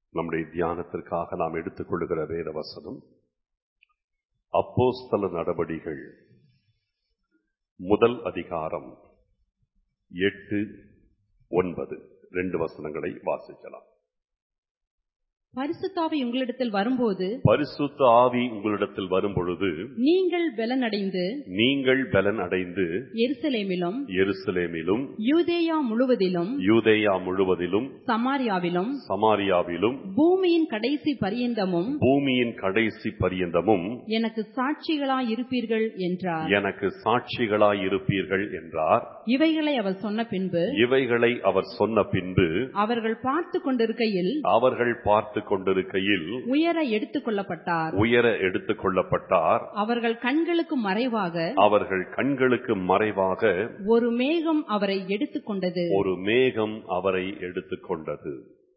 நம்முடைய தியானத்திற்காக நாம் எடுத்துக்கொள்ளுகிற வேத வசனம் அப்போஸ்தல நடபடிகள் முதல் அதிகாரம் எட்டு ஒன்பது ரெண்டு வசனங்களை வாசிக்கலாம் பரிசுத்தாவி உங்களிடத்தில் வரும்போது பரிசுத்த ஆவி உங்களிடத்தில் வரும் பொழுது நீங்கள் பலனடைந்து நீங்கள் பலன் அடைந்து எருசலேமிலும் எருசலேமிலும் யூதேயா முழுவதிலும் யூதேயா முழுவதிலும் சமாரியாவிலும் சமாரியாவிலும் பூமியின் கடைசி பரியந்தமும் பூமியின் கடைசி பரியந்தமும் எனக்கு சாட்சிகளாயிருப்பீர்கள் என்றார் எனக்கு சாட்சிகளாய் இருப்பீர்கள் என்றார் இவைகளை அவர் சொன்ன பின்பு இவைகளை அவர் சொன்ன பின்பு அவர்கள் பார்த்து கொண்டிருக்கையில் அவர்கள் பார்த்து கொண்டிருக்கையில் உயர எடுத்துக் கொள்ளப்பட்டார் உயர எடுத்துக் கொள்ளப்பட்டார் அவர்கள் கண்களுக்கு மறைவாக அவர்கள் கண்களுக்கு மறைவாக ஒரு மேகம் அவரை எடுத்துக்கொண்டது ஒரு மேகம் அவரை எடுத்துக்கொண்டது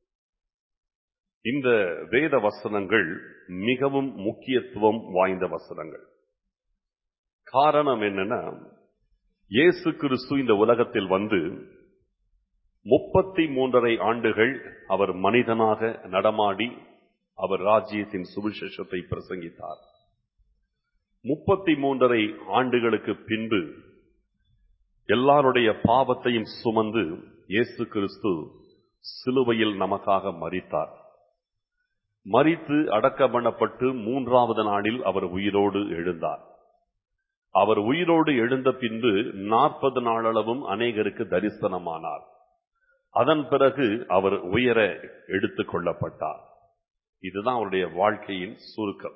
இந்த வேத வசனங்கள் மிகவும் முக்கியத்துவம் வாய்ந்த வசனங்கள் காரணம் என்னன்னா இயேசு கிறிஸ்து இந்த உலகத்தில் வந்து முப்பத்தி மூன்றரை ஆண்டுகள் அவர் மனிதனாக நடமாடி அவர் ராஜ்யத்தின் சுவிசேஷத்தை பிரசங்கித்தார் முப்பத்தி மூன்றரை ஆண்டுகளுக்கு பின்பு எல்லாருடைய பாவத்தையும் சுமந்து இயேசு கிறிஸ்து சிலுவையில் நமக்காக மரித்தார் மரித்து அடக்கம் பண்ணப்பட்டு மூன்றாவது நாளில் அவர் உயிரோடு எழுந்தார் அவர் உயிரோடு எழுந்த பின்பு நாற்பது நாளளவும் அநேகருக்கு தரிசனமானார் அதன் பிறகு அவர் உயர எடுத்துக் கொள்ளப்பட்டார் இதுதான் அவருடைய வாழ்க்கையின் சுருக்கம்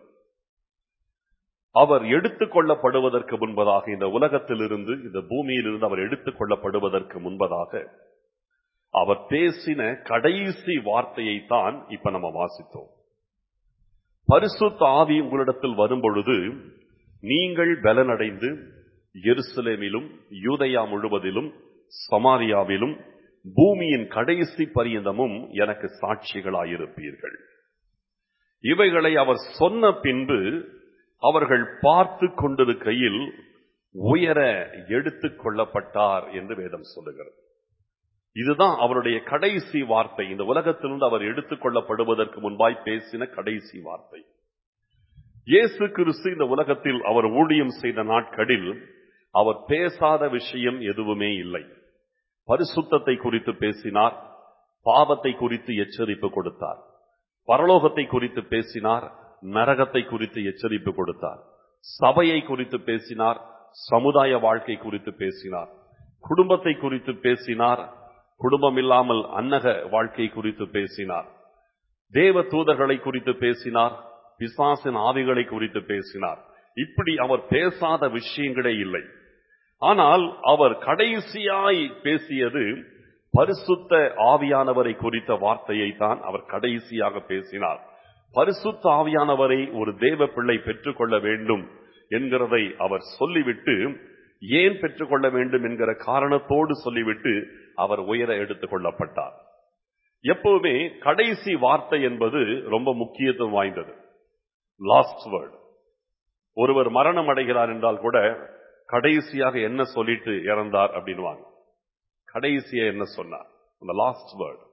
அவர் எடுத்துக் கொள்ளப்படுவதற்கு முன்பதாக இந்த உலகத்திலிருந்து இந்த பூமியிலிருந்து அவர் எடுத்துக் கொள்ளப்படுவதற்கு முன்பதாக அவர் பேசின கடைசி வார்த்தையை தான் இப்ப நம்ம வாசித்தோம் பரிசுத்த ஆவி உங்களிடத்தில் வரும் பொழுது நீங்கள் பலனடைந்து எருசலேமிலும் யூதயா முழுவதிலும் சமாரியாவிலும் பூமியின் கடைசி பரியந்தமும் எனக்கு சாட்சிகளாயிருப்பீர்கள் இவைகளை அவர் சொன்ன பின்பு அவர்கள் பார்த்து கொண்டிருக்கையில் உயர எடுத்துக் கொள்ளப்பட்டார் என்று வேதம் சொல்லுகிறது இதுதான் அவருடைய கடைசி வார்த்தை இந்த உலகத்திலிருந்து அவர் எடுத்துக் கொள்ளப்படுவதற்கு முன்பாய் பேசின கடைசி வார்த்தை இயேசு கிறிஸ்து இந்த உலகத்தில் அவர் ஊழியம் செய்த நாட்களில் அவர் பேசாத விஷயம் எதுவுமே இல்லை பரிசுத்தத்தை குறித்து பேசினார் பாவத்தை குறித்து எச்சரிப்பு கொடுத்தார் பரலோகத்தை குறித்து பேசினார் நரகத்தை குறித்து எச்சரிப்பு கொடுத்தார் சபையை குறித்து பேசினார் சமுதாய வாழ்க்கை குறித்து பேசினார் குடும்பத்தை குறித்து பேசினார் குடும்பம் இல்லாமல் அன்னக வாழ்க்கை குறித்து பேசினார் தேவ தூதர்களை குறித்து பேசினார் பிசாசின் ஆவிகளை குறித்து பேசினார் இப்படி அவர் பேசாத விஷயங்களே இல்லை ஆனால் அவர் கடைசியாய் பேசியது பரிசுத்த ஆவியானவரை குறித்த வார்த்தையை தான் அவர் கடைசியாக பேசினார் பரிசுத்த ஆவியானவரை ஒரு தேவ பிள்ளை பெற்றுக்கொள்ள வேண்டும் என்கிறதை அவர் சொல்லிவிட்டு ஏன் பெற்றுக்கொள்ள வேண்டும் என்கிற காரணத்தோடு சொல்லிவிட்டு அவர் உயர எடுத்துக் கொள்ளப்பட்டார் எப்பவுமே கடைசி வார்த்தை என்பது ரொம்ப முக்கியத்துவம் வாய்ந்தது லாஸ்ட் வேர்டு ஒருவர் மரணம் அடைகிறார் என்றால் கூட கடைசியாக என்ன சொல்லிட்டு இறந்தார் அப்படின்வாங்க கடைசியா என்ன சொன்னார் அந்த லாஸ்ட் வேர்டு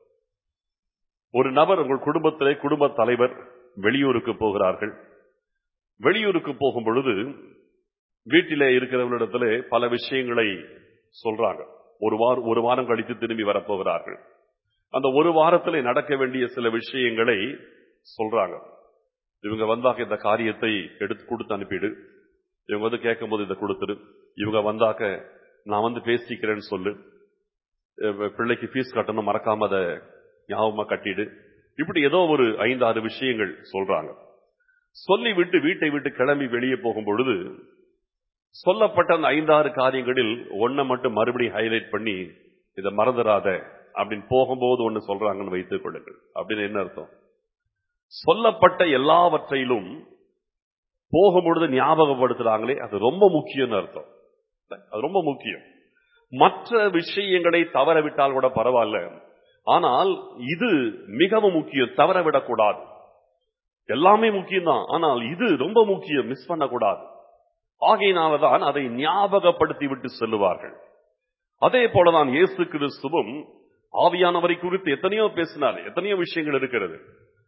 ஒரு நபர் உங்கள் குடும்பத்திலே குடும்ப தலைவர் வெளியூருக்கு போகிறார்கள் வெளியூருக்கு போகும் பொழுது வீட்டிலே இருக்கிறவர்களிடத்துல பல விஷயங்களை சொல்றாங்க ஒரு வாரம் ஒரு வாரம் கழித்து திரும்பி வரப்போகிறார்கள் அந்த ஒரு வாரத்திலே நடக்க வேண்டிய சில விஷயங்களை சொல்றாங்க இவங்க வந்தாக்க இந்த காரியத்தை எடுத்து கொடுத்து அனுப்பிடு இவங்க வந்து கேட்கும் போது இதை கொடுத்துடு இவங்க வந்தாக்க நான் வந்து பேசிக்கிறேன்னு சொல்லு பிள்ளைக்கு ஃபீஸ் கட்டணும் மறக்காம அதை ஞாபகமா கட்டிடு இப்படி ஏதோ ஒரு ஐந்து ஆறு விஷயங்கள் சொல்றாங்க சொல்லி விட்டு வீட்டை விட்டு கிளம்பி வெளியே போகும் பொழுது சொல்லப்பட்ட அந்த ஐந்தாறு காரியங்களில் ஒன்ன மட்டும் மறுபடியும் ஹைலைட் பண்ணி இதை மறந்துடாத அப்படின்னு போகும்போது ஒன்னு சொல்றாங்கன்னு வைத்துக் கொள்ளுங்கள் அப்படின்னு என்ன அர்த்தம் சொல்லப்பட்ட எல்லாவற்றையிலும் போகும்பொழுது ஞாபகப்படுத்துறாங்களே அது ரொம்ப முக்கியம்னு அர்த்தம் அது ரொம்ப முக்கியம் மற்ற விஷயங்களை தவற விட்டால் கூட பரவாயில்ல ஆனால் இது மிகவும் முக்கியம் தவற விடக்கூடாது எல்லாமே முக்கியம்தான் ஆனால் இது ரொம்ப முக்கியம் மிஸ் பண்ணக்கூடாது ஆகையினாலதான் அதை ஞாபகப்படுத்தி விட்டு செல்லுவார்கள் அதே போலதான் இயேசு கிறிஸ்துவும் ஆவியானவரை குறித்து எத்தனையோ பேசினார் எத்தனையோ விஷயங்கள் இருக்கிறது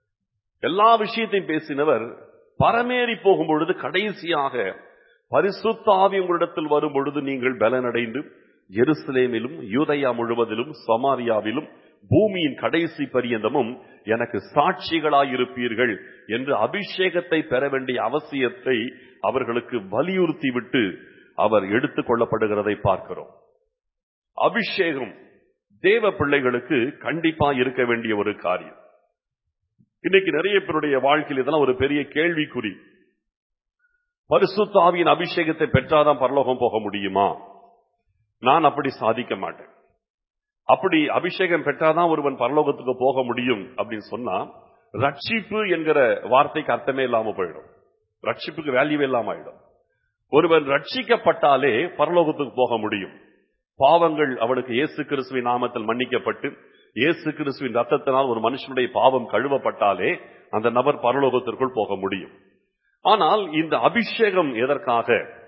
எல்லா விஷயத்தையும் பேசினவர் பரமேறி போகும் பொழுது கடைசியாக பரிசுத்தாவி உங்களிடத்தில் வரும் பொழுது நீங்கள் பலனடைந்து எருசலேமிலும் யூதயா முழுவதிலும் சமாரியாவிலும் பூமியின் கடைசி பரியந்தமும் எனக்கு சாட்சிகளாயிருப்பீர்கள் என்று அபிஷேகத்தை பெற வேண்டிய அவசியத்தை அவர்களுக்கு வலியுறுத்தி விட்டு அவர் எடுத்துக் கொள்ளப்படுகிறதை பார்க்கிறோம் அபிஷேகம் தேவ பிள்ளைகளுக்கு கண்டிப்பா இருக்க வேண்டிய ஒரு காரியம் இன்னைக்கு நிறைய பேருடைய வாழ்க்கையில் இதெல்லாம் ஒரு பெரிய கேள்விக்குறி பரிசுத்தாவியின் அபிஷேகத்தை பெற்றாதான் பரலோகம் போக முடியுமா நான் அப்படி சாதிக்க மாட்டேன் அப்படி அபிஷேகம் பெற்றாதான் ஒருவன் பரலோகத்துக்கு போக முடியும் அப்படின்னு சொன்னா ரட்சிப்பு என்கிற வார்த்தைக்கு அர்த்தமே இல்லாம போயிடும் ரட்சிப்புக்கு வேல்யூவே இல்லாம ஆயிடும் ஒருவன் ரட்சிக்கப்பட்டாலே பரலோகத்துக்கு போக முடியும் பாவங்கள் அவனுக்கு இயேசு கிறிஸ்துவின் நாமத்தில் மன்னிக்கப்பட்டு இயேசு கிறிஸ்துவின் ரத்தத்தினால் ஒரு மனுஷனுடைய பாவம் கழுவப்பட்டாலே அந்த நபர் பரலோகத்திற்குள் போக முடியும் ஆனால் இந்த அபிஷேகம் எதற்காக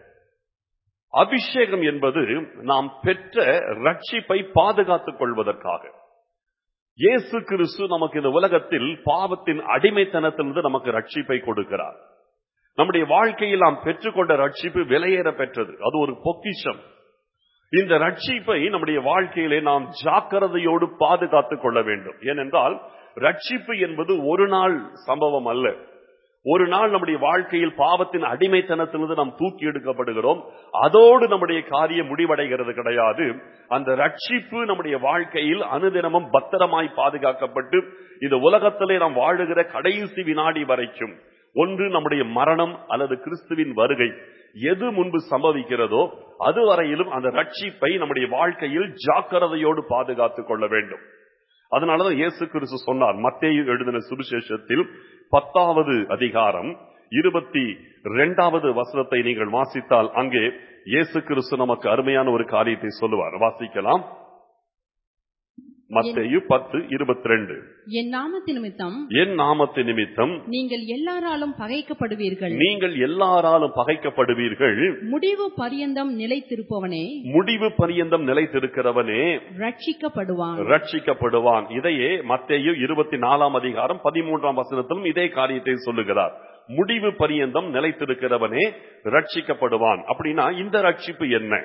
அபிஷேகம் என்பது நாம் பெற்ற ரட்சிப்பை பாதுகாத்துக் கொள்வதற்காக இயேசு கிறிஸ்து நமக்கு இந்த உலகத்தில் பாவத்தின் அடிமைத்தனத்திலிருந்து நமக்கு ரட்சிப்பை கொடுக்கிறார் நம்முடைய வாழ்க்கையில் நாம் பெற்றுக்கொண்ட ரட்சிப்பு விலையேற பெற்றது அது ஒரு பொக்கிஷம் இந்த ரட்சிப்பை நம்முடைய வாழ்க்கையிலே நாம் ஜாக்கிரதையோடு பாதுகாத்துக் கொள்ள வேண்டும் ஏனென்றால் ரட்சிப்பு என்பது ஒரு நாள் சம்பவம் அல்ல ஒரு நாள் நம்முடைய வாழ்க்கையில் பாவத்தின் அடிமைத்தனத்திலிருந்து நாம் தூக்கி எடுக்கப்படுகிறோம் அதோடு நம்முடைய காரியம் முடிவடைகிறது கிடையாது அந்த ரட்சிப்பு நம்முடைய வாழ்க்கையில் அனுதினமும் பத்திரமாய் பாதுகாக்கப்பட்டு இந்த உலகத்திலே நாம் வாழுகிற கடைசி வினாடி வரைக்கும் ஒன்று நம்முடைய மரணம் அல்லது கிறிஸ்துவின் வருகை எது முன்பு சம்பவிக்கிறதோ அதுவரையிலும் அந்த ரட்சிப்பை நம்முடைய வாழ்க்கையில் ஜாக்கிரதையோடு பாதுகாத்துக் கொள்ள வேண்டும் அதனாலதான் இயேசு கிறிஸ்து சொன்னார் மத்தேயு எழுதின சுவிசேஷத்தில் பத்தாவது அதிகாரம் இருபத்தி இரண்டாவது வசனத்தை நீங்கள் வாசித்தால் அங்கே இயேசு கிறிஸ்து நமக்கு அருமையான ஒரு காரியத்தை சொல்லுவார் வாசிக்கலாம் மத்தேயு பத்து இருபத்தி ரெண்டு என் நாமத்து நிமித்தம் என் நாமத்து நிமித்தம் நீங்கள் எல்லாராலும் பகைக்கப்படுவீர்கள் நீங்கள் எல்லாராலும் பகைக்கப்படுவீர்கள் முடிவு பரியந்தம் நிலைத்திருப்பவனே முடிவு பரியந்தம் நிலைத்திருக்கிறவனே ரட்சிக்கப்படுவான் ரட்சிக்கப்படுவான் இதையே மத்தேயு இருபத்தி நாலாம் அதிகாரம் பதிமூன்றாம் வசனத்திலும் இதே காரியத்தை சொல்லுகிறார் முடிவு பரியந்தம் நிலைத்திருக்கிறவனே ரட்சிக்கப்படுவான் அப்படின்னா இந்த ரட்சிப்பு என்ன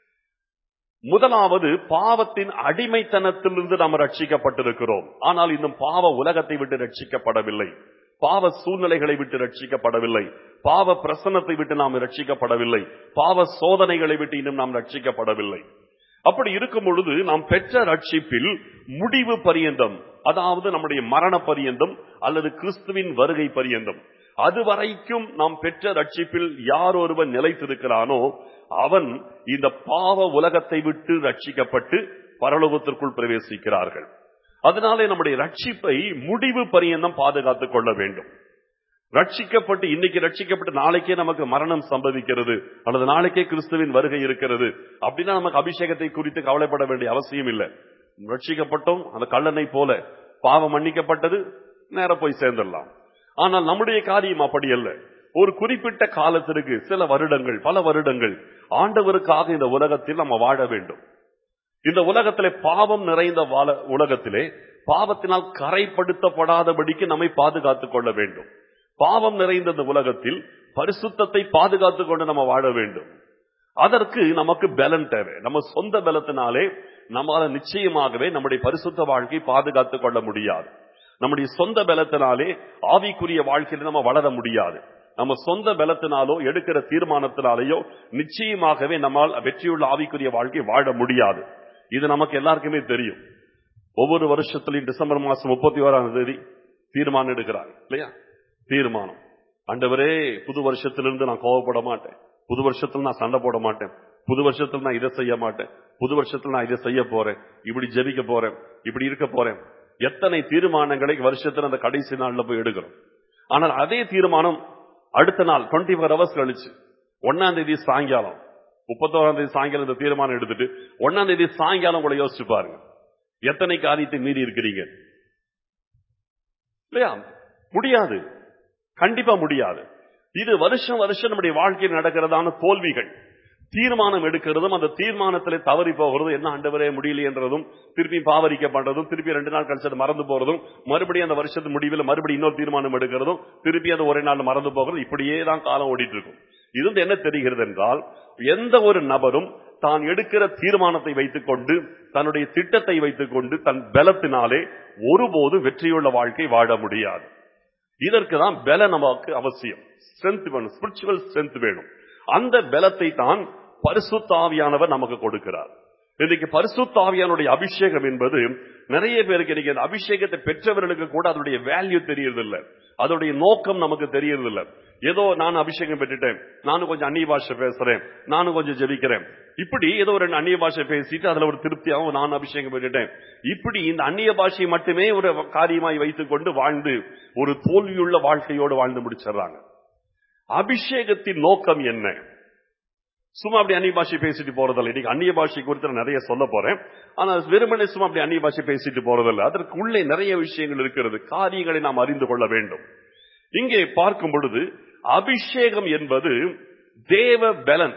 முதலாவது பாவத்தின் அடிமைத்தனத்திலிருந்து நாம் ரட்சிக்கப்பட்டிருக்கிறோம் ஆனால் இன்னும் பாவ உலகத்தை விட்டு ரட்சிக்கப்படவில்லை பாவ சூழ்நிலைகளை விட்டு ரட்சிக்கப்படவில்லை பாவ பிரசனத்தை விட்டு நாம் ரட்சிக்கப்படவில்லை பாவ சோதனைகளை விட்டு இன்னும் நாம் ரட்சிக்கப்படவில்லை அப்படி இருக்கும் பொழுது நாம் பெற்ற ரட்சிப்பில் முடிவு பரியந்தம் அதாவது நம்முடைய மரண பரியந்தம் அல்லது கிறிஸ்துவின் வருகை பரியந்தம் அதுவரைக்கும் நாம் பெற்ற ரட்சிப்பில் யார் ஒருவன் நிலைத்திருக்கிறானோ அவன் இந்த பாவ உலகத்தை விட்டு ரட்சிக்கப்பட்டு பரலோகத்திற்குள் பிரவேசிக்கிறார்கள் அதனாலே நம்முடைய ரட்சிப்பை முடிவு பரியந்தம் பாதுகாத்துக் கொள்ள வேண்டும் ரட்சிக்கப்பட்டு இன்னைக்கு ரட்சிக்கப்பட்டு நாளைக்கே நமக்கு மரணம் சம்பவிக்கிறது அல்லது நாளைக்கே கிறிஸ்துவின் வருகை இருக்கிறது அப்படின்னா நமக்கு அபிஷேகத்தை குறித்து கவலைப்பட வேண்டிய அவசியம் இல்லை ரட்சிக்கப்பட்டோம் அந்த கல்லனை போல பாவம் மன்னிக்கப்பட்டது நேர போய் சேர்ந்துடலாம் ஆனால் நம்முடைய காரியம் அப்படி அல்ல ஒரு குறிப்பிட்ட காலத்திற்கு சில வருடங்கள் பல வருடங்கள் ஆண்டவருக்காக இந்த உலகத்தில் நம்ம வாழ வேண்டும் இந்த உலகத்திலே பாவம் நிறைந்த வாழ உலகத்திலே பாவத்தினால் கரைப்படுத்தப்படாதபடிக்கு நம்மை பாதுகாத்துக் கொள்ள வேண்டும் பாவம் நிறைந்த இந்த உலகத்தில் பரிசுத்தத்தை பாதுகாத்துக் கொண்டு நம்ம வாழ வேண்டும் அதற்கு நமக்கு பலன் தேவை நம்ம சொந்த பலத்தினாலே நம்மால நிச்சயமாகவே நம்முடைய பரிசுத்த வாழ்க்கை பாதுகாத்துக் கொள்ள முடியாது நம்முடைய சொந்த பலத்தினாலே ஆவிக்குரிய வாழ்க்கையில நம்ம வளர முடியாது நம்ம சொந்த பலத்தினாலோ எடுக்கிற தீர்மானத்தினாலேயோ நிச்சயமாகவே நம்மால் வெற்றியுள்ள ஆவிக்குரிய வாழ்க்கை வாழ முடியாது இது நமக்கு எல்லாருக்குமே தெரியும் ஒவ்வொரு வருஷத்திலையும் டிசம்பர் மாசம் முப்பத்தி ஓராம் தேதி தீர்மானம் எடுக்கிறாங்க இல்லையா தீர்மானம் ஆண்டவரே புது வருஷத்திலிருந்து நான் கோவப்பட மாட்டேன் புது வருஷத்துல நான் சண்டை போட மாட்டேன் புது வருஷத்துல நான் இதை செய்ய மாட்டேன் புது வருஷத்துல நான் இதை செய்ய போறேன் இப்படி ஜெபிக்க போறேன் இப்படி இருக்க போறேன் எத்தனை தீர்மானங்களை வருஷத்துல அந்த கடைசி நாள்ல போய் எடுக்கிறோம் ஆனால் அதே தீர்மானம் அடுத்த நாள் டுவெண்ட்டி ஃபோர் ஹவர்ஸ் கழிச்சு ஒன்னாம் தேதி சாயங்காலம் முப்பத்தோராம் தேதி சாயங்காலம் இந்த தீர்மானம் எடுத்துட்டு ஒன்னாம் தேதி சாயங்காலம் கூட யோசிச்சு பாருங்க எத்தனை காரியத்தை மீறி இருக்கிறீங்க இல்லையா முடியாது கண்டிப்பா முடியாது இது வருஷம் வருஷம் நம்முடைய வாழ்க்கையில் நடக்கிறதான தோல்விகள் தீர்மானம் எடுக்கிறதும் அந்த தீர்மானத்திலே தவறி போகிறதும் என்ன ஆண்டவரே முடியலையன்றதும் திருப்பி பாவரிக்கப்படுறதும் திருப்பி ரெண்டு நாள் கழிச்சு அது மறந்து போறதும் மறுபடியும் அந்த வருஷத்து முடிவில் மறுபடியும் இன்னொரு தீர்மானம் எடுக்கிறதும் திருப்பி அது ஒரே நாள் மறந்து போகிறதும் இப்படியே தான் காலம் ஓடிட்டு இருக்கும் இது வந்து என்ன தெரிகிறது என்றால் எந்த ஒரு நபரும் தான் எடுக்கிற தீர்மானத்தை வைத்துக் கொண்டு தன்னுடைய திட்டத்தை வைத்துக் கொண்டு தன் பலத்தினாலே ஒருபோதும் வெற்றியுள்ள வாழ்க்கை வாழ முடியாது இதற்கு தான் பல நமக்கு அவசியம் ஸ்ட்ரென்த் வேணும் ஸ்பிரிச்சுவல் ஸ்ட்ரென்த் வேணும் அந்த பலத்தை தான் பரிசுத்தாவியானவர் நமக்கு கொடுக்கிறார் இன்னைக்கு பரிசுத்தாவியானுடைய அபிஷேகம் என்பது நிறைய பேருக்கு இன்னைக்கு அந்த அபிஷேகத்தை பெற்றவர்களுக்கு கூட அதனுடைய வேல்யூ தெரியறதில்ல அதனுடைய நோக்கம் நமக்கு தெரியறதில்ல ஏதோ நான் அபிஷேகம் பெற்றுட்டேன் நானும் கொஞ்சம் அந்நிய பாஷை பேசுறேன் நானும் கொஞ்சம் ஜெபிக்கிறேன் இப்படி ஏதோ ஒரு ரெண்டு அந்நிய பாஷை பேசிட்டு அதுல ஒரு திருப்தியாகவும் நான் அபிஷேகம் பெற்றுட்டேன் இப்படி இந்த அந்நிய பாஷையை மட்டுமே ஒரு காரியமாய் வைத்துக் கொண்டு வாழ்ந்து ஒரு தோல்வியுள்ள வாழ்க்கையோடு வாழ்ந்து முடிச்சிடுறாங்க அபிஷேகத்தின் நோக்கம் என்ன சும்மா அப்படி அந்நிய பாஷை பேசிட்டு போறதில்ல இன்னைக்கு அந்நிய பாஷை குறித்து நான் நிறைய சொல்ல போறேன் ஆனா வெறுமனே சும்மா அப்படி அந்நிய பாஷை பேசிட்டு போறதில்ல அதற்கு உள்ளே நிறைய விஷயங்கள் இருக்கிறது காரியங்களை நாம் அறிந்து கொள்ள வேண்டும் இங்கே பார்க்கும் பொழுது அபிஷேகம் என்பது தேவ பலன்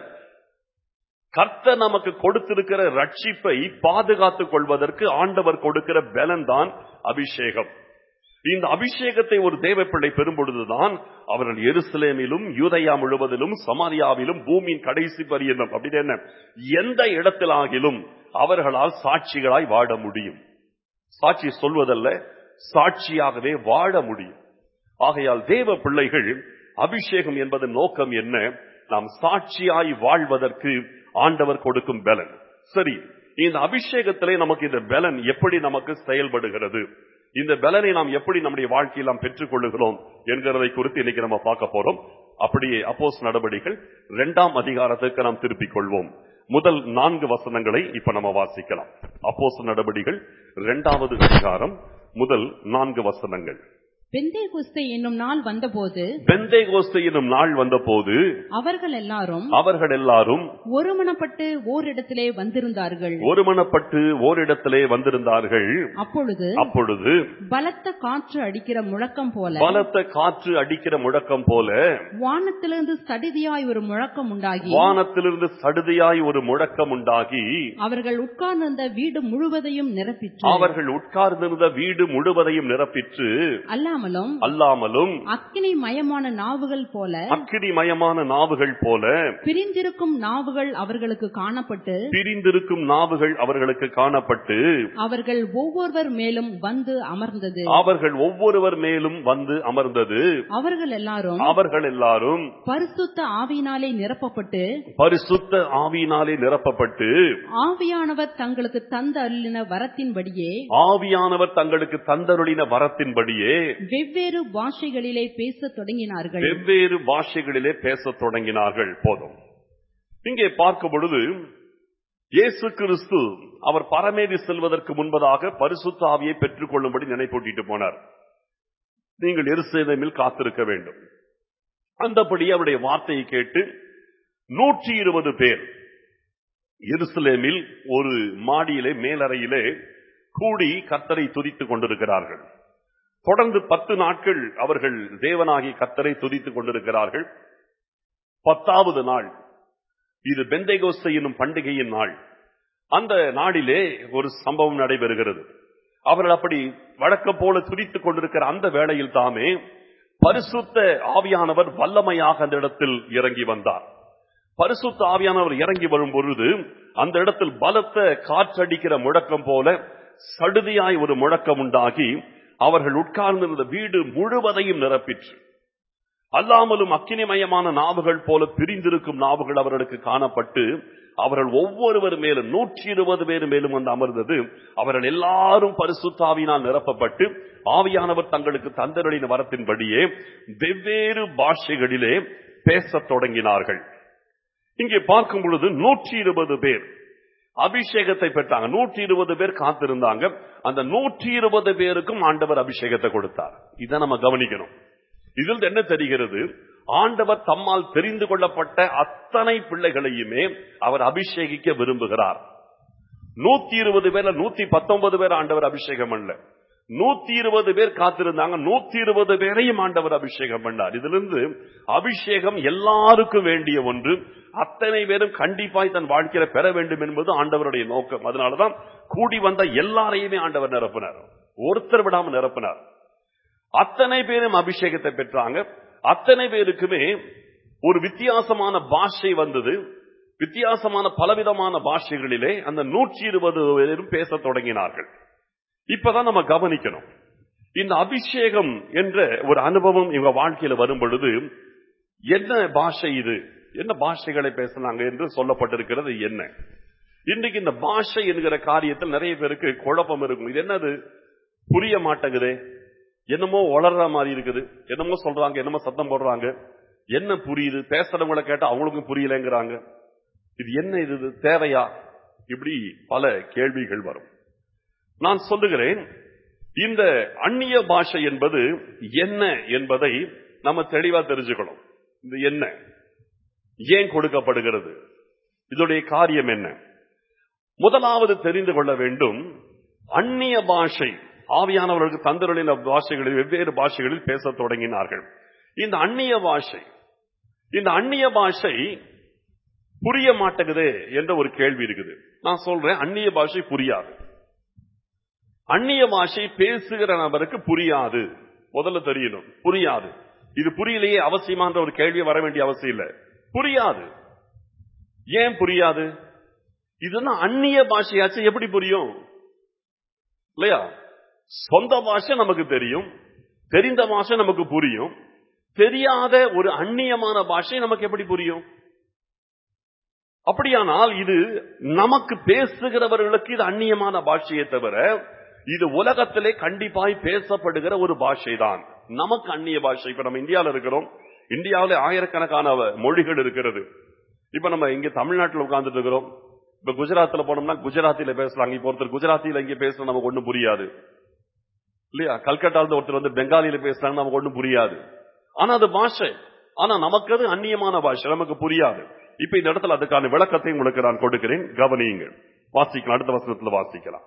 கர்த்தர் நமக்கு கொடுத்திருக்கிற ரட்சிப்பை பாதுகாத்துக் கொள்வதற்கு ஆண்டவர் கொடுக்கிற பலன் தான் அபிஷேகம் இந்த அபிஷேகத்தை ஒரு தேவ பிள்ளை பெறும் பொழுதுதான் அவர்கள் எருசலேமிலும் யூதயா முழுவதிலும் சமாரியாவிலும் பூமியின் கடைசி பரியந்தம் அப்படின்னு என்ன எந்த இடத்திலாகிலும் அவர்களால் சாட்சிகளாய் வாழ முடியும் சாட்சி சொல்வதல்ல சாட்சியாகவே வாழ முடியும் ஆகையால் தேவ பிள்ளைகள் அபிஷேகம் என்பதன் நோக்கம் என்ன நாம் சாட்சியாய் வாழ்வதற்கு ஆண்டவர் கொடுக்கும் பலன் சரி இந்த அபிஷேகத்திலே நமக்கு இந்த பலன் எப்படி நமக்கு செயல்படுகிறது இந்த பலனை நாம் எப்படி நம்முடைய வாழ்க்கையில் நாம் பெற்றுக் கொள்ளுகிறோம் என்கிறதை குறித்து இன்னைக்கு நம்ம பார்க்க போறோம் அப்படியே அப்போஸ் நடவடிக்கைகள் இரண்டாம் அதிகாரத்துக்கு நாம் திருப்பிக் கொள்வோம் முதல் நான்கு வசனங்களை இப்ப நம்ம வாசிக்கலாம் அப்போஸ் நடவடிக்கைகள் இரண்டாவது அதிகாரம் முதல் நான்கு வசனங்கள் பெந்தே குஸ்தை என்னும் நாள் வந்தபோது பெந்தை என்னும் நாள் வந்தபோது அவர்கள் எல்லாரும் அவர்கள் எல்லாரும் ஒருமனப்பட்டு ஓரிடத்திலே வந்திருந்தார்கள் ஒருமனப்பட்டு ஓரிடத்திலே வந்திருந்தார்கள் அப்பொழுது அப்பொழுது பலத்த காற்று அடிக்கிற முழக்கம் போல பலத்த காற்று அடிக்கிற முழக்கம் போல வானத்திலிருந்து சடிதியாய் ஒரு முழக்கம் உண்டாகி வானத்திலிருந்து சடுதியாய் ஒரு முழக்கம் உண்டாகி அவர்கள் உட்கார்ந்திருந்த வீடு முழுவதையும் நிரப்பிற்று அவர்கள் உட்கார்ந்திருந்த வீடு முழுவதையும் நிரப்பிற்று அல்லாமலும் அல்லாமலும் அக்கினி மயமான நாவுகள் போல அக்கினிமயமான நாவுகள் போல பிரிந்திருக்கும் நாவுகள் அவர்களுக்கு காணப்பட்டு பிரிந்திருக்கும் நாவுகள் அவர்களுக்கு காணப்பட்டு அவர்கள் ஒவ்வொருவர் மேலும் வந்து அமர்ந்தது அவர்கள் ஒவ்வொருவர் மேலும் வந்து அமர்ந்தது அவர்கள் எல்லாரும் அவர்கள் எல்லாரும் பரிசுத்த ஆவியினாலே நிரப்பப்பட்டு பரிசுத்த ஆவியினாலே நிரப்பப்பட்டு ஆவியானவர் தங்களுக்கு தந்த அருளின வரத்தின்படியே ஆவியானவர் தங்களுக்கு தந்தருளின வரத்தின்படியே வெவ்வேறு பாஷைகளிலே பேசத் தொடங்கினார்கள் வெவ்வேறு பாஷைகளிலே பேசத் தொடங்கினார்கள் போதும் இங்கே பார்க்கும் பொழுது இயேசு கிறிஸ்து அவர் பரமேறி செல்வதற்கு முன்பதாக பரிசுத்த ஆவியை பெற்றுக் கொள்ளும்படி நினைப்பூட்டிட்டு போனார் நீங்கள் எருசலேமில் காத்திருக்க வேண்டும் அந்தபடி அவருடைய வார்த்தையை கேட்டு நூற்றி இருபது பேர் எருசலேமில் ஒரு மாடியிலே மேலறையிலே கூடி கர்த்தரை துதித்துக் கொண்டிருக்கிறார்கள் தொடர்ந்து பத்து நாட்கள் அவர்கள் தேவனாகி கர்த்தரை துதித்துக் கொண்டிருக்கிறார்கள் பத்தாவது நாள் இது பெந்தைகோஸ்தை என்னும் பண்டிகையின் நாள் அந்த நாளிலே ஒரு சம்பவம் நடைபெறுகிறது அவர்கள் அப்படி வழக்கம் போல துதித்துக் கொண்டிருக்கிற அந்த வேளையில் தாமே பரிசுத்த ஆவியானவர் வல்லமையாக அந்த இடத்தில் இறங்கி வந்தார் பரிசுத்த ஆவியானவர் இறங்கி வரும் பொழுது அந்த இடத்தில் பலத்த காற்றடிக்கிற முழக்கம் போல சடுதியாய் ஒரு முழக்கம் உண்டாகி அவர்கள் உட்கார்ந்திருந்த வீடு முழுவதையும் நிரப்பிற்று அல்லாமலும் அக்கினிமயமான நாவுகள் போல பிரிந்திருக்கும் நாவுகள் அவர்களுக்கு காணப்பட்டு அவர்கள் ஒவ்வொருவர் மேலும் நூற்றி இருபது பேர் மேலும் வந்து அமர்ந்தது அவர்கள் எல்லாரும் பரிசுத்தாவினால் நிரப்பப்பட்டு ஆவியானவர் தங்களுக்கு தந்தரளின வரத்தின்படியே வெவ்வேறு பாஷைகளிலே பேசத் தொடங்கினார்கள் இங்கே பார்க்கும் பொழுது நூற்றி இருபது பேர் அபிஷேகத்தை பெற்றாங்க நூற்றி இருபது பேர் காத்திருந்தாங்க அந்த நூற்றி இருபது பேருக்கும் ஆண்டவர் அபிஷேகத்தை கொடுத்தார் இதை நம்ம கவனிக்கணும் இதில் என்ன தெரிகிறது ஆண்டவர் தம்மால் தெரிந்து கொள்ளப்பட்ட அத்தனை பிள்ளைகளையுமே அவர் அபிஷேகிக்க விரும்புகிறார் நூத்தி இருபது பேர்ல நூத்தி பத்தொன்பது பேர் ஆண்டவர் அபிஷேகம் அல்ல நூத்தி இருபது பேர் காத்திருந்தாங்க நூத்தி இருபது பேரையும் ஆண்டவர் அபிஷேகம் பண்ணார் இதிலிருந்து அபிஷேகம் எல்லாருக்கும் வேண்டிய ஒன்று அத்தனை பேரும் கண்டிப்பாய் தன் வாழ்க்கையில பெற வேண்டும் என்பது ஆண்டவருடைய நோக்கம் அதனாலதான் கூடி வந்த எல்லாரையுமே ஆண்டவர் நிரப்பினார் ஒருத்தர் விடாம நிரப்பினார் அத்தனை பேரும் அபிஷேகத்தை பெற்றாங்க அத்தனை பேருக்குமே ஒரு வித்தியாசமான பாஷை வந்தது வித்தியாசமான பலவிதமான பாஷைகளிலே அந்த நூற்றி இருபது பேரும் பேசத் தொடங்கினார்கள் இப்பதான் நம்ம கவனிக்கணும் இந்த அபிஷேகம் என்ற ஒரு அனுபவம் இவங்க வாழ்க்கையில வரும் பொழுது என்ன பாஷை இது என்ன பாஷைகளை பேசினாங்க என்று சொல்லப்பட்டிருக்கிறது என்ன இன்றைக்கு இந்த பாஷை என்கிற காரியத்தில் நிறைய பேருக்கு குழப்பம் இருக்கும் இது என்னது புரிய மாட்டேங்குதே என்னமோ வளர்ற மாதிரி இருக்குது என்னமோ சொல்றாங்க என்னமோ சத்தம் போடுறாங்க என்ன புரியுது பேசுறவங்களை கேட்டா அவங்களுக்கும் புரியலங்கிறாங்க இது என்ன இது இது தேவையா இப்படி பல கேள்விகள் வரும் நான் சொல்லுகிறேன் இந்த அந்நிய பாஷை என்பது என்ன என்பதை நம்ம தெளிவா தெரிஞ்சுக்கணும் இது என்ன ஏன் கொடுக்கப்படுகிறது இதோடைய காரியம் என்ன முதலாவது தெரிந்து கொள்ள வேண்டும் அந்நிய பாஷை ஆவியானவர்களுக்கு தந்தருளின பாஷைகளில் வெவ்வேறு பாஷைகளில் பேசத் தொடங்கினார்கள் இந்த அந்நிய பாஷை இந்த அந்நிய பாஷை புரிய மாட்டேங்குதே என்ற ஒரு கேள்வி இருக்குது நான் சொல்றேன் அந்நிய பாஷை புரியாது அந்நிய பாஷை பேசுகிற நபருக்கு புரியாது முதல்ல தெரியணும் புரியாது இது புரியலையே அவசியமான ஒரு கேள்வி வர வேண்டிய அவசியம் இல்லை புரியாது ஏன் புரியாது இதுதான் அந்நிய பாஷையாச்சு எப்படி புரியும் இல்லையா சொந்த பாஷை நமக்கு தெரியும் தெரிந்த பாஷை நமக்கு புரியும் தெரியாத ஒரு அந்நியமான பாஷை நமக்கு எப்படி புரியும் அப்படியானால் இது நமக்கு பேசுகிறவர்களுக்கு இது அந்நியமான பாஷையை தவிர இது உலகத்திலே கண்டிப்பாய் பேசப்படுகிற ஒரு பாஷை தான் நமக்கு அந்நிய பாஷை இப்ப நம்ம இந்தியாவில் இருக்கிறோம் இந்தியாவிலே ஆயிரக்கணக்கான மொழிகள் இருக்கிறது இப்ப நம்ம இங்க தமிழ்நாட்டில் உட்கார்ந்துட்டு இருக்கிறோம் இப்ப குஜராத்ல போனோம்னா குஜராத்தில பேசலாம் இப்போ ஒருத்தர் குஜராத்தில இங்க பேச நமக்கு ஒண்ணும் புரியாது இல்லையா கல்கட்டால இருந்து ஒருத்தர் வந்து பெங்காலியில பேசுறாங்க நமக்கு ஒண்ணும் புரியாது ஆனா அது பாஷை ஆனா நமக்கு அது அந்நியமான பாஷை நமக்கு புரியாது இப்ப இந்த இடத்துல அதுக்கான விளக்கத்தை உங்களுக்கு நான் கொடுக்கிறேன் கவனியுங்கள் வாசிக்கலாம் அடுத்த வசனத்துல வாசிக்கலாம்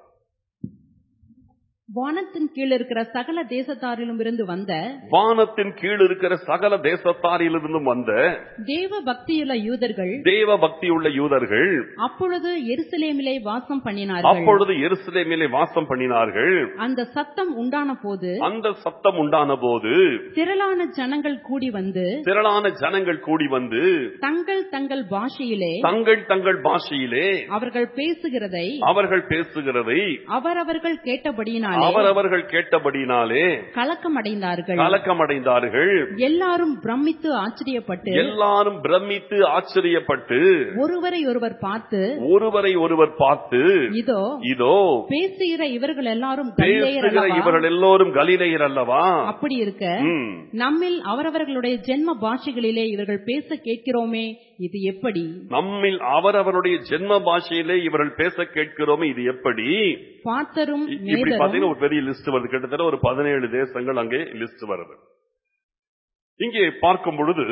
வானத்தின் கீழ் இருக்கிற சகல தேசத்தாரிலும் இருந்து வந்த வானத்தின் கீழ் இருக்கிற சகல தேசத்தாரிலிருந்தும் வந்த தேவ பக்தியுள்ள யூதர்கள் தேவ பக்தியுள்ள யூதர்கள் அப்பொழுது எருசலேமிலே வாசம் பண்ணினார்கள் அப்பொழுது எருசலேமிலே வாசம் பண்ணினார்கள் அந்த சத்தம் உண்டான போது அந்த சத்தம் உண்டான போது திரளான ஜனங்கள் கூடி வந்து திரளான ஜனங்கள் கூடி வந்து தங்கள் தங்கள் பாஷையிலே தங்கள் தங்கள் பாஷையிலே அவர்கள் பேசுகிறதை அவர்கள் பேசுகிறதை அவரவர்கள் கேட்டபடியினாலே அவரவர்கள் கேட்டபடினாலே கலக்கமடைந்தார்கள் கலக்கமடைந்தார்கள் எல்லாரும் பிரமித்து ஆச்சரியப்பட்டு எல்லாரும் பிரமித்து ஆச்சரியப்பட்டு ஒருவரை ஒருவர் பார்த்து ஒருவரை ஒருவர் பார்த்து இதோ இதோ பேசுகிற இவர்கள் எல்லாரும் கலிலேயர் பேசுகிற அல்லவா? இவர்கள் எல்லோரும் கலிலேயர் அல்லவா அப்படி இருக்க ம். நம்மில் அவரவர்களுடைய ஜென்ம பாஷைகளிலே இவர்கள் பேச கேட்கிறோமே இது எப்படி நம்மில் அவரவருடைய ஜென்ம பாஷையிலே இவர்கள் பேச கேட்கிறோமே இது எப்படி பார்த்தரும் இ- இப்படி மேதரும் பாத்தீங்கன்னா ஒரு பெரிய லிஸ்ட் வருது கிட்டத்தட்ட ஒரு பதினேழு தேசங்கள் அங்கே லிஸ்ட் வருது இங்கே பார்க்கும் பொழுது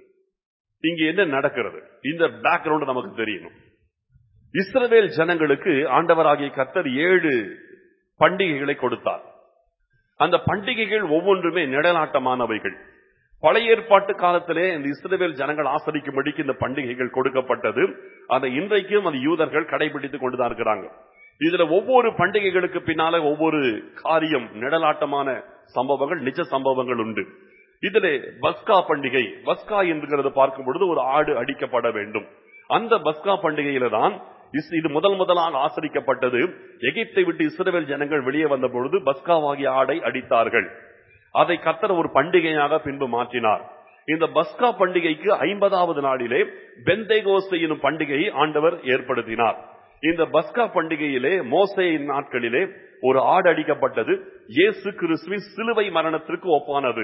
இங்க என்ன நடக்கிறது இந்த பேக்ரவுண்ட் நமக்கு தெரியணும் இஸ்ரவேல் ஜனங்களுக்கு ஆண்டவராகிய கர்த்தர் ஏழு பண்டிகைகளை கொடுத்தார் அந்த பண்டிகைகள் ஒவ்வொன்றுமே நிழலாட்டமானவைகள் பழைய ஏற்பாட்டு காலத்திலே இந்த இஸ்ரவேல் ஜனங்கள் ஆசரிக்கும்படிக்கு இந்த பண்டிகைகள் கொடுக்கப்பட்டது அதை இன்றைக்கும் அந்த யூதர்கள் கடைபிடித்துக் கொண்டுதான் இருக்கிறாங்க இதுல ஒவ்வொரு பண்டிகைகளுக்கு பின்னால ஒவ்வொரு காரியம் நிழலாட்டமான சம்பவங்கள் நிஜ சம்பவங்கள் உண்டு இதிலே பஸ்கா பண்டிகை பஸ்கா என்கிறது பார்க்கும் பொழுது ஒரு ஆடு அடிக்கப்பட வேண்டும் அந்த பஸ்கா பண்டிகையில தான் இஸ்- இது முதல் முதலாக ஆசரிக்கப்பட்டது எகிப்தை விட்டு இஸ்ரவேல் ஜனங்கள் வெளியே வந்த பொழுது பஸ்காவாகிய ஆடை அடித்தார்கள் அதை கத்தர் ஒரு பண்டிகையாக பின்பு மாற்றினார் இந்த பஸ்கா பண்டிகைக்கு ஐம்பதாவது நாளிலே பெந்தைகோஸ்து எனும் பண்டிகையை ஆண்டவர் ஏற்படுத்தினார் இந்த பஸ்கா பண்டிகையிலே மோசையின் நாட்களிலே ஒரு ஆடு அடிக்கப்பட்டது இயேசு கிறிஸ்துவின் சிலுவை மரணத்திற்கு ஒப்பானது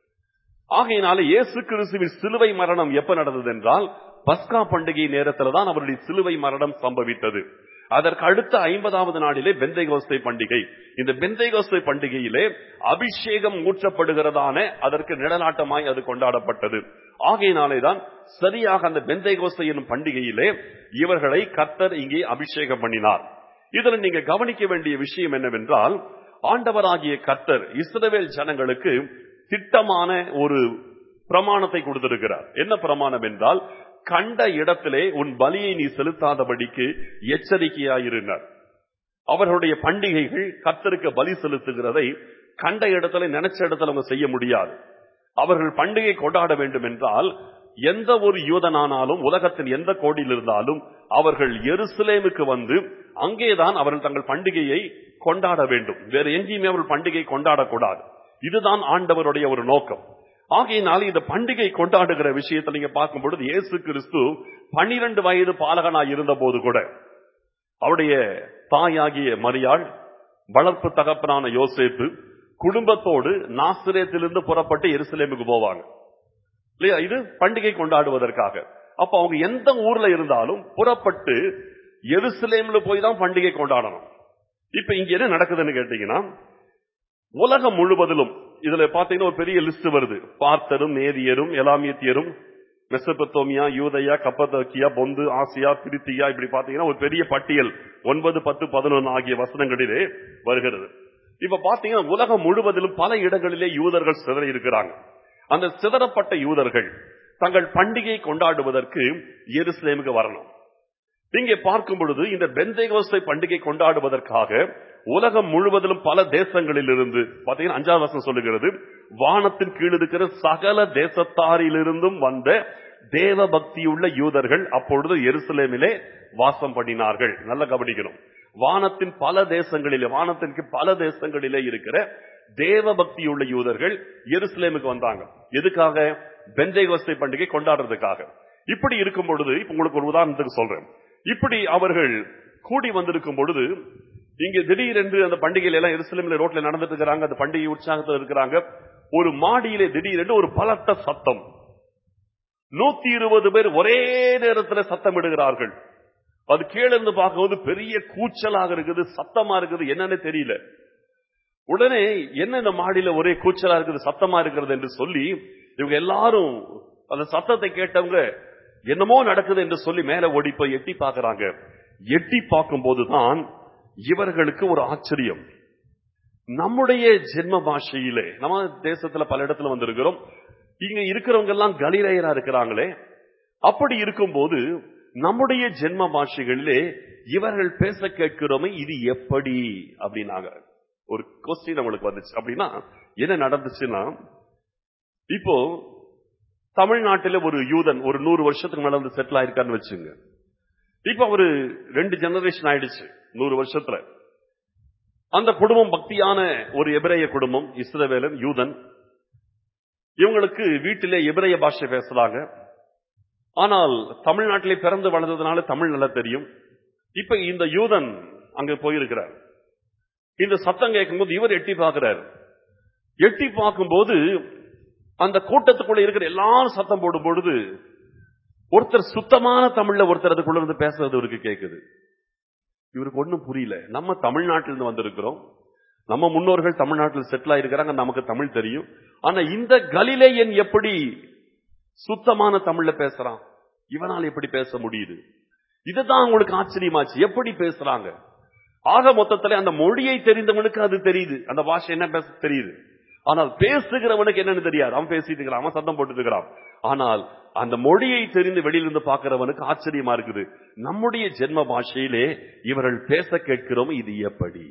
ஆகையினால இயேசு கிறிஸ்துவின் சிலுவை மரணம் எப்ப நடந்தது என்றால் பஸ்கா பண்டிகை நேரத்தில் தான் அவருடைய சிலுவை மரணம் சம்பவித்தது அதற்கு அடுத்த ஐம்பதாவது நாளிலே பெந்தைகோஸ்தை பண்டிகை இந்த பெந்தைகோஸ்தை பண்டிகையிலே அபிஷேகம் ஊற்றப்படுகிறதான அதற்கு நிழலாட்டமாய் அது கொண்டாடப்பட்டது ஆகையினாலே தான் சரியாக அந்த பெந்தைகோஸ்தை என்னும் பண்டிகையிலே இவர்களை கர்த்தர் இங்கே அபிஷேகம் பண்ணினார் இதுல நீங்க கவனிக்க வேண்டிய விஷயம் என்னவென்றால் ஆண்டவராகிய கர்த்தர் இஸ்ரவேல் ஜனங்களுக்கு திட்டமான ஒரு பிரமாணத்தை கொடுத்திருக்கிறார் என்ன பிரமாணம் என்றால் கண்ட இடத்திலே உன் பலியை நீ செலுத்தாதபடிக்கு எச்சரிக்கையாயிருந்தார் அவர்களுடைய பண்டிகைகள் கர்த்தருக்கு பலி செலுத்துகிறதை கண்ட இடத்துல நினைச்ச இடத்துல அவங்க செய்ய முடியாது அவர்கள் பண்டிகை கொண்டாட வேண்டும் என்றால் எந்த ஒரு யூதனானாலும் உலகத்தின் எந்த கோடியில் இருந்தாலும் அவர்கள் எருசலேமுக்கு வந்து அங்கேதான் அவர்கள் தங்கள் பண்டிகையை கொண்டாட வேண்டும் வேற எங்கேயுமே அவர்கள் பண்டிகை கொண்டாடக்கூடாது இதுதான் ஆண்டவருடைய ஒரு நோக்கம் ஆகையினால் இந்த பண்டிகை கொண்டாடுகிற விஷயத்தை நீங்க பார்க்கும் பொழுது இயேசு கிறிஸ்து பன்னிரண்டு வயது பாலகனாய் இருந்த போது கூட அவருடைய தாயாகிய மரியாள் வளர்ப்பு தகப்பனான யோசேப்பு குடும்பத்தோடு நாசிரியத்திலிருந்து புறப்பட்டு எருசலேமுக்கு போவாங்க இல்லையா இது பண்டிகை கொண்டாடுவதற்காக அப்ப அவங்க எந்த ஊர்ல இருந்தாலும் புறப்பட்டு எருசலேம்ல போய் தான் பண்டிகை கொண்டாடணும் இப்ப இங்க என்ன நடக்குதுன்னு கேட்டீங்கன்னா உலகம் முழுவதிலும் இதுல பாத்தீங்கன்னா ஒரு பெரிய லிஸ்ட் வருது பார்த்தரும் நேரியரும் எலாமியத்தியரும் மெசபத்தோமியா யூதயா கப்பதோக்கியா பொந்து ஆசியா பிரித்தியா இப்படி பாத்தீங்கன்னா ஒரு பெரிய பட்டியல் ஒன்பது பத்து பதினொன்று ஆகிய வசனங்களிலே வருகிறது இப்ப பாத்தீங்கன்னா உலகம் முழுவதிலும் பல இடங்களிலே யூதர்கள் சிதற இருக்கிறாங்க அந்த சிதறப்பட்ட யூதர்கள் தங்கள் பண்டிகை கொண்டாடுவதற்கு எருசலேமுக்கு வரணும் இங்கே பார்க்கும் பொழுது இந்த பெந்தைகோஸ்தை பண்டிகை கொண்டாடுவதற்காக உலகம் முழுவதிலும் பல தேசங்களில் இருந்து பாத்தீங்கன்னா அஞ்சாவது வருஷம் சொல்லுகிறது வானத்தின் கீழ் இருக்கிற சகல தேசத்தாரிலிருந்தும் வந்த தேவ பக்தியுள்ள யூதர்கள் அப்பொழுது எருசலேமிலே வாசம் பண்ணினார்கள் நல்ல கவனிக்கணும் வானத்தின் பல தேசங்களிலே வானத்திற்கு பல தேசங்களிலே இருக்கிற தேவ பக்தியுள்ள யூதர்கள் எருசலேமுக்கு வந்தாங்க எதுக்காக பெந்தைகோஸ்தை பண்டிகை கொண்டாடுறதுக்காக இப்படி இருக்கும் பொழுது இப்ப உங்களுக்கு ஒரு உதாரணத்துக்கு சொல்றேன் இப்படி அவர்கள் கூடி வந்திருக்கும் பொழுது இங்க திடீரென்று அந்த பண்டிகையில எல்லாம் எருசலேம்ல ரோட்ல நடந்துட்டு இருக்கிறாங்க அந்த பண்டிகை உற்சாகத்தில் இருக்கிறாங்க ஒரு மாடியிலே திடீரென்று ஒரு பலத்த சத்தம் நூத்தி இருபது பேர் ஒரே நேரத்துல சத்தம் இடுகிறார்கள் அது கீழே இருந்து பார்க்கும்போது பெரிய கூச்சலாக இருக்குது சத்தமா இருக்குது என்னன்னு தெரியல உடனே என்ன இந்த மாடியில ஒரே கூச்சலா இருக்குது சத்தமா இருக்கிறது என்று சொல்லி இவங்க எல்லாரும் அந்த சத்தத்தை கேட்டவங்க என்னமோ நடக்குது என்று சொல்லி மேல ஓடி போய் எட்டி பார்க்கறாங்க எட்டி பார்க்கும் போதுதான் இவர்களுக்கு ஒரு ஆச்சரியம் நம்முடைய ஜென்ம பாஷையிலே நம்ம தேசத்துல பல இடத்துல வந்திருக்கிறோம் இங்க இருக்கிறவங்க எல்லாம் கலிலேயரா இருக்கிறாங்களே அப்படி இருக்கும்போது நம்முடைய ஜென்ம பாஷைகளிலே இவர்கள் பேச கேட்கிறோமே இது எப்படி அப்படின்னாங்க ஒரு கொஸ்டின் நம்மளுக்கு வந்துச்சு அப்படின்னா என்ன நடந்துச்சுன்னா இப்போ தமிழ்நாட்டில ஒரு யூதன் ஒரு நூறு வருஷத்துக்கு மேல வந்து செட்டில் ஆயிருக்கான்னு வச்சுங்க இப்ப அவரு ரெண்டு ஜெனரேஷன் ஆயிடுச்சு நூறு வருஷத்துல அந்த குடும்பம் பக்தியான ஒரு எபிரேய குடும்பம் இஸ்ரவேலன் யூதன் இவங்களுக்கு வீட்டிலே எபிரேய பாஷை பேசுறாங்க ஆனால் தமிழ்நாட்டிலே பிறந்து வளர்ந்ததுனால தமிழ் நல்லா தெரியும் இப்ப இந்த யூதன் அங்க போயிருக்கிறார் இந்த சத்தம் கேட்கும்போது இவர் எட்டி பார்க்கிறார் எட்டி பார்க்கும்போது அந்த கூட்டத்துக்குள்ள இருக்கிற எல்லாரும் சத்தம் போடும் பொழுது ஒருத்தர் சுத்தமான தமிழ்ல ஒருத்தர் அதுக்குள்ள இருந்து பேசுறது இவருக்கு கேட்குது இவருக்கு ஒண்ணும் புரியல நம்ம தமிழ்நாட்டிலிருந்து வந்திருக்கிறோம் நம்ம முன்னோர்கள் தமிழ்நாட்டில் செட்டில் ஆயிருக்கிறாங்க நமக்கு தமிழ் தெரியும் ஆனா இந்த கலிலேயன் எப்படி சுத்தமான தமிழ்ல பேசுறான் இவனால் எப்படி பேச முடியுது இதுதான் உங்களுக்கு ஆச்சரியமாச்சு எப்படி பேசுறாங்க ஆக மொத்தத்துல அந்த மொழியை தெரிந்தவனுக்கு அது தெரியுது அந்த பாஷை என்ன பேச தெரியுது ஆனால் பேசுகிறவனுக்கு என்னன்னு தெரியாது அவன் பேசிட்டு இருக்கிறான் அவன் சத்தம் போட்டு இருக்கிறான் ஆனால் அந்த மொழியை தெரிந்து வெளியிலிருந்து பார்க்கிறவனுக்கு ஆச்சரியமா இருக்குது நம்முடைய ஜென்ம பாஷையிலே இவர்கள் பேச கேட்கிறோம் இது எப்படி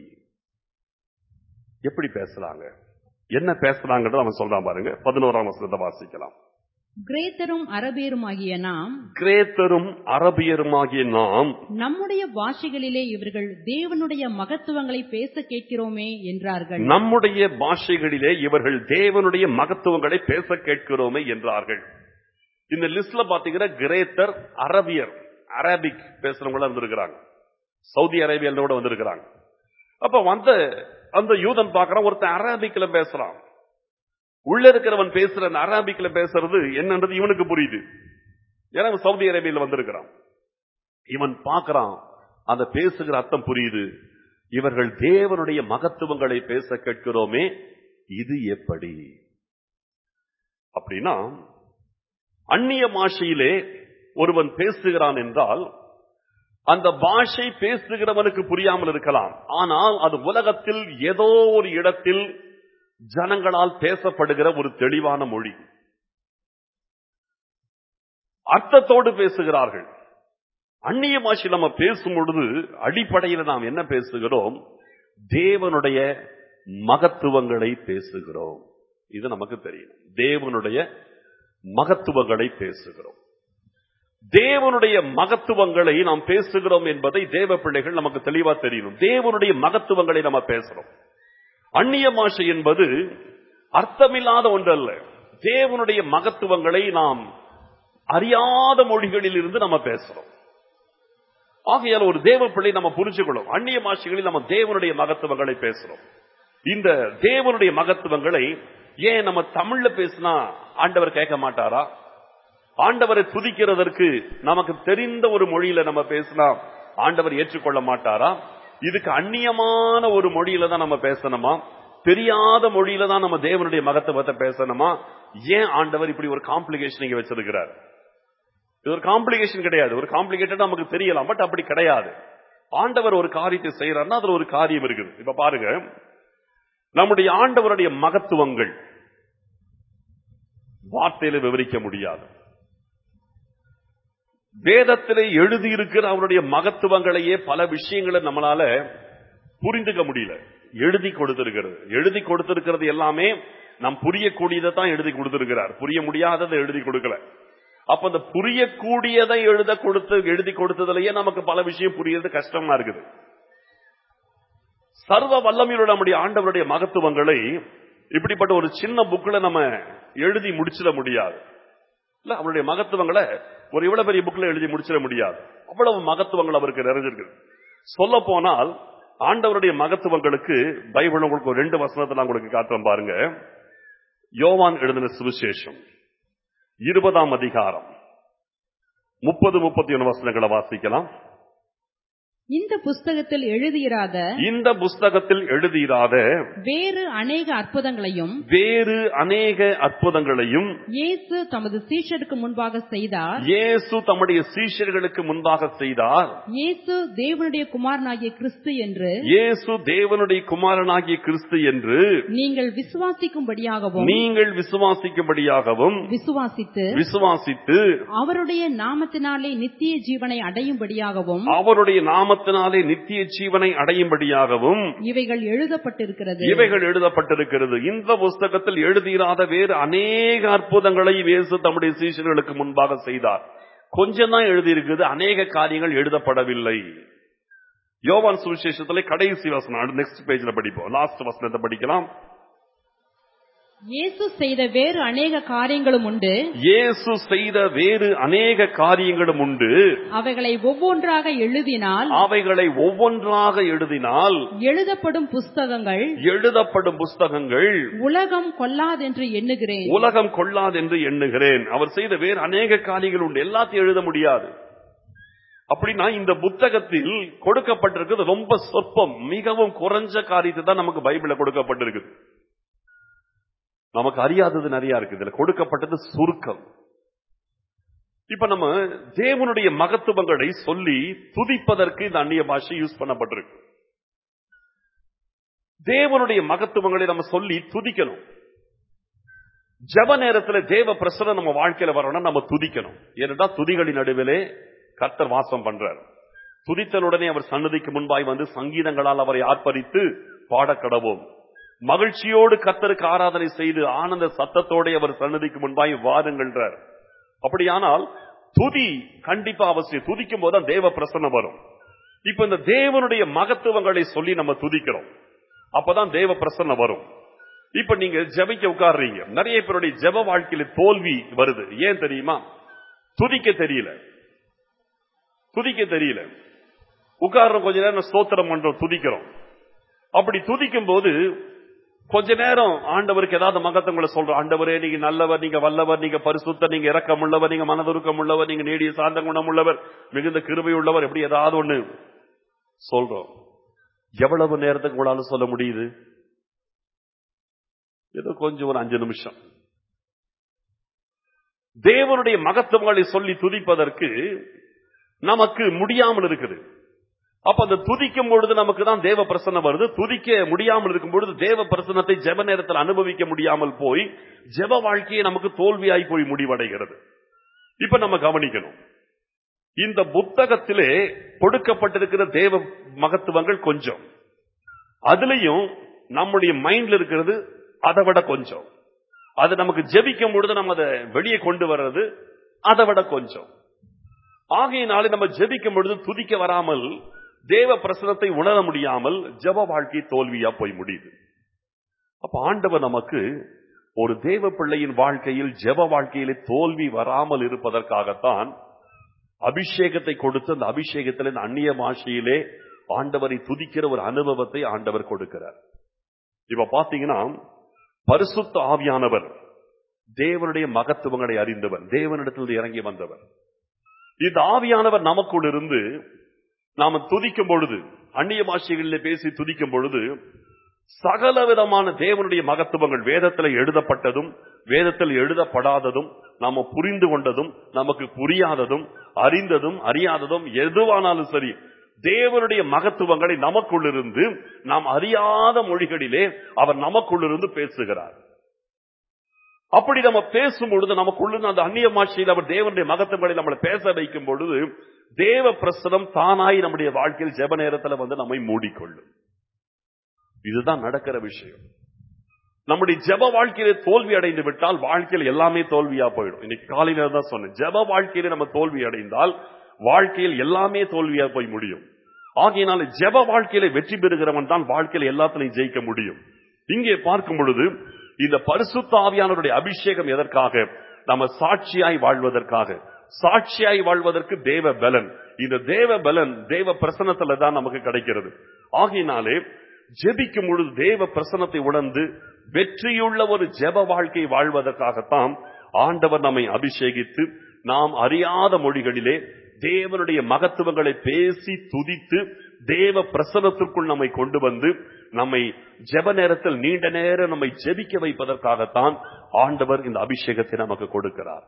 எப்படி பேசுறாங்க என்ன பேசுறாங்கன்றத அவன் சொல்றான் பாருங்க பதினோராம் வசனத்தை வாசிக்கலாம் கிரேத்தரும் அரபியருமாகிய நாம் கிரேத்தரும் அரபியருமாகிய நாம் நம்முடைய பாஷைகளிலே இவர்கள் தேவனுடைய மகத்துவங்களை பேச கேட்கிறோமே என்றார்கள் நம்முடைய பாஷைகளிலே இவர்கள் தேவனுடைய மகத்துவங்களை பேச கேட்கிறோமே என்றார்கள் இந்த லிஸ்ட்ல பாத்தீங்கன்னா கிரேத்தர் அரபியர் அரபிக் பேசுறவங்க வந்திருக்கிறாங்க சவுதி அரேபியால கூட வந்திருக்கிறாங்க அப்ப வந்த அந்த யூதன் பார்க்கறான் ஒருத்தன் அரபிக்ல பேசுறான் உள்ள இருக்கிறவன் பேசுற அந்த அரபிக்ல பேசுறது என்னன்றது இவனுக்கு புரியுது ஏன்னா இவன் சவுதி அரேபியால வந்திருக்கிறான் இவன் பார்க்கறான் அந்த பேசுகிற அர்த்தம் புரியுது இவர்கள் தேவனுடைய மகத்துவங்களை பேச கேட்கிறோமே இது எப்படி அப்படின்னா அந்நிய மாஷையிலே ஒருவன் பேசுகிறான் என்றால் அந்த பாஷை பேசுகிறவனுக்கு புரியாமல் இருக்கலாம் ஆனால் அது உலகத்தில் ஏதோ ஒரு இடத்தில் ஜனங்களால் பேசப்படுகிற ஒரு தெளிவான மொழி அர்த்தத்தோடு பேசுகிறார்கள் அந்நிய பாஷை நம்ம பேசும் பொழுது அடிப்படையில் நாம் என்ன பேசுகிறோம் தேவனுடைய மகத்துவங்களை பேசுகிறோம் இது நமக்கு தெரியும் தேவனுடைய மகத்துவங்களை பேசுகிறோம் தேவனுடைய மகத்துவங்களை நாம் பேசுகிறோம் என்பதை தேவ பிள்ளைகள் நமக்கு தெளிவா தெரியணும் தேவனுடைய மகத்துவங்களை நம்ம பேசுறோம் அந்நிய பாஷை என்பது அர்த்தமில்லாத ஒன்றல்ல தேவனுடைய மகத்துவங்களை நாம் அறியாத மொழிகளில் இருந்து நம்ம பேசுறோம் ஆகையால் ஒரு தேவ பிள்ளை நம்ம புரிஞ்சுக்கணும் அந்நிய பாஷைகளில் நம்ம தேவனுடைய மகத்துவங்களை பேசுறோம் இந்த தேவனுடைய மகத்துவங்களை ஏன் நம்ம தமிழ்ல பேசினா ஆண்டவர் கேட்க மாட்டாரா ஆண்டவரை துதிக்கிறதற்கு நமக்கு தெரிந்த ஒரு மொழியில நம்ம பேசினா ஆண்டவர் ஏற்றுக்கொள்ள மாட்டாரா இதுக்கு அந்நியமான ஒரு மொழியில தான் நம்ம பேசணுமா தெரியாத மொழியில தான் நம்ம தேவனுடைய மகத்துவத்தை பேசணுமா ஏன் ஆண்டவர் இப்படி ஒரு காம்ப்ளிகேஷன் இங்க வச்சிருக்கிறார் இது ஒரு காம்ப்ளிகேஷன் கிடையாது ஒரு காம்ப்ளிகேட்டட் நமக்கு தெரியலாம் பட் அப்படி கிடையாது ஆண்டவர் ஒரு காரியத்தை செய்யறாருன்னா அதுல ஒரு காரியம் இருக்குது இப்ப பாருங்க நம்முடைய ஆண்டவருடைய மகத்துவங்கள் வார்த்தையில விவரிக்க முடியாது வேதத்திலே எழுதியிருக்கிற அவருடைய மகத்துவங்களையே பல விஷயங்களை நம்மளால புரிந்துக்க முடியல எழுதி கொடுத்திருக்கிறது எழுதி கொடுத்திருக்கிறது எல்லாமே நாம் புரியக்கூடியதை தான் எழுதி கொடுத்திருக்கிறார் புரிய முடியாததை எழுதி கொடுக்கல அப்ப அந்த புரியக்கூடியதை எழுத கொடுத்து எழுதி கொடுத்ததுலயே நமக்கு பல விஷயம் புரியறது கஷ்டமா இருக்குது சர்வ வல்லமையோட நம்முடைய ஆண்டவருடைய மகத்துவங்களை இப்படிப்பட்ட ஒரு சின்ன புக்ல நம்ம எழுதி முடிச்சிட முடியாது இல்ல அவருடைய மகத்துவங்களை ஒரு இவ்வளவு பெரிய புக்ல எழுதி முடிச்சிட முடியாது அவ்வளவு மகத்துவங்கள் அவருக்கு நிறைஞ்சிருக்கு சொல்ல போனால் ஆண்டவருடைய மகத்துவங்களுக்கு பைபிள் உங்களுக்கு ஒரு ரெண்டு வசனத்தை நான் உங்களுக்கு காட்டுறேன் பாருங்க யோவான் எழுதின சுவிசேஷம் இருபதாம் அதிகாரம் முப்பது முப்பத்தி ஒன்று வசனங்களை வாசிக்கலாம் இந்த புஸ்தகத்தில் எழுதியிராத இந்த புஸ்தகத்தில் எழுதியிராத வேறு அநேக அற்புதங்களையும் வேறு அநேக அற்புதங்களையும் இயேசு தமது சீஷருக்கு முன்பாக செய்தார் இயேசு தம்முடைய சீஷர்களுக்கு முன்பாக செய்தார் இயேசு தேவனுடைய குமாரனாகிய கிறிஸ்து என்று இயேசு தேவனுடைய குமாரனாகிய கிறிஸ்து என்று நீங்கள் விசுவாசிக்கும்படியாகவும் நீங்கள் விசுவாசிக்கும்படியாகவும் விசுவாசித்து விசுவாசித்து அவருடைய நாமத்தினாலே நித்திய ஜீவனை அடையும்படியாகவும் அவருடைய நாமத்தினாலே நித்திய ஜீவனை அடையும்படியாகவும் இவைகள் எழுதப்பட்டிருக்கிறது இவைகள் எழுதப்பட்டிருக்கிறது இந்த புஸ்தகத்தில் எழுதியிராத வேறு அநேக அற்புதங்களை இயேசு தம்முடைய சீஷர்களுக்கு முன்பாக செய்தார் கொஞ்சம் தான் எழுதியிருக்குது அநேக காரியங்கள் எழுதப்படவில்லை யோவான் சுவிசேஷத்துல கடைசி வசனம் நெக்ஸ்ட் பேஜ்ல படிப்போம் லாஸ்ட் வசனத்தை படிக்கலாம் இயேசு செய்த வேறு அநேக காரியங்களும் உண்டு இயேசு செய்த வேறு அநேக காரியங்களும் உண்டு அவைகளை ஒவ்வொன்றாக எழுதினால் அவைகளை ஒவ்வொன்றாக எழுதினால் எழுதப்படும் புஸ்தகங்கள் எழுதப்படும் புஸ்தகங்கள் உலகம் கொல்லாதென்று எண்ணுகிறேன் உலகம் கொள்ளாது என்று எண்ணுகிறேன் அவர் செய்த வேறு அநேக காரியங்கள் உண்டு எல்லாத்தையும் எழுத முடியாது அப்படின்னா இந்த புத்தகத்தில் கொடுக்கப்பட்டிருக்கிறது ரொம்ப சொற்பம் மிகவும் குறைஞ்ச காரியத்தை தான் நமக்கு பைபிள்ல கொடுக்கப்பட்டிருக்குது நமக்கு அறியாதது நிறைய இருக்கு இதுல கொடுக்கப்பட்டது சுருக்கம் இப்ப நம்ம தேவனுடைய மகத்துவங்களை சொல்லி துதிப்பதற்கு இந்த அந்நிய பாஷை யூஸ் பண்ணப்பட்டிருக்கு தேவனுடைய மகத்துவங்களை நம்ம சொல்லி துதிக்கணும் ஜப நேரத்துல தேவ பிரசனம் நம்ம வாழ்க்கையில வரணும் நம்ம துதிக்கணும் ஏனென்றால் துதிகளின் நடுவிலே கர்த்தர் வாசம் பண்றார் துதித்தலுடனே அவர் சன்னதிக்கு முன்பாய் வந்து சங்கீதங்களால் அவரை ஆர்ப்பரித்து பாடக்கடவோம் மகிழ்ச்சியோடு கர்த்தருக்கு ஆராதனை செய்து ஆனந்த சத்தத்தோட அவர் சன்னதிக்கு முன்பாய் வாருங்கள்ன்றார் அப்படியானால் துதி கண்டிப்பா அவசியம் துதிக்கும் போது தேவ பிரசன்னம் வரும் இப்ப இந்த தேவனுடைய மகத்துவங்களை சொல்லி நம்ம துதிக்கிறோம் அப்பதான் தேவ பிரசன்னம் வரும் இப்ப நீங்க ஜெபிக்க உட்கார்றீங்க நிறைய பேருடைய ஜெப வாழ்க்கையில தோல்வி வருது ஏன் தெரியுமா துதிக்க தெரியல துதிக்க தெரியல உட்கார்றோம் கொஞ்ச நேரம் ஸ்தோத்திரம் பண்றோம் துதிக்கிறோம் அப்படி துதிக்கும் போது கொஞ்ச நேரம் ஆண்டவருக்கு ஏதாவது மகத்தவங்களை சொல்றோம் ஆண்டவரே நீங்க நல்லவர் நீங்க வல்லவர் நீங்க பரிசுத்த நீங்க இரக்கம் உள்ளவர் நீங்க மனதுருக்கம் உள்ளவர் நீங்க நீடிய சார்ந்த குணம் உள்ளவர் மிகுந்த கிருபை உள்ளவர் எப்படி ஏதாவது ஒண்ணு சொல்றோம் எவ்வளவு நேரத்துக்கு உங்களால சொல்ல முடியுது ஏதோ கொஞ்சம் ஒரு அஞ்சு நிமிஷம் தேவனுடைய மகத்துவங்களை சொல்லி துதிப்பதற்கு நமக்கு முடியாமல் இருக்குது அப்ப அந்த துதிக்கும் பொழுது நமக்கு தான் தேவ பிரசன்னம் வருது துதிக்க முடியாமல் இருக்கும் பொழுது தேவ பிரசன்னத்தை ஜெப நேரத்தில் அனுபவிக்க முடியாமல் போய் ஜெப வாழ்க்கையை நமக்கு தோல்வியாய் போய் முடிவடைகிறது இப்ப நம்ம கவனிக்கணும் இந்த புத்தகத்திலே கொடுக்கப்பட்டிருக்கிற தேவ மகத்துவங்கள் கொஞ்சம் அதுலயும் நம்முடைய மைண்ட்ல இருக்கிறது அதை விட கொஞ்சம் அது நமக்கு ஜெபிக்கும் பொழுது நம்ம அதை வெளியே கொண்டு வர்றது அதை விட கொஞ்சம் ஆகையினாலே நம்ம ஜெபிக்கும் பொழுது துதிக்க வராமல் தேவ பிரசனத்தை உணர முடியாமல் ஜெப வாழ்க்கை தோல்வியா போய் முடியுது அப்ப ஆண்டவர் நமக்கு ஒரு தேவ பிள்ளையின் வாழ்க்கையில் ஜெப வாழ்க்கையிலே தோல்வி வராமல் இருப்பதற்காகத்தான் அபிஷேகத்தை கொடுத்து அந்த அபிஷேகத்தில் இந்த அந்நிய பாஷையிலே ஆண்டவரை துதிக்கிற ஒரு அனுபவத்தை ஆண்டவர் கொடுக்கிறார் இப்ப பாத்தீங்கன்னா பரிசுத்த ஆவியானவர் தேவனுடைய மகத்துவங்களை அறிந்தவர் தேவனிடத்தில் இறங்கி வந்தவர் இந்த ஆவியானவர் நமக்குள் இருந்து நாம துதிக்கும் பொழுது அந்நிய பாஷைகளிலே பேசி துதிக்கும் பொழுது சகல விதமான தேவனுடைய மகத்துவங்கள் வேதத்தில் எழுதப்பட்டதும் வேதத்தில் எழுதப்படாததும் நாம புரிந்து கொண்டதும் நமக்கு புரியாததும் அறிந்ததும் அறியாததும் எதுவானாலும் சரி தேவனுடைய மகத்துவங்களை நமக்குள்ளிருந்து நாம் அறியாத மொழிகளிலே அவர் நமக்குள்ளிருந்து பேசுகிறார் அப்படி நம்ம பேசும் பொழுது நமக்குள்ள அந்த அந்நிய மாட்சியில் அவர் தேவனுடைய மகத்துவங்களை நம்மளை பேச வைக்கும் பொழுது தேவ பிரசனம் தானாய் நம்முடைய வாழ்க்கையில் ஜெப நேரத்தில் வந்து நம்மை மூடிக்கொள்ளும் இதுதான் நடக்கிற விஷயம் நம்முடைய ஜெப வாழ்க்கையில தோல்வி அடைந்து விட்டால் வாழ்க்கையில் எல்லாமே தோல்வியா போயிடும் இன்னைக்கு காலையில தான் சொன்னேன் ஜெப வாழ்க்கையில நம்ம தோல்வி அடைந்தால் வாழ்க்கையில் எல்லாமே தோல்வியா போய் முடியும் ஆகையினால ஜெப வாழ்க்கையில வெற்றி பெறுகிறவன் தான் வாழ்க்கையில எல்லாத்திலையும் ஜெயிக்க முடியும் இங்கே பார்க்கும் பொழுது இந்த பரிசுத்த ஆவியானவருடைய அபிஷேகம் எதற்காக நம்ம சாட்சியாய் வாழ்வதற்காக சாட்சியாய் வாழ்வதற்கு தேவ பலன் இந்த தேவ பலன் தேவ பிரசனத்துல தான் நமக்கு கிடைக்கிறது ஆகையினாலே ஜெபிக்கும் பொழுது தேவ பிரசனத்தை உணர்ந்து வெற்றியுள்ள ஒரு ஜெப வாழ்க்கை வாழ்வதற்காகத்தான் ஆண்டவர் நம்மை அபிஷேகித்து நாம் அறியாத மொழிகளிலே தேவனுடைய மகத்துவங்களை பேசி துதித்து தேவ பிரசனத்திற்குள் நம்மை கொண்டு வந்து நம்மை ஜெப நேரத்தில் நீண்ட நேரம் நம்மை ஜெபிக்க வைப்பதற்காகத்தான் ஆண்டவர் இந்த அபிஷேகத்தை நமக்கு கொடுக்கிறார்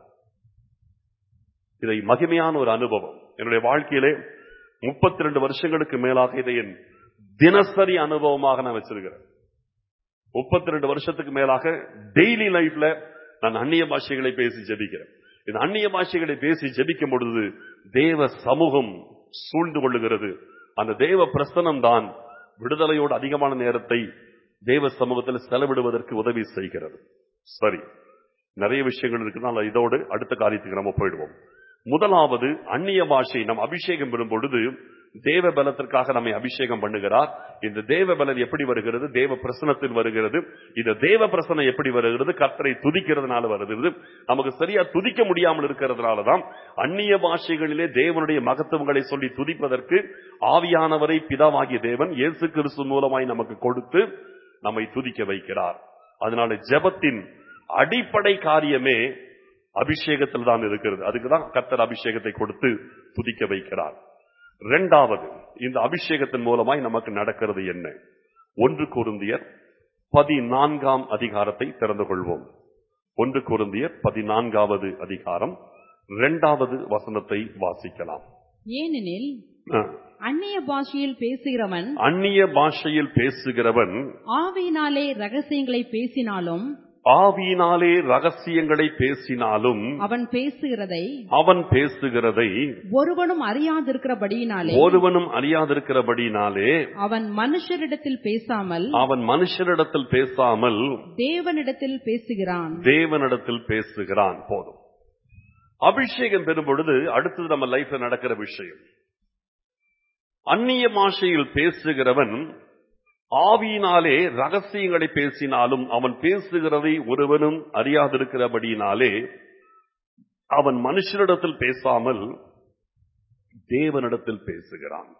இதை மகிமையான ஒரு அனுபவம் என்னுடைய வாழ்க்கையிலே முப்பத்தி ரெண்டு வருஷங்களுக்கு மேலாக இதை என் தினசரி அனுபவமாக நான் வச்சிருக்கிறேன் முப்பத்தி ரெண்டு வருஷத்துக்கு மேலாக டெய்லி லைஃப்ல நான் அந்நிய பாஷைகளை பேசி ஜெபிக்கிறேன் இந்த அந்நிய பாஷைகளை பேசி ஜெபிக்கும் பொழுது தேவ சமூகம் சூழ்ந்து கொள்ளுகிறது அந்த தேவ பிரசனம் தான் விடுதலையோடு அதிகமான நேரத்தை தேவ சமூகத்தில் செலவிடுவதற்கு உதவி செய்கிறது சரி நிறைய விஷயங்கள் இருக்குனால இதோடு அடுத்த காரியத்துக்கு நம்ம போயிடுவோம் முதலாவது அந்நிய பாஷை நம் அபிஷேகம் பெறும் பொழுது தேவ பலத்திற்காக நம்மை அபிஷேகம் பண்ணுகிறார் இந்த தேவ பலன் எப்படி வருகிறது தேவ பிரசனத்தில் வருகிறது இந்த தேவ பிரசனம் எப்படி வருகிறது கர்த்தரை துதிக்கிறதுனால வருகிறது நமக்கு சரியா துதிக்க முடியாமல் இருக்கிறதுனால தான் அந்நிய பாஷைகளிலே தேவனுடைய மகத்துவங்களை சொல்லி துதிப்பதற்கு ஆவியானவரை பிதாவாகிய தேவன் இயேசு கிறிஸ்து மூலமாய் நமக்கு கொடுத்து நம்மை துதிக்க வைக்கிறார் அதனால ஜெபத்தின் அடிப்படை காரியமே அபிஷேகத்தில் தான் இருக்கிறது அதுக்கு தான் கர்த்தர் அபிஷேகத்தை கொடுத்து துதிக்க வைக்கிறார் இரண்டாவது இந்த அபிஷேகத்தின் மூலமாய் நமக்கு நடக்கிறது என்ன ஒன்று குருந்தியர் பதினான்காம் அதிகாரத்தை திறந்து கொள்வோம் ஒன்று குருந்தியர் பதினான்காவது அதிகாரம் இரண்டாவது வசனத்தை வாசிக்கலாம் ஏனெனில் அஹ், அந்நிய பாஷையில் பேசுகிறவன் அந்நிய பாஷையில் பேசுகிறவன் ஆவியினாலே ரகசியங்களை பேசினாலும் ஆவியினாலே ரகசியங்களை பேசினாலும் அவன் பேசுகிறதை அவன் பேசுகிறதை ஒருவனும் அறியாதிருக்கிறபடியினாலே ஒருவனும் அறியாதிருக்கிறபடினாலே அவன் மனுஷரிடத்தில் பேசாமல் அவன் மனுஷரிடத்தில் பேசாமல் தேவனிடத்தில் பேசுகிறான் தேவனிடத்தில் பேசுகிறான் போதும் அபிஷேகம் பெறும் பொழுது அடுத்தது நம்ம லைஃப்ல நடக்கிற விஷயம் அந்நிய பாஷையில் பேசுகிறவன் ஆவியினாலே ரகசியங்களை பேசினாலும் அவன் பேசுகிறதை ஒருவனும் அறியாதிருக்கிறபடியினாலே அவன் மனுஷரிடத்தில் பேசாமல் தேவனிடத்தில் பேசுகிறான்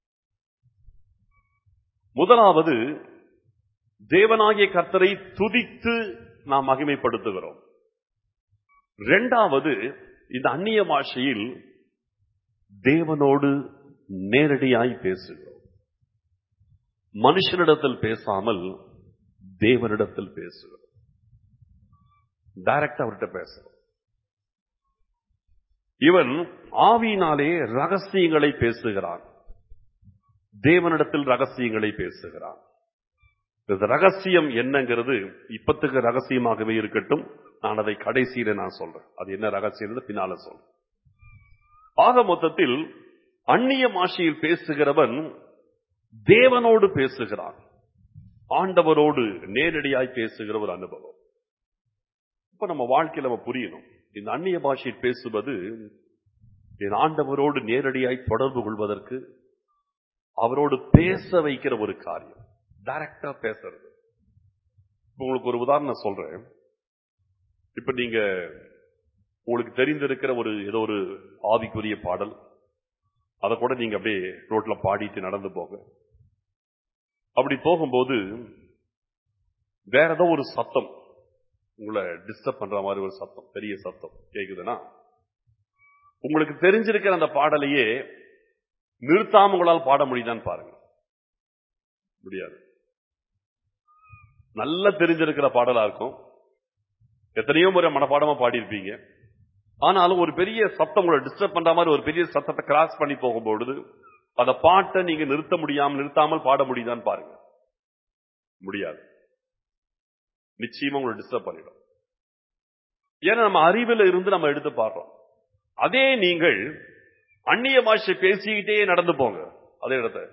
முதலாவது தேவனாகிய கர்த்தரை துதித்து நாம் மகிமைப்படுத்துகிறோம் இரண்டாவது இந்த அந்நிய பாஷையில் தேவனோடு நேரடியாய் பேசுகிறோம் மனுஷனிடத்தில் பேசாமல் தேவனிடத்தில் பேசுகிறோம் டைரக்டா அவர்கிட்ட பேசுறோம் இவன் ஆவியினாலே ரகசியங்களை பேசுகிறான் தேவனிடத்தில் ரகசியங்களை பேசுகிறான் இந்த ரகசியம் என்னங்கிறது இப்பத்துக்கு ரகசியமாகவே இருக்கட்டும் நான் அதை கடைசியில நான் சொல்றேன் அது என்ன ரகசியம் பின்னால சொல்றேன் ஆக மொத்தத்தில் அந்நிய மாஷையில் பேசுகிறவன் தேவனோடு பேசுகிறான் ஆண்டவரோடு நேரடியாய் பேசுகிற ஒரு அனுபவம் இப்ப நம்ம வாழ்க்கையில நம்ம புரியணும் இந்த அந்நிய பாஷையில் பேசுவது என் ஆண்டவரோடு நேரடியாய் தொடர்பு கொள்வதற்கு அவரோடு பேச வைக்கிற ஒரு காரியம் டைரக்டா பேசுறது இப்ப உங்களுக்கு ஒரு உதாரணம் சொல்றேன் இப்ப நீங்க உங்களுக்கு தெரிந்திருக்கிற ஒரு ஏதோ ஒரு ஆவிக்குரிய பாடல் அதை கூட நீங்க அப்படியே ரோட்ல பாடிட்டு நடந்து போக அப்படி போகும்போது வேற ஏதோ ஒரு சத்தம் உங்களை டிஸ்டர்ப் பண்ற மாதிரி ஒரு சத்தம் பெரிய சத்தம் கேக்குதுன்னா உங்களுக்கு தெரிஞ்சிருக்கிற அந்த பாடலையே நிறுத்தாம உங்களால் பாட முடியுதான்னு பாருங்க முடியாது நல்லா தெரிஞ்சிருக்கிற பாடலா இருக்கும் எத்தனையோ முறை மனப்பாடமா பாடியிருப்பீங்க ஆனாலும் ஒரு பெரிய சத்தம் உங்களை டிஸ்டர்ப் பண்ற மாதிரி ஒரு பெரிய சத்தத்தை கிராஸ் பண்ணி போகும்பொழுது அந்த பாட்டை நீங்க நிறுத்த முடியாம நிறுத்தாமல் பாட முடியுதான்னு பாருங்க முடியாது நிச்சயமா உங்களை டிஸ்டர்ப் பண்ணிடும் ஏன்னா நம்ம அறிவில் இருந்து நம்ம எடுத்து பாடுறோம் அதே நீங்கள் அந்நிய பாஷை பேசிக்கிட்டே நடந்து போங்க அதே இடத்த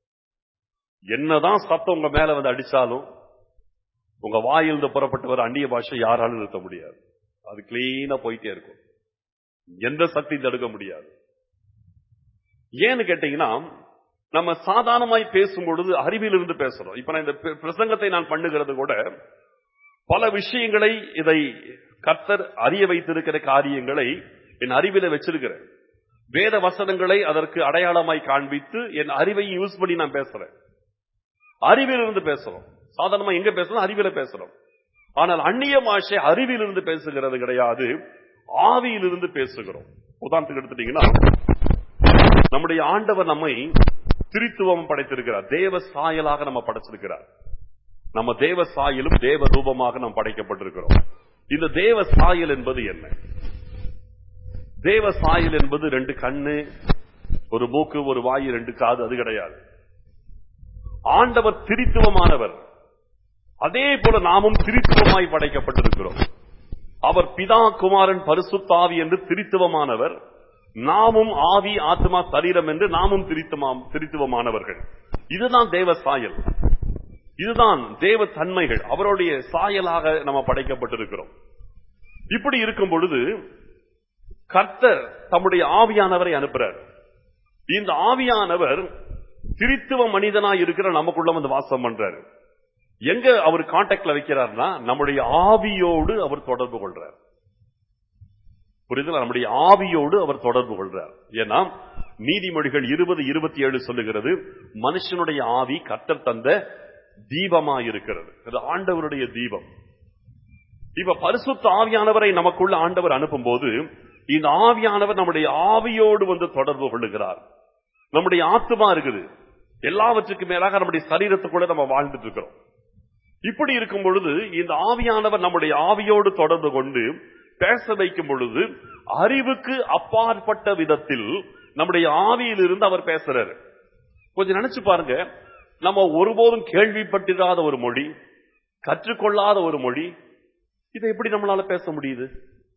என்னதான் சத்தம் உங்க மேல வந்து அடிச்சாலும் உங்க வாயிலிருந்து புறப்பட்டவர் அந்நிய பாஷை யாராலும் நிறுத்த முடியாது அது கிளீனா போயிட்டே இருக்கும் எந்த சக்தி தடுக்க முடியாது ஏன்னு கேட்டீங்கன்னா நம்ம சாதாரணமாய் பேசும் பொழுது அறிவிலிருந்து பேசுறோம் இப்ப நான் இந்த பிர- பிரசங்கத்தை நான் பண்ணுகிறது கூட பல விஷயங்களை இதை கர்த்தர் அறிய வைத்திருக்கிற காரியங்களை என் அறிவில வச்சிருக்கிறேன் வேத வசனங்களை அதற்கு அடையாளமாய் காண்பித்து என் அறிவை யூஸ் பண்ணி நான் பேசுறேன் அறிவிலிருந்து பேசுறோம் சாதாரணமா எங்க பேசுறோம் அறிவில பேசுறோம் ஆனால் அந்நிய மாஷை அறிவிலிருந்து பேசுகிறது கிடையாது ஆவியிலிருந்து பேசுகிறோம் உதாரணத்துக்கு எடுத்துட்டீங்கன்னா நம்முடைய ஆண்டவர் நம்மை திரித்துவம் படைத்திருக்கிறார் தேவ சாயலாக நம்ம படைச்சிருக்கிறார் நம்ம தேவ சாயலும் தேவ ரூபமாக நாம் படைக்கப்பட்டிருக்கிறோம் இந்த தேவ சாயல் என்பது என்ன தேவ சாயல் என்பது ரெண்டு கண்ணு ஒரு மூக்கு ஒரு வாயு ரெண்டு காது அது கிடையாது ஆண்டவர் திரித்துவமானவர் அதே போல நாமும் திரித்துவமாய் படைக்கப்பட்டிருக்கிறோம் அவர் பிதா குமாரன் பரிசுத்தாவி என்று திரித்துவமானவர் நாமும் ஆவி ஆத்மா சரீரம் என்று நாமும் திரித்துவமாம் திரித்துவமானவர்கள் இதுதான் தேவ சாயல் இதுதான் தேவ தன்மைகள் அவருடைய சாயலாக நம்ம படைக்கப்பட்டிருக்கிறோம் இப்படி இருக்கும் பொழுது கர்த்தர் தம்முடைய ஆவியானவரை அனுப்புறார் இந்த ஆவியானவர் திரித்துவ மனிதனாய் இருக்கிற நமக்குள்ள வந்து வாசம் பண்றாரு எங்க அவர் கான்டாக்ட்ல வைக்கிறார்னா நம்முடைய ஆவியோடு அவர் தொடர்பு கொள்றார் புரியுதுல நம்முடைய ஆவியோடு அவர் தொடர்பு கொள்றார் ஏன்னா நீதிமொழிகள் இருபது இருபத்தி ஏழு சொல்லுகிறது மனுஷனுடைய ஆவி கர்த்தர் தந்த தீபமா இருக்கிறது அது ஆண்டவருடைய தீபம் இப்ப பரிசுத்த ஆவியானவரை நமக்குள்ள ஆண்டவர் அனுப்பும் போது இந்த ஆவியானவர் நம்முடைய ஆவியோடு வந்து தொடர்பு கொள்ளுகிறார் நம்முடைய ஆத்துமா இருக்குது எல்லாவற்றுக்கும் மேலாக நம்முடைய சரீரத்துக்குள்ள நம்ம வாழ்ந்துட்டு இருக்கிறோம் இப்படி இருக்கும் பொழுது இந்த ஆவியானவர் நம்முடைய ஆவியோடு தொடர்பு கொண்டு பேச வைக்கும் பொழுது அறிவுக்கு அப்பாற்பட்ட விதத்தில் நம்முடைய ஆவியிலிருந்து அவர் பேசுறாரு கொஞ்சம் நினைச்சு பாருங்க நம்ம ஒருபோதும் கேள்விப்பட்டிராத ஒரு மொழி கற்றுக்கொள்ளாத ஒரு மொழி இதை எப்படி நம்மளால பேச முடியுது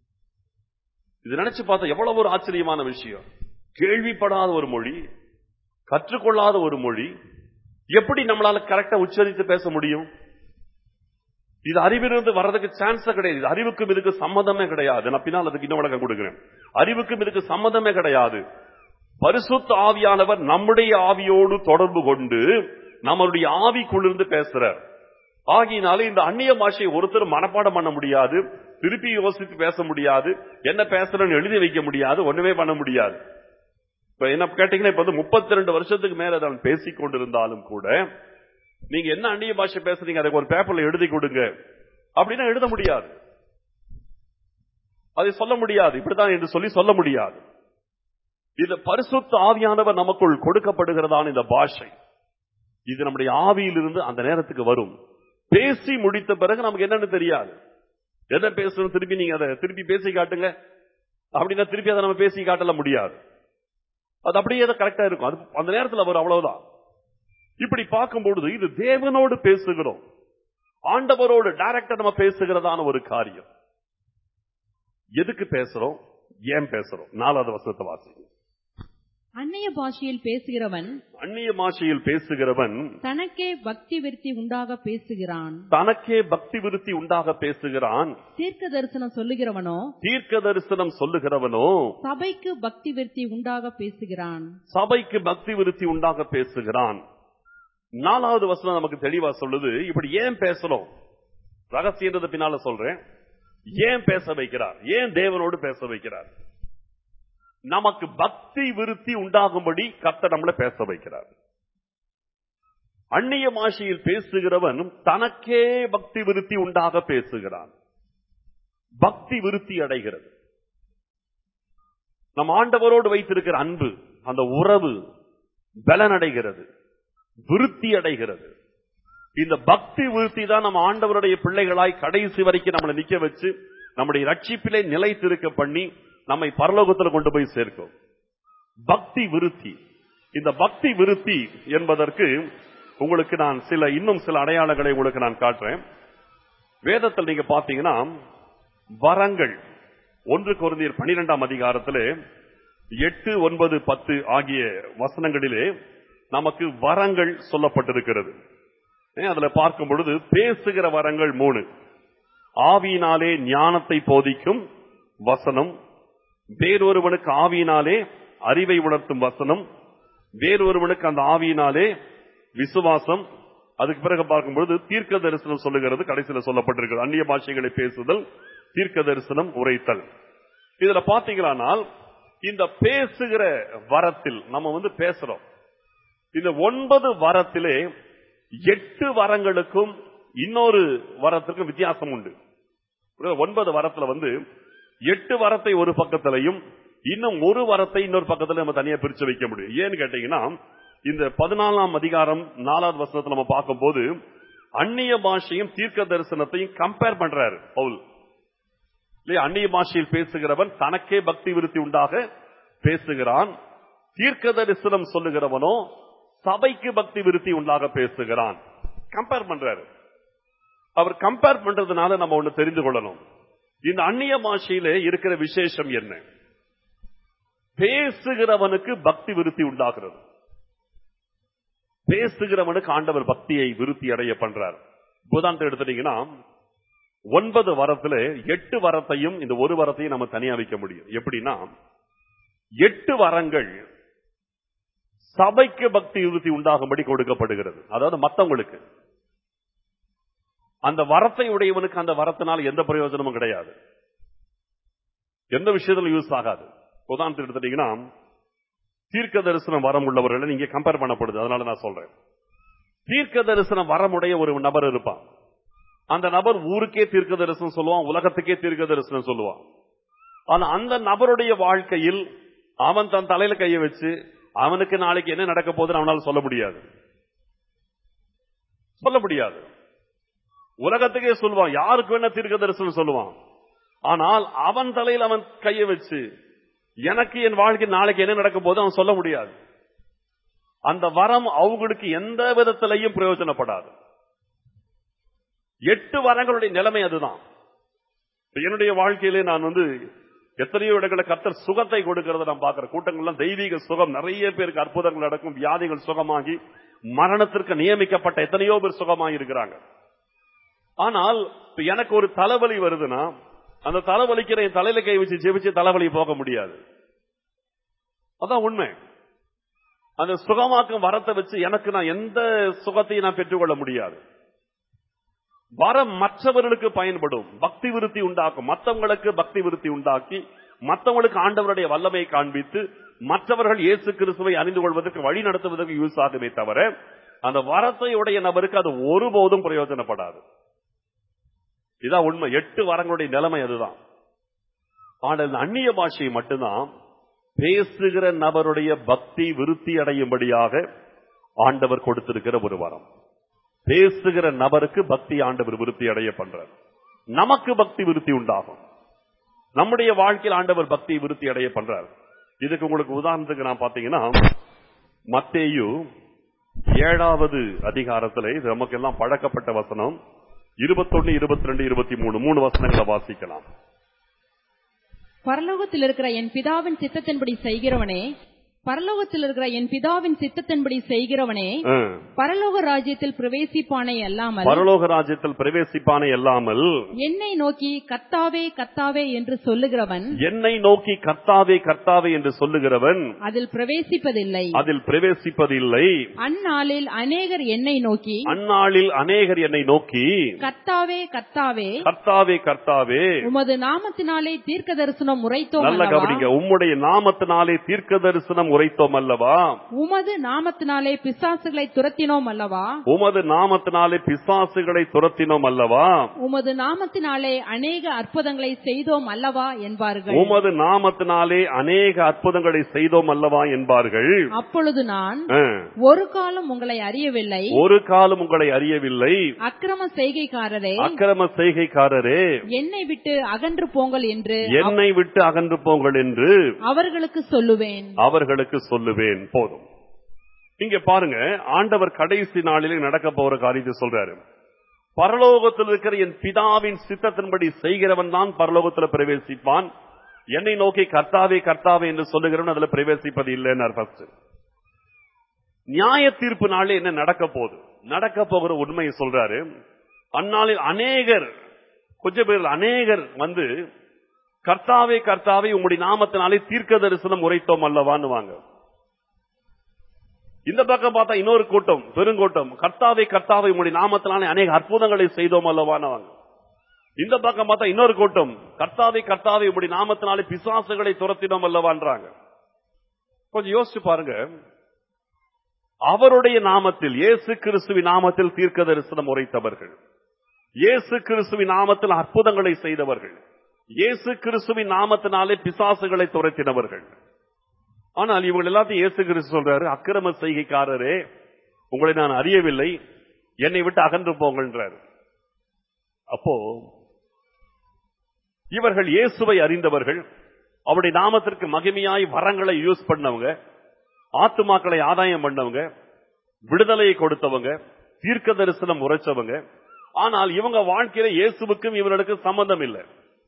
இது நினைச்சு பார்த்தா எவ்வளவு ஒரு ஆச்சரியமான விஷயம் கேள்விப்படாத ஒரு மொழி கற்றுக்கொள்ளாத ஒரு மொழி எப்படி நம்மளால கரெக்டா உச்சரித்து பேச முடியும் இது அறிவிலிருந்து வர்றதுக்கு சான்ஸ் கிடையாது இது அறிவுக்கும் இதுக்கு சம்மதமே கிடையாது நான் பின்னால் அதுக்கு இன்னும் விளக்கம் கொடுக்கிறேன் அறிவுக்கும் இதுக்கு சம்மதமே கிடையாது பரிசுத்த ஆவியானவர் நம்முடைய ஆவியோடு தொடர்பு கொண்டு நம்மளுடைய ஆவிக்குள்ளிருந்து பேசுறார் ஆகினால இந்த அந்நிய பாஷையை ஒருத்தர் மனப்பாடம் பண்ண முடியாது திருப்பி யோசித்து பேச முடியாது என்ன பேசுறேன்னு எழுதி வைக்க முடியாது ஒண்ணுமே பண்ண முடியாது இப்ப என்ன கேட்டீங்கன்னா இப்ப வந்து முப்பத்தி ரெண்டு வருஷத்துக்கு மேல நான் பேசிக் கொண்டிருந்தாலும் கூட நீங்க என்ன அந்நிய பாஷை பேசுறீங்க அதுக்கு ஒரு பேப்பர்ல எழுதி கொடுங்க அப்படின்னா எழுத முடியாது அதை சொல்ல முடியாது இப்படிதான் என்று சொல்லி சொல்ல முடியாது இது பரிசுத்த ஆவியானவர் நமக்குள் கொடுக்கப்படுகிறதான இந்த பாஷை இது நம்முடைய ஆவியிலிருந்து அந்த நேரத்துக்கு வரும் பேசி முடித்த பிறகு நமக்கு என்னன்னு தெரியாது எதை பேசணும் திருப்பி நீங்க அதை திருப்பி பேசி காட்டுங்க அப்படின்னா திருப்பி அதை நம்ம பேசி காட்டல முடியாது அது அப்படியே கரெக்டா இருக்கும் அது அந்த நேரத்தில் அவர் அவ்வளவுதான் இப்படி பார்க்கும் பொழுது இது தேவனோடு பேசுகிறோம் ஆண்டவரோடு டைரக்டா நம்ம பேசுகிறதான ஒரு காரியம் எதுக்கு பேசுறோம் ஏன் பேசுறோம் நாலாவது வசனத்தை வாசி அந்நிய பாஷையில் பேசுகிறவன் அந்நிய பாஷையில் பேசுகிறவன் தனக்கே பக்தி விருத்தி உண்டாக பேசுகிறான் தனக்கே பக்தி விருத்தி உண்டாக பேசுகிறான் தீர்க்க தரிசனம் சொல்லுகிறவனோ தீர்க்க தரிசனம் சொல்லுகிறவனோ சபைக்கு பக்தி விருத்தி உண்டாக பேசுகிறான் சபைக்கு பக்தி விருத்தி உண்டாக பேசுகிறான் நாலாவது வசனம் நமக்கு தெளிவா சொல்லுது இப்படி ஏன் பேசணும் ரகசியன்றத பின்னால சொல்றேன் ஏன் பேச வைக்கிறார் ஏன் தேவனோடு பேச வைக்கிறார் நமக்கு பக்தி விருத்தி உண்டாகும்படி கர்த்தர் நம்மளை பேச வைக்கிறார் அந்நிய மாஷையில் பேசுகிறவன் தனக்கே பக்தி விருத்தி உண்டாக பேசுகிறான் பக்தி விருத்தி அடைகிறது நம் ஆண்டவரோடு வைத்திருக்கிற அன்பு அந்த உறவு பலனடைகிறது விருத்தி அடைகிறது இந்த பக்தி விருத்தி தான் நம்ம ஆண்டவருடைய பிள்ளைகளாய் கடைசி வரைக்கும் நம்மளை நிக்க வச்சு நம்முடைய ரட்சிப்பிலே நிலைத்திருக்க பண்ணி நம்மை பரலோகத்தில் கொண்டு போய் சேர்க்கும் பக்தி விருத்தி இந்த பக்தி விருத்தி என்பதற்கு உங்களுக்கு நான் சில இன்னும் சில அடையாளங்களை உங்களுக்கு நான் காட்டுறேன் வேதத்தில் நீங்க பாத்தீங்கன்னா வரங்கள் ஒன்று குருந்தியர் பனிரெண்டாம் அதிகாரத்திலே எட்டு ஒன்பது பத்து ஆகிய வசனங்களிலே நமக்கு வரங்கள் சொல்லப்பட்டிருக்கிறது ஏ, அதுல பார்க்கும் பொழுது பேசுகிற வரங்கள் மூணு ஆவியினாலே ஞானத்தை போதிக்கும் வசனம் வேறொருவனுக்கு ஆவியினாலே அறிவை உணர்த்தும் வசனம் வேறொருவனுக்கு அந்த ஆவியினாலே விசுவாசம் அதுக்கு பிறகு பார்க்கும்பொழுது தீர்க்க தரிசனம் சொல்லுகிறது கடைசியில் சொல்லப்பட்டிருக்கிறது அந்நிய பாஷைகளை பேசுதல் தீர்க்க தரிசனம் உரைத்தல் இதுல பாத்தீங்களானால் இந்த பேசுகிற வரத்தில் நம்ம வந்து பேசுறோம் இந்த ஒன்பது வரத்திலே எட்டு வரங்களுக்கும் இன்னொரு வரத்திற்கும் வித்தியாசம் உண்டு ஒன்பது வரத்துல வந்து எட்டு வரத்தை ஒரு பக்கத்திலையும் இன்னும் ஒரு வரத்தை இன்னொரு பக்கத்துல நம்ம தனியா பிரிச்சு வைக்க முடியும் ஏன்னு கேட்டீங்கன்னா இந்த பதினாலாம் அதிகாரம் நாலாவது வசனத்தை நம்ம பார்க்கும்போது அந்நிய பாஷையும் தீர்க்க தரிசனத்தையும் கம்பேர் பண்றாரு பவுல் இல்லையா அந்நிய பாஷையில் பேசுகிறவன் தனக்கே பக்தி விருத்தி உண்டாக பேசுகிறான் தீர்க்க தரிசனம் சொல்லுகிறவனோ சபைக்கு பக்தி விருத்தி உண்டாக பேசுகிறான் கம்பேர் பண்றாரு அவர் கம்பேர் பண்றதுனால நம்ம ஒண்ணு தெரிந்து கொள்ளணும் இந்த அந்நிய பாஷையில இருக்கிற விசேஷம் என்ன பேசுகிறவனுக்கு பக்தி விருத்தி உண்டாகிறது பேசுகிறவனுக்கு ஆண்டவர் பக்தியை விருத்தி அடைய பண்றார் உதாரணத்தை எடுத்துட்டீங்கன்னா ஒன்பது வரத்துல எட்டு வரத்தையும் இந்த ஒரு வரத்தையும் நம்ம தனியா வைக்க முடியும் எப்படின்னா எட்டு வரங்கள் சபைக்கு பக்தி விருத்தி உண்டாகும்படி கொடுக்கப்படுகிறது அதாவது மத்தவங்களுக்கு அந்த வரத்தை உடையவனுக்கு அந்த வரத்தினால் எந்த பிரயோஜனமும் கிடையாது எந்த விஷயத்திலும் யூஸ் ஆகாது உதாரணத்துக்கு எடுத்துட்டீங்கன்னா தீர்க்க தரிசனம் வரம் உள்ளவர்களை நீங்க கம்பேர் பண்ணப்படுது அதனால நான் சொல்றேன் தீர்க்க தரிசனம் வரமுடைய ஒரு நபர் இருப்பான் அந்த நபர் ஊருக்கே தீர்க்க தரிசனம் சொல்லுவான் உலகத்துக்கே தீர்க்க தரிசனம் சொல்லுவான் ஆனா அந்த நபருடைய வாழ்க்கையில் அவன் தன் தலையில கைய வச்சு அவனுக்கு நாளைக்கு என்ன நடக்க போகுதுன்னு அவனால சொல்ல முடியாது சொல்ல முடியாது உலகத்துக்கே சொல்லுவான் யாருக்கு வேணா தீர்க்க தரிசனம் சொல்லுவான் ஆனால் அவன் தலையில் அவன் கைய வச்சு எனக்கு என் வாழ்க்கை நாளைக்கு என்ன நடக்க போது அவன் சொல்ல முடியாது அந்த வரம் அவங்களுக்கு எந்த விதத்திலையும் பிரயோஜனப்படாது எட்டு வரங்களுடைய நிலைமை அதுதான் இப்ப என்னுடைய வாழ்க்கையிலே நான் வந்து எத்தனையோ இடங்களை கர்த்தர் சுகத்தை கொடுக்கிறத நான் பார்க்கிறேன் கூட்டங்கள்லாம் தெய்வீக சுகம் நிறைய பேருக்கு அற்புதங்கள் நடக்கும் வியாதிகள் சுகமாகி மரணத்திற்கு நியமிக்கப்பட்ட எத்தனையோ பேர் சுகமாகி இருக்கிறாங்க ஆனால் இப்ப எனக்கு ஒரு தலைவலி வருதுன்னா அந்த தலைவலிக்கிற என் தலையில கை வச்சு ஜெபிச்சு தலைவலி போக முடியாது அதான் உண்மை அந்த சுகமாக்கும் வரத்தை வச்சு எனக்கு நான் எந்த சுகத்தையும் நான் பெற்றுக்கொள்ள முடியாது வரம் மற்றவர்களுக்கு பயன்படும் பக்தி விருத்தி உண்டாக்கும் மற்றவங்களுக்கு பக்தி விருத்தி உண்டாக்கி மற்றவங்களுக்கு ஆண்டவருடைய வல்லமை காண்பித்து மற்றவர்கள் இயேசு கிறிஸ்துவை அறிந்து கொள்வதற்கு வழி நடத்துவதற்கு யூஸ் ஆகுமே தவிர அந்த வரத்தை உடைய நபருக்கு அது ஒருபோதும் பிரயோஜனப்படாது இதான் உண்மை எட்டு வரங்களுடைய நிலைமை அதுதான் ஆனால் இந்த அந்நிய பாஷையை மட்டும்தான் பேசுகிற நபருடைய பக்தி விருத்தி அடையும்படியாக ஆண்டவர் கொடுத்திருக்கிற ஒரு வரம் பேசுகிற நபருக்கு பக்தி ஆண்டவர் விருத்தி அடைய பண்றார் நமக்கு பக்தி விருத்தி உண்டாகும் நம்முடைய வாழ்க்கையில் ஆண்டவர் பக்தி விருத்தி அடைய பண்றார் இதுக்கு உங்களுக்கு உதாரணத்துக்கு நான் பாத்தீங்கன்னா மத்தேயு ஏழாவது அதிகாரத்துல இது நமக்கு எல்லாம் பழக்கப்பட்ட வசனம் இருபத்தொன்னு இருபத்தி ரெண்டு இருபத்தி மூணு மூணு வசனங்களை வாசிக்கலாம் பரலோகத்தில் இருக்கிற என் பிதாவின் சித்தத்தின்படி செய்கிறவனே பரலோகத்தில் இருக்கிற என் பிதாவின் சித்தத்தின்படி செய்கிறவனே ஆ. பரலோக ராஜ்யத்தில் பிரவேசிப்பானே அல்லாமல் பரலோக ராஜ்யத்தில் பிரவேசிப்பானே அல்லாமல் என்னை நோக்கி கத்தாவே கத்தாவே என்று சொல்லுகிறவன் என்னை நோக்கி கர்த்தாவே கர்த்தாவே என்று சொல்லுகிறவன் அதில் பிரவேசிப்பதில்லை அதில் பிரவேசிப்பதில்லை அந்நாளில் அநேகர் என்னை நோக்கி அந்நாளில் அநேகர் என்னை நோக்கி கத்தாவே கத்தாவே கர்த்தாவே கர்த்தாவே உமது நாமத்தினாலே தீர்க்க தரிசனம் உரைத்தோம் நல்ல அல்லவா கவனிங்க உம்முடைய நாமத்தினாலே தீர்க்க தரிசனம் உரைத்தோம் அல்லவா உமது நாமத்தினாலே பிசாசுகளை துரத்தினோம் அல்லவா உமது நாமத்தினாலே பிசாசுகளை துரத்தினோம் அல்லவா உமது நாமத்தினாலே அநேக அற்புதங்களை செய்தோம் அல்லவா என்பார்கள் உமது நாமத்தினாலே அநேக அற்புதங்களை செய்தோம் அல்லவா என்பார்கள் அப்பொழுது நான் ஆ. ஒரு காலம் உங்களை அறியவில்லை ஒரு காலம் உங்களை அறியவில்லை அக்கிரம செய்கைக்காரரே அக்கிரம செய்கைக்காரரே என்னை விட்டு அகன்று போங்கள் என்று என்னை விட்டு அகன்று போங்கள் என்று அவர்களுக்கு சொல்லுவேன் அவர்களுக்கு சொல்லுவேன் போதும் இங்க பாருங்க ஆண்டவர் கடைசி நாளிலே நடக்க போற காரியத்தை சொல்றாரு பரலோகத்தில் இருக்கிற என் பிதாவின் சித்தத்தின்படி செய்கிறவன் தான் பரலோகத்தில் பிரவேசிப்பான் என்னை நோக்கி கர்த்தாவே கர்த்தாவே என்று சொல்லுகிறவன் அதுல பிரவேசிப்பது இல்லைன்னு ஃபர்ஸ்ட் நியாய தீர்ப்பு நாளே என்ன நடக்க போகுது நடக்க போகிற உண்மையை சொல்றாரு அந்நாளில் அநேகர் கொஞ்சம் பேர் அநேகர் வந்து கர்த்தாவே கர்த்தாவே உம்முடைய நாமத்தினாலே தீர்க்க தரிசனம் உரைத்தோம் அல்லவான்னு வாங்க இந்த பக்கம் பார்த்தா இன்னொரு கூட்டம் பெருங்கூட்டம் கர்த்தாவே கர்த்தாவே உம்முடைய நாமத்தினாலே அநேக அற்புதங்களை செய்தோம் அல்லவான்னு வாங்க இந்த பக்கம் பார்த்தா இன்னொரு கூட்டம் கர்த்தாவே கர்த்தாவே உம்முடைய நாமத்தினாலே பிசாசுகளை துரத்தினோம் அல்லவான்றாங்க கொஞ்சம் யோசிச்சு பாருங்க அவருடைய நாமத்தில் இயேசு கிறிஸ்துவின் நாமத்தில் தீர்க்க தரிசனம் உரைத்தவர்கள் இயேசு கிறிஸ்துவின் நாமத்தில் அற்புதங்களை செய்தவர்கள் இயேசு கிறிஸ்துவின் நாமத்தினாலே பிசாசுகளை துரத்தினவர்கள் ஆனால் இவங்க எல்லாத்தையும் இயேசு கிறிஸ்து சொல்றாரு அக்கிரம செய்கைக்காரரே உங்களை நான் அறியவில்லை என்னை விட்டு அகன்று போங்கன்றார் அப்போ இவர்கள் இயேசுவை அறிந்தவர்கள் அவருடைய நாமத்திற்கு மகிமையாய் வரங்களை யூஸ் பண்ணவங்க ஆத்துமாக்களை ஆதாயம் பண்ணவங்க விடுதலையை கொடுத்தவங்க தீர்க்க தரிசனம் உரைச்சவங்க ஆனால் இவங்க வாழ்க்கையில இயேசுவுக்கும் இவர்களுக்கும் சம்பந்தம் இல்லை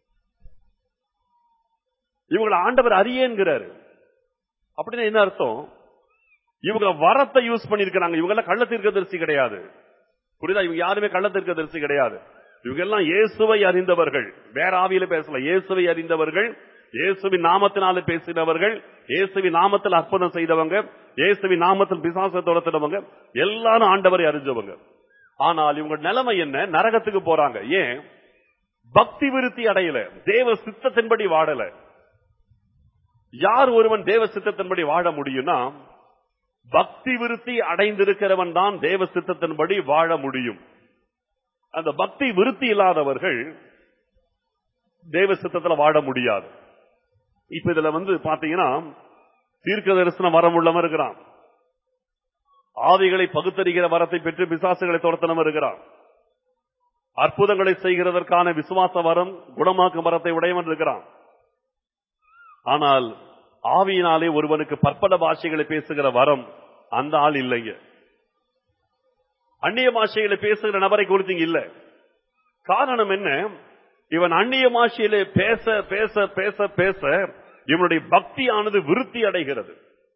இவங்களை ஆண்டவர் அறியேங்கிறாரு அப்படின்னா என்ன அர்த்தம் இவங்க வரத்தை யூஸ் பண்ணிருக்கிறாங்க இவங்க எல்லாம் கள்ள தீர்க்கதரிசி கிடையாது புரியுதா இவங்க யாருமே கள்ள தீர்க்கதரிசி கிடையாது இவங்க எல்லாம் இயேசுவை அறிந்தவர்கள் வேற ஆவியில பேசல இயேசுவை அறிந்தவர்கள் இயேசுவின் நாமத்தினால பேசினவர்கள் இயேசுவின் நாமத்தில் அற்புதம் செய்தவங்க இயேசுவின் நாமத்தில் பிசாச துரத்தினவங்க எல்லாரும் ஆண்டவரை அறிஞ்சவங்க ஆனால் இவங்க நிலைமை என்ன நரகத்துக்கு போறாங்க ஏன் பக்தி விருத்தி அடையல தேவ சித்தத்தின்படி வாழல யார் ஒருவன் தேவ சித்தத்தின்படி வாழ முடியும்னா பக்தி விருத்தி அடைந்திருக்கிறவன் தான் தேவ சித்தத்தின்படி வாழ முடியும் அந்த பக்தி விருத்தி இல்லாதவர்கள் தேவ சித்தத்துல வாழ முடியாது இப்ப இதுல வந்து பாத்தீங்கன்னா தீர்க்க தரிசனம் வரம் உள்ளவன் இருக்கிறான் ஆவிகளை பகுத்தறிகிற வரத்தை பெற்று பிசாசுகளை துரத்தனவன் இருக்கிறான் அற்புதங்களை செய்கிறதற்கான விசுவாச வரம் குணமாக்கும் வரத்தை உடையவன் இருக்கிறான் ஆனால் ஆவியினாலே ஒருவனுக்கு பற்பல பாஷைகளை பேசுகிற வரம் அந்த ஆள் இல்லைங்க அந்நிய பாஷைகளை பேசுகிற நபரை குறித்து இங்க இல்ல காரணம் என்ன இவன் அந்நிய பாஷையிலே பேச பேச பேச பேச இவனுடைய பக்தியானது விருத்தி அடைகிறது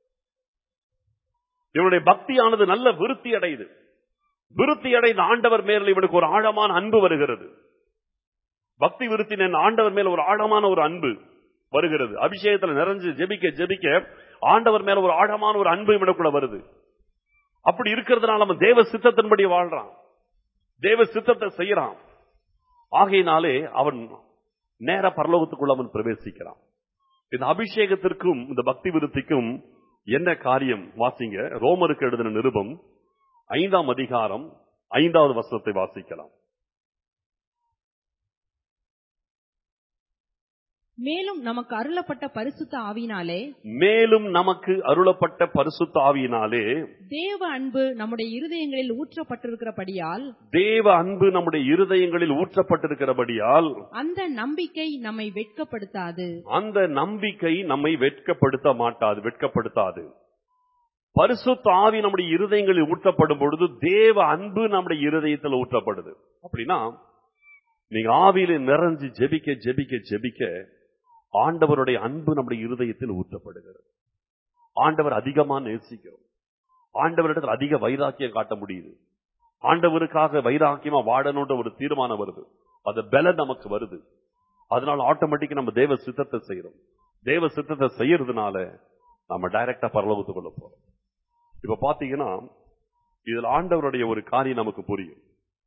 இவனுடைய பக்தியானது நல்ல விருத்தி அடையுது விருத்தி அடைந்த ஆண்டவர் மேல் இவனுக்கு ஒரு ஆழமான அன்பு வருகிறது பக்தி விருத்தி ஆண்டவர் மேல ஒரு ஆழமான ஒரு அன்பு வருகிறது அபிஷேகத்துல நிறைஞ்சு ஜெபிக்க ஜெபிக்க ஆண்டவர் மேல ஒரு ஆழமான ஒரு அன்பு இவனுக்குள்ள வருது அப்படி இருக்கிறதுனால அவன் தேவ சித்தத்தின்படி வாழ்றான் தேவ சித்தத்தை செய்யறான் ஆகையினாலே அவன் நேர பரலோகத்துக்குள்ள அவன் பிரவேசிக்கிறான் இந்த அபிஷேகத்திற்கும் இந்த பக்தி விருத்திக்கும் என்ன காரியம் வாசிங்க ரோமருக்கு எழுதின நிருபம் ஐந்தாம் அதிகாரம் ஐந்தாவது வசனத்தை வாசிக்கலாம் மேலும் நமக்கு அருளப்பட்ட பரிசுத்த ஆவியினாலே மேலும் நமக்கு அருளப்பட்ட பரிசுத்த ஆவியினாலே தேவ அன்பு நம்முடைய இருதயங்களில் ஊற்றப்பட்டிருக்கிறபடியால் தேவ அன்பு நம்முடைய இருதயங்களில் ஊற்றப்பட்டிருக்கிறபடியால் அந்த நம்பிக்கை நம்மை வெட்கப்படுத்தாது அந்த நம்பிக்கை நம்மை வெட்கப்படுத்த மாட்டாது வெட்கப்படுத்தாது பரிசுத்த ஆவி நம்முடைய இருதயங்களில் ஊற்றப்படும் பொழுது தேவ அன்பு நம்முடைய இருதயத்தில் ஊற்றப்படுது அப்படின்னா நீங்க ஆவியில நிறைஞ்சு ஜெபிக்க ஜெபிக்க ஜெபிக்க ஆண்டவருடைய அன்பு நம்முடைய இருதயத்தில் ஊற்றப்படுகிறது ஆண்டவர் அதிகமா நேசிக்கிறோம் ஆண்டவரிடத்தில் அதிக வைராக்கியம் காட்ட முடியுது ஆண்டவருக்காக வைராக்கியமா வாழணுன்ற ஒரு தீர்மானம் வருது அது பலன் நமக்கு வருது அதனால ஆட்டோமேட்டிக்கா நம்ம தேவ சித்தத்தை செய்யறோம் தேவ சித்தத்தை செய்யறதுனால நம்ம டைரக்டா பரலோகத்துக்குள்ள போறோம் இப்ப பாத்தீங்கன்னா இதுல ஆண்டவருடைய ஒரு காரியம் நமக்கு புரியும்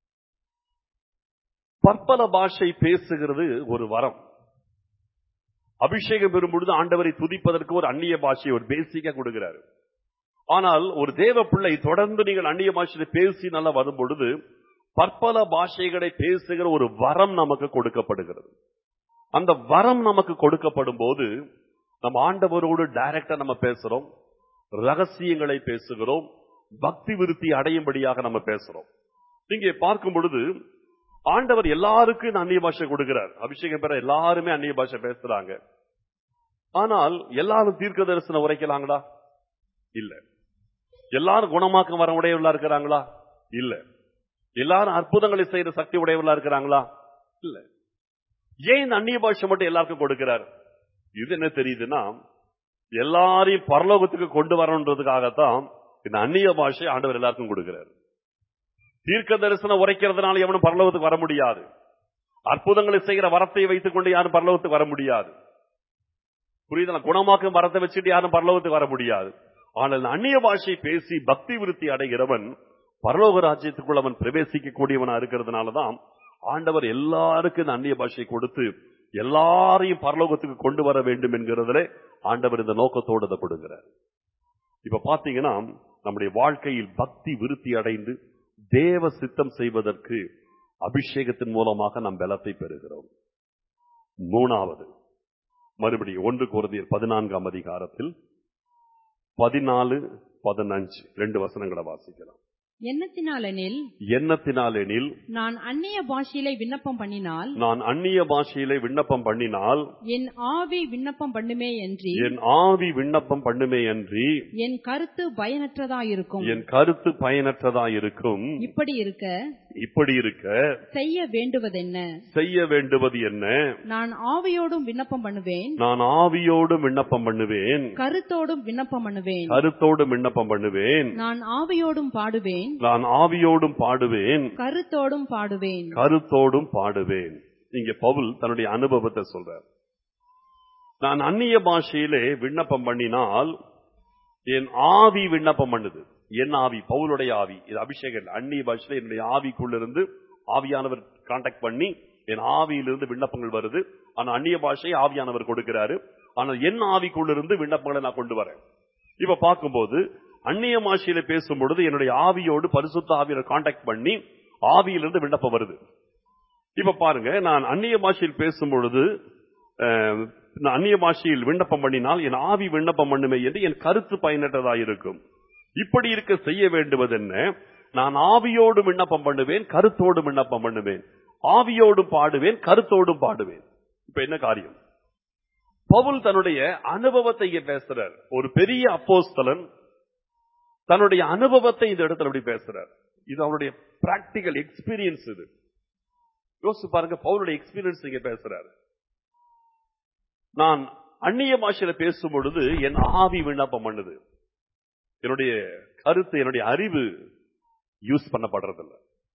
பற்பல பாஷை பேசுகிறது ஒரு வரம் அபிஷேகம் பெறும் பொழுது ஆண்டவரை துதிப்பதற்கு ஒரு அந்நிய பாஷையை ஒரு பேசிக்கா கொடுக்கிறாரு ஆனால் ஒரு தேவ பிள்ளை தொடர்ந்து நீங்கள் அந்நிய பாஷையில பேசி நல்லா வரும் பொழுது பற்பல பாஷைகளை பேசுகிற ஒரு வரம் நமக்கு கொடுக்கப்படுகிறது அந்த வரம் நமக்கு கொடுக்கப்படும் போது நம்ம ஆண்டவரோடு டைரக்டா நம்ம பேசுறோம் ரகசியங்களை பேசுகிறோம் பக்தி விருத்தி அடையும்படியாக நம்ம பேசுறோம் இங்கே பார்க்கும் பொழுது ஆண்டவர் எல்லாருக்கும் இந்த அந்நிய பாஷை கொடுக்கிறார் அபிஷேகம் பெற எல்லாருமே அந்நிய பாஷை பேசுறாங்க ஆனால் எல்லாரும் தீர்க்க தரிசனம் உரைக்கலாங்களா இல்ல எல்லாரும் குணமாக்கம் வர உடையவர்களா இருக்கிறாங்களா இல்ல எல்லாரும் அற்புதங்களை செய்யற சக்தி உடையவர்களா இருக்கிறாங்களா இல்ல ஏன் இந்த அந்நிய பாஷை மட்டும் எல்லாருக்கும் கொடுக்கிறார் இது என்ன தெரியுதுன்னா எல்லாரையும் பரலோகத்துக்கு கொண்டு வரணுன்றதுக்காகத்தான் இந்த அந்நிய பாஷை ஆண்டவர் எல்லாருக்கும் கொடுக்கிறார் தீர்க்க தரிசனம் உரைக்கிறதுனால எவனும் பரலோகத்துக்கு வர முடியாது அற்புதங்களை செய்கிற வரத்தை வைத்துக் கொண்டு யாரும் பரலோகத்துக்கு வர முடியாது புரியுதா குணமாக்கும் வரத்தை வச்சுட்டு யாரும் பரலோகத்துக்கு வர முடியாது ஆனால் இந்த அந்நிய பாஷை பேசி பக்தி விருத்தி அடைகிறவன் பரலோக ராஜ்யத்துக்குள் அவன் பிரவேசிக்க கூடியவனா இருக்கிறதுனாலதான் ஆண்டவர் எல்லாருக்கும் இந்த அந்நிய பாஷை கொடுத்து எல்லாரையும் பரலோகத்துக்கு கொண்டு வர வேண்டும் என்கிறதுல ஆண்டவர் இந்த நோக்கத்தோடு அதை கொடுக்கிறார் இப்ப பாத்தீங்கன்னா நம்முடைய வாழ்க்கையில் பக்தி விருத்தி அடைந்து தேவ சித்தம் செய்வதற்கு அபிஷேகத்தின் மூலமாக நாம் பலத்தை பெறுகிறோம் மூணாவது மறுபடியும் ஒன்று குருதியர் பதினான்காம் அதிகாரத்தில் பதினாலு பதினஞ்சு ரெண்டு வசனங்களை வாசிக்கலாம் எண்ணத்தினாலெனில் எண்ணத்தினாலெனில் நான் அந்நிய பாஷையிலே விண்ணப்பம் பண்ணினால் நான் அந்நிய பாஷையிலே விண்ணப்பம் பண்ணினால் என் ஆவி விண்ணப்பம் பண்ணுமே என்று என் ஆவி விண்ணப்பம் பண்ணுமே அன்றி என் கருத்து பயனற்றதாயிருக்கும் என் கருத்து பயனற்றதாயிருக்கும் இப்படி இருக்க இப்படி இருக்க செய்ய வேண்டுவதென்ன செய்ய வேண்டுவது என்ன நான் ஆவியோடும் விண்ணப்பம் பண்ணுவேன் நான் ஆவியோடும் விண்ணப்பம் பண்ணுவேன் கருத்தோடும் விண்ணப்பம் பண்ணுவேன் கருத்தோடும் விண்ணப்பம் பண்ணுவேன் நான் ஆவியோடும் பாடுவேன் நான் ஆவியோடும் பாடுவேன் கருத்தோடும் பாடுவேன் கருத்தோடும் பாடுவேன் இங்க பவுல் தன்னுடைய அனுபவத்தை சொல்றார் நான் அந்நிய பாஷையிலே விண்ணப்பம் பண்ணினால் என் ஆவி விண்ணப்பம் பண்ணுது என் ஆவி பவுலுடைய ஆவி இது அபிஷேகம் இல்ல. அந்நிய பாஷையில என்னுடைய ஆவிக்குள்ள இருந்து ஆவியானவர் கான்டாக்ட் பண்ணி என் ஆவியிலிருந்து விண்ணப்பங்கள் வருது ஆனா அந்நிய பாஷையை ஆவியானவர் கொடுக்கிறாரு ஆனால் என் ஆவிக்குள்ள இருந்து விண்ணப்பங்களை நான் கொண்டு வரேன் இப்ப பார்க்கும்போது அந்நிய பாஷையில பேசும் பொழுது என்னுடைய ஆவியோடு பரிசுத்த ஆவியோட கான்டாக்ட் பண்ணி ஆவியிலிருந்து விண்ணப்பம் வருது இப்ப பாருங்க நான் அந்நிய பாஷையில் பேசும் பொழுது அஹ், நான் அந்நிய பாஷையில் விண்ணப்பம் பண்ணினால் என் ஆவி விண்ணப்பம் பண்ணுமே என்று என் கருத்து பயனற்றதா இருக்கும் இப்படி இருக்க செய்ய வேண்டுவது என்ன நான் ஆவியோடு விண்ணப்பம் பண்ணுவேன் கருத்தோடு விண்ணப்பம் பண்ணுவேன் ஆவியோடும் பாடுவேன் கருத்தோடும் பாடுவேன் இப்ப என்ன காரியம் பவுல் தன்னுடைய அனுபவத்தை இங்க பேசுறார் ஒரு பெரிய அப்போஸ்தலன் தன்னுடைய அனுபவத்தை இந்த இடத்துல அப்படி பேசுறார் இது அவருடைய பிராக்டிக்கல் எக்ஸ்பீரியன்ஸ் இது யோசிச்சு பாருங்க பவுலுடைய எக்ஸ்பீரியன்ஸ் இங்க பேசுறாரு நான் அந்நிய பாஷையில பேசும் பொழுது என் ஆவி விண்ணப்பம் பண்ணுது என்னுடைய கருத்து என்னுடைய அறிவு யூஸ் பண்ணப்படுறதில்ல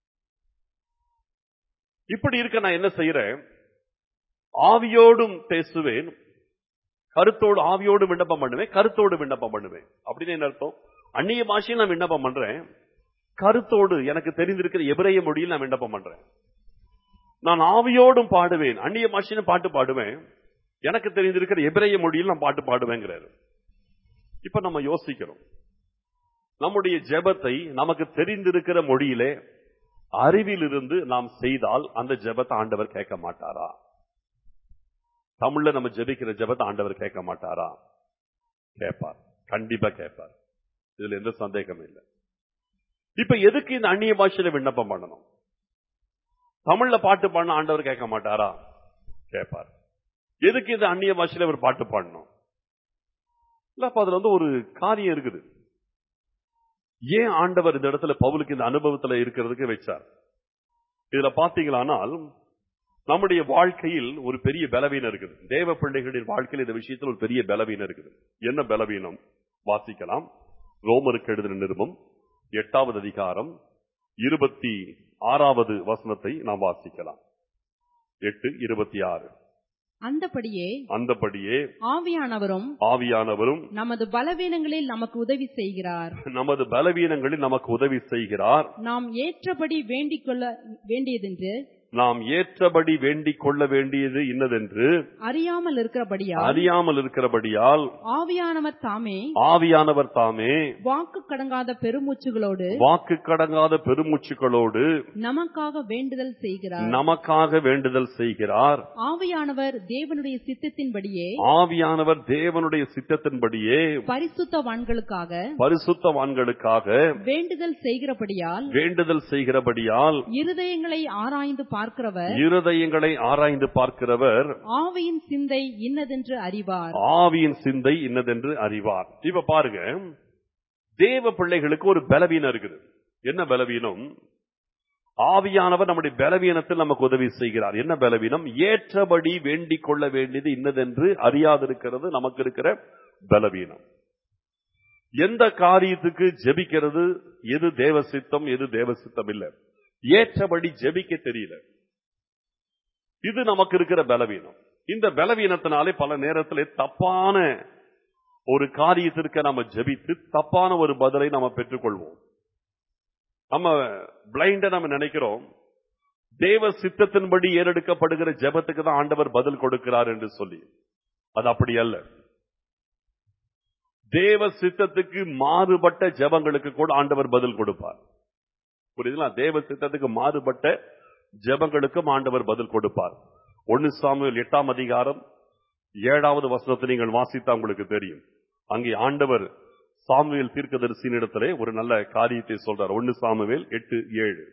இப்படி இருக்க நான் என்ன செய்யறேன் ஆவியோடும் பேசுவேன் கருத்தோடு ஆவியோடு விண்ணப்பம் பண்ணுவேன் கருத்தோடு விண்ணப்பம் பண்ணுவேன் அப்படின்னு என்ன அர்த்தம் அந்நிய பாஷையில் நான் விண்ணப்பம் பண்றேன் கருத்தோடு எனக்கு தெரிந்திருக்கிற எபிரேய மொழியில் நான் விண்ணப்பம் பண்றேன் நான் ஆவியோடும் பாடுவேன் அந்நிய பாஷையிலும் பாட்டு பாடுவேன் எனக்கு தெரிந்திருக்கிற எபிரேய மொழியில் நான் பாட்டு பாடுவேங்கிறாரு இப்ப நம்ம யோசிக்கிறோம் நம்முடைய ஜெபத்தை நமக்கு தெரிந்திருக்கிற மொழியிலே அறிவிலிருந்து நாம் செய்தால் அந்த ஜெபத்தை ஆண்டவர் கேட்க மாட்டாரா தமிழ்ல நம்ம ஜெபிக்கிற ஜெபத்தை ஆண்டவர் கேட்க மாட்டாரா கேட்பார் கண்டிப்பா கேட்பார் இதுல எந்த சந்தேகமும் இல்லை இப்ப எதுக்கு இந்த அந்நிய பாஷையில விண்ணப்பம் பண்ணணும் தமிழ்ல பாட்டு பாடின ஆண்டவர் கேட்க மாட்டாரா கேட்பார் எதுக்கு இந்த அந்நிய பாஷையில ஒரு பாட்டு பாடணும் இல்ல அப்ப அதுல வந்து ஒரு காரியம் இருக்குது ஏன் ஆண்டவர் இந்த இடத்துல பவுலுக்கு இந்த அனுபவத்துல இருக்கிறதுக்கு வச்சார் இதுல பாத்தீங்களானால் நம்முடைய வாழ்க்கையில் ஒரு பெரிய பலவீனம் இருக்குது தேவ பிள்ளைகளின் வாழ்க்கையில் இந்த விஷயத்தில் ஒரு பெரிய பலவீனம் இருக்குது என்ன பலவீனம் வாசிக்கலாம் ரோமருக்கு எழுதின நிருபம் எட்டாவது அதிகாரம் இருபத்தி ஆறாவது வசனத்தை நாம் வாசிக்கலாம் எட்டு இருபத்தி ஆறு அந்தபடியே அந்தபடியே ஆவியானவரும் ஆவியானவரும் நமது பலவீனங்களில் நமக்கு உதவி செய்கிறார் நமது பலவீனங்களில் நமக்கு உதவி செய்கிறார் நாம் ஏற்றபடி வேண்டிக் கொள்ள வேண்டியதென்று நாம் ஏற்றபடி வேண்டிக் கொள்ள வேண்டியது இன்னதென்று அறியாமல் இருக்கிறபடியால் அறியாமல் இருக்கிறபடியால் ஆவியானவர் தாமே ஆவியானவர் தாமே வாக்கு கடங்காத பெருமூச்சுகளோடு வாக்கு கடங்காத பெருமூச்சுகளோடு நமக்காக வேண்டுதல் செய்கிறார் நமக்காக வேண்டுதல் செய்கிறார் ஆவியானவர் தேவனுடைய சித்தத்தின்படியே ஆவியானவர் தேவனுடைய சித்தத்தின்படியே பரிசுத்தவான்களுக்காக பரிசுத்தவான்களுக்காக வேண்டுதல் செய்கிறபடியால் வேண்டுதல் செய்கிறபடியால் இருதயங்களை ஆராய்ந்து பார்க்கிறவர் இருதயங்களை ஆராய்ந்து பார்க்கிறவர் ஆவியின் சிந்தை இன்னதென்று அறிவார் ஆவியின் சிந்தை இன்னதென்று அறிவார் இப்ப பாருங்க தேவ பிள்ளைகளுக்கு ஒரு பலவீனம் இருக்குது என்ன பலவீனம் ஆவியானவர் நம்முடைய பலவீனத்தில் நமக்கு உதவி செய்கிறார் என்ன பலவீனம் ஏற்றபடி வேண்டிக் கொள்ள வேண்டியது இன்னதென்று அறியாதிருக்கிறது நமக்கு இருக்கிற பலவீனம் எந்த காரியத்துக்கு ஜெபிக்கிறது எது தேவ சித்தம் எது தேவ சித்தம் இல்ல ஏற்றபடி ஜெபிக்க தெரியல இது நமக்கு இருக்கிற பலவீனம் இந்த பலவீனத்தினாலே பல நேரத்திலே தப்பான ஒரு காரியத்திற்கு நம்ம ஜெபித்து தப்பான ஒரு பதிலை நம்ம பெற்றுக்கொள்வோம் நம்ம பிளைண்ட நம்ம நினைக்கிறோம் தேவ சித்தத்தின்படி ஏறெடுக்கப்படுகிற ஜெபத்துக்கு தான் ஆண்டவர் பதில் கொடுக்கிறார் என்று சொல்லி அது அப்படி அல்ல தேவ சித்தத்துக்கு மாறுபட்ட ஜெபங்களுக்கு கூட ஆண்டவர் பதில் கொடுப்பார் புரியுதுங்களா தேவ சித்தத்துக்கு மாறுபட்ட ஜெபங்களுக்கும் ஆண்டவர் பதில் கொடுப்பார் ஒன்னு சாமுவேல் எட்டாம் அதிகாரம் ஏழாவது வசனத்தை நீங்கள் வாசித்தா உங்களுக்கு தெரியும் அங்கே ஆண்டவர் சாமுவேல் தீர்க்கதரிசியின் இடத்திலே ஒரு நல்ல காரியத்தை சொல்றார் ஒன்னு சாமுவேல் எட்டு ஏழு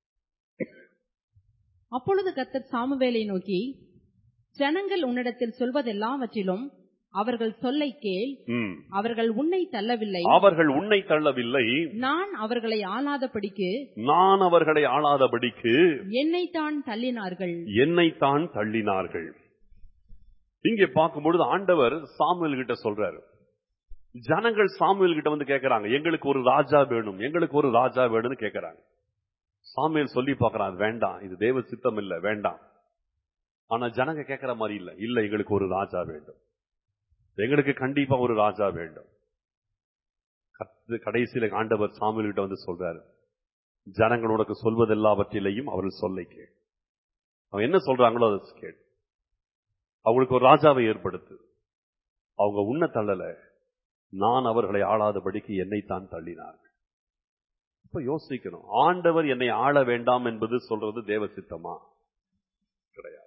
அப்பொழுது கர்த்தர் சாமுவேலை நோக்கி ஜனங்கள் உன்னிடத்தில் சொல்வதெல்லாவற்றிலும் அவர்கள் சொல்லை கேள் ம். அவர்கள் உன்னை தள்ளவில்லை அவர்கள் உன்னை தள்ளவில்லை நான் அவர்களை ஆளாதபடிக்கு நான் அவர்களை ஆளாதபடிக்கு என்னைத்தான் தள்ளினார்கள் என்னைத்தான் தள்ளினார்கள் இங்கே பார்க்கும்பொழுது ஆண்டவர் சாமுவேல் கிட்ட சொல்றாரு ஜனங்கள் சாமுவேல் கிட்ட வந்து கேட்கறாங்க எங்களுக்கு ஒரு ராஜா வேணும் எங்களுக்கு ஒரு ராஜா வேணும்னு கேட்கறாங்க சாமுவேல் சொல்லி பார்க்கறான் வேண்டாம் இது தேவ சித்தம் இல்ல வேண்டாம் ஆனா ஜனங்க கேட்கிற மாதிரி இல்ல இல்ல எங்களுக்கு ஒரு ராஜா வேண்டும் எங்களுக்கு கண்டிப்பா ஒரு ராஜா வேண்டும் கர்த்தர் கடைசியில ஆண்டவர் சாமுவேல் கிட்ட வந்து சொல்றாரு ஜனங்கள் உனக்கு சொல்வதெல்லாவற்றிலையும் அவர்கள் சொல்லை கேள் அவன் என்ன சொல்றாங்களோ அதை கேள் அவங்களுக்கு ஒரு ராஜாவை ஏற்படுத்து அவங்க உன்ன தள்ளல நான் அவர்களை ஆளாதபடிக்கு என்னைத்தான் தள்ளினார்கள் இப்ப யோசிக்கணும் ஆண்டவர் என்னை ஆள வேண்டாம் என்பது சொல்றது தேவ சித்தமா கிடையாது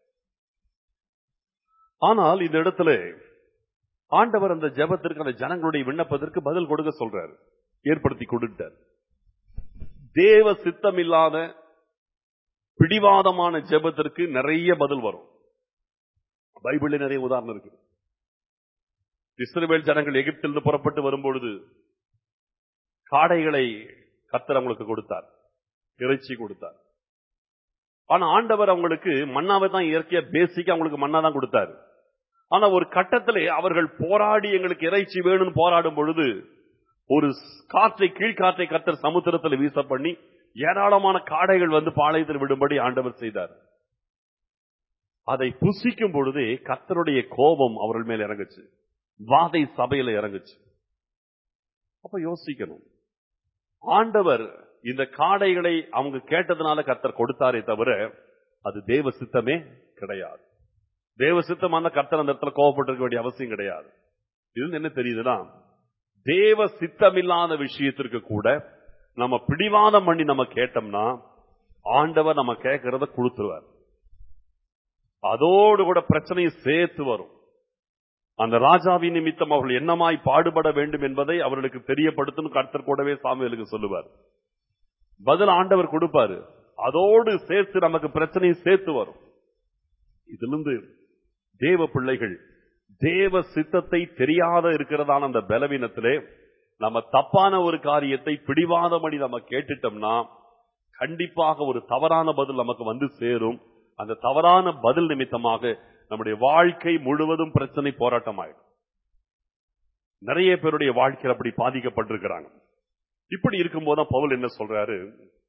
ஆனால் இந்த இடத்துல ஆண்டவர் அந்த ஜெபத்திற்கு அந்த ஜனங்களுடைய விண்ணப்பத்திற்கு பதில் கொடுக்க சொல்றாரு ஏற்படுத்தி கொடுத்தார் தேவ சித்தம் இல்லாத பிடிவாதமான ஜெபத்திற்கு நிறைய பதில் வரும் பைபிள்ல நிறைய உதாரணம் இருக்கு இஸ்ரவேல் ஜனங்கள் எகிப்திலிருந்து புறப்பட்டு வரும்பொழுது காடைகளை கத்தர் அவங்களுக்கு கொடுத்தார் இறைச்சி கொடுத்தார் ஆனா ஆண்டவர் அவங்களுக்கு மன்னாவை தான் இயற்கையா பேசிக்கா அவங்களுக்கு மன்னா தான் கொடுத்தாரு ஆனா ஒரு கட்டத்திலே அவர்கள் போராடி எங்களுக்கு இறைச்சி வேணும்னு போராடும் பொழுது ஒரு காற்றை கீழ்காற்றை கத்தர் சமுத்திரத்தில் வீச பண்ணி ஏராளமான காடைகள் வந்து பாளையத்தில் விடும்படி ஆண்டவர் செய்தார் அதை புசிக்கும் பொழுதே கத்தருடைய கோபம் அவர்கள் மேல் இறங்குச்சு வாதை சபையில இறங்குச்சு அப்ப யோசிக்கணும் ஆண்டவர் இந்த காடைகளை அவங்க கேட்டதுனால கத்தர் கொடுத்தாரே தவிர அது தேவ சித்தமே கிடையாது தேவ சித்தமான கர்த்தர் அந்த இடத்துல கோவப்பட்டிருக்க வேண்டிய அவசியம் கிடையாது இது என்ன தெரியுதுன்னா தேவ சித்தமில்லாத விஷயத்திற்கு கூட நம்ம பிடிவாதம் பண்ணி நம்ம கேட்டோம்னா ஆண்டவர் நம்ம கேட்கறத கொடுத்துருவார் அதோடு கூட பிரச்சனையை சேர்த்து வரும் அந்த ராஜாவின் நிமித்தம் அவர்கள் என்னமாய் பாடுபட வேண்டும் என்பதை அவர்களுக்கு தெரியப்படுத்தும் கர்த்தர் கூடவே சாமுவேலுக்கு சொல்லுவார் பதில் ஆண்டவர் கொடுப்பாரு அதோடு சேர்த்து நமக்கு பிரச்சனையை சேர்த்து வரும் இதிலிருந்து தேவ பிள்ளைகள் தேவ சித்தத்தை தெரியாத இருக்கிறதான அந்த பலவீனத்திலே நம்ம தப்பான ஒரு காரியத்தை பிடிவாதமணி நம்ம கேட்டுட்டோம்னா கண்டிப்பாக ஒரு தவறான பதில் நமக்கு வந்து சேரும் அந்த தவறான பதில் நிமித்தமாக நம்முடைய வாழ்க்கை முழுவதும் பிரச்சனை போராட்டமாயிடும் நிறைய பேருடைய வாழ்க்கையில் அப்படி பாதிக்கப்பட்டிருக்கிறாங்க இப்படி இருக்கும்போது தான் பவுல் என்ன சொல்றாரு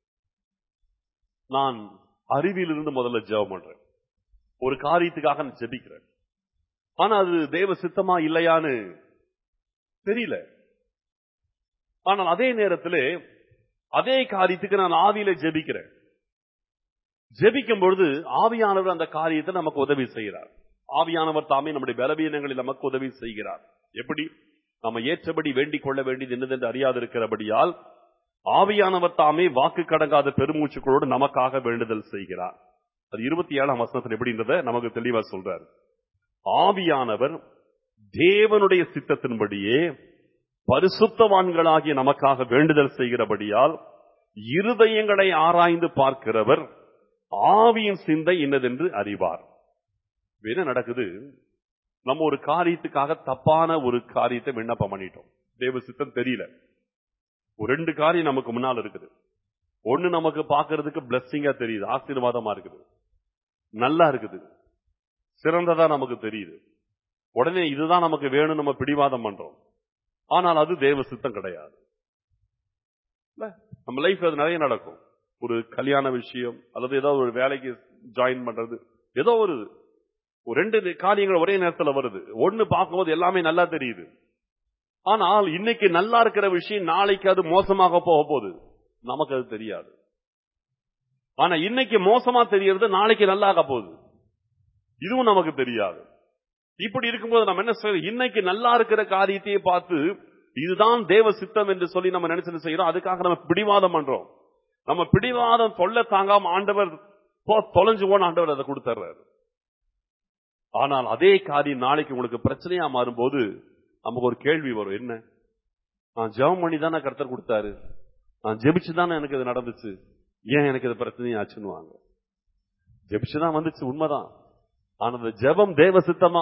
நான் அறிவிலிருந்து முதல்ல ஜெபம் பண்றேன் ஒரு காரியத்துக்காக நான் ஜெபிக்கிறேன் ஆனா அது தேவ சித்தமா இல்லையான்னு தெரியல ஆனால் அதே நேரத்தில் அதே காரியத்துக்கு நான் ஆவியில ஜெபிக்கிறேன் ஜெபிக்கும் பொழுது ஆவியானவர் அந்த காரியத்தை நமக்கு உதவி செய்கிறார் ஆவியானவர் தாமே நம்முடைய பலவீனங்களில் நமக்கு உதவி செய்கிறார் எப்படி நம்ம ஏற்றபடி வேண்டிக் கொள்ள வேண்டியது என்னதென்று அறியாதிருக்கிறபடியால் ஆவியானவர் தாமே வாக்கு கடங்காத பெருமூச்சுக்களோடு நமக்காக வேண்டுதல் செய்கிறார் அது இருபத்தி ஏழாம் வசனத்தில் எப்படின்றத நமக்கு தெளிவா சொல்றார் ஆவியானவர் தேவனுடைய சித்தத்தின்படியே பரிசுத்தவான்களாகிய நமக்காக வேண்டுதல் செய்கிறபடியால் இருதயங்களை ஆராய்ந்து பார்க்கிறவர் ஆவியின் சிந்தை இன்னதென்று அறிவார் இப்ப என்ன நடக்குது நம்ம ஒரு காரியத்துக்காக தப்பான ஒரு காரியத்தை விண்ணப்பம் பண்ணிட்டோம் தேவ சித்தம் தெரியல ஒரு ரெண்டு காரியம் நமக்கு முன்னால் இருக்குது ஒண்ணு நமக்கு பார்க்கிறதுக்கு பிளஸ்ஸிங்கா தெரியுது ஆசீர்வாதமா இருக்குது நல்லா இருக்குது சிறந்ததா நமக்கு தெரியுது உடனே இதுதான் நமக்கு வேணும் நம்ம பிடிவாதம் பண்றோம் ஆனால் அது தேவ சித்தம் கிடையாது இல்ல? நம்ம லைஃப் அது நிறைய நடக்கும் ஒரு கல்யாண விஷயம் அல்லது ஏதோ ஒரு வேலைக்கு ஜாயின் பண்றது ஏதோ ஒரு ஒரு ரெண்டு காரியங்கள் ஒரே நேரத்துல வருது ஒண்ணு பார்க்கும்போது எல்லாமே நல்லா தெரியுது ஆனால் இன்னைக்கு நல்லா இருக்கிற விஷயம் நாளைக்கு அது மோசமாக போக போகுது நமக்கு அது தெரியாது ஆனா இன்னைக்கு மோசமா தெரியறது நாளைக்கு நல்லாக போகுது இதுவும் நமக்கு தெரியாது இப்படி இருக்கும்போது நம்ம என்ன செய்யறோம் இன்னைக்கு நல்லா இருக்கிற காரியத்தையே பார்த்து இதுதான் தேவ சித்தம் என்று சொல்லி நம்ம நினைச்சிட்டு செய்யறோம் அதுக்காக நம்ம பிடிவாதம் பண்றோம் நம்ம பிடிவாதம் தொல்லை தாங்காம ஆண்டவர் போ தொலைஞ்சு போன ஆண்டவர் அதை கொடுத்துறாரு ஆனால் அதே காரியம் நாளைக்கு உங்களுக்கு பிரச்சனையா மாறும்போது நமக்கு ஒரு கேள்வி வரும் என்ன நான் ஜெபம் பண்ணி தானே கர்த்தர் கொடுத்தாரு நான் ஜெபிச்சு தானே எனக்கு இது நடந்துச்சு ஏன் எனக்கு இது பிரச்சனையாச்சுன்னு வாங்க ஜெபிச்சுதான் வந்துச்சு உண்மைதான் ஆனா அந்த ஜெபம் தேவ சித்தமா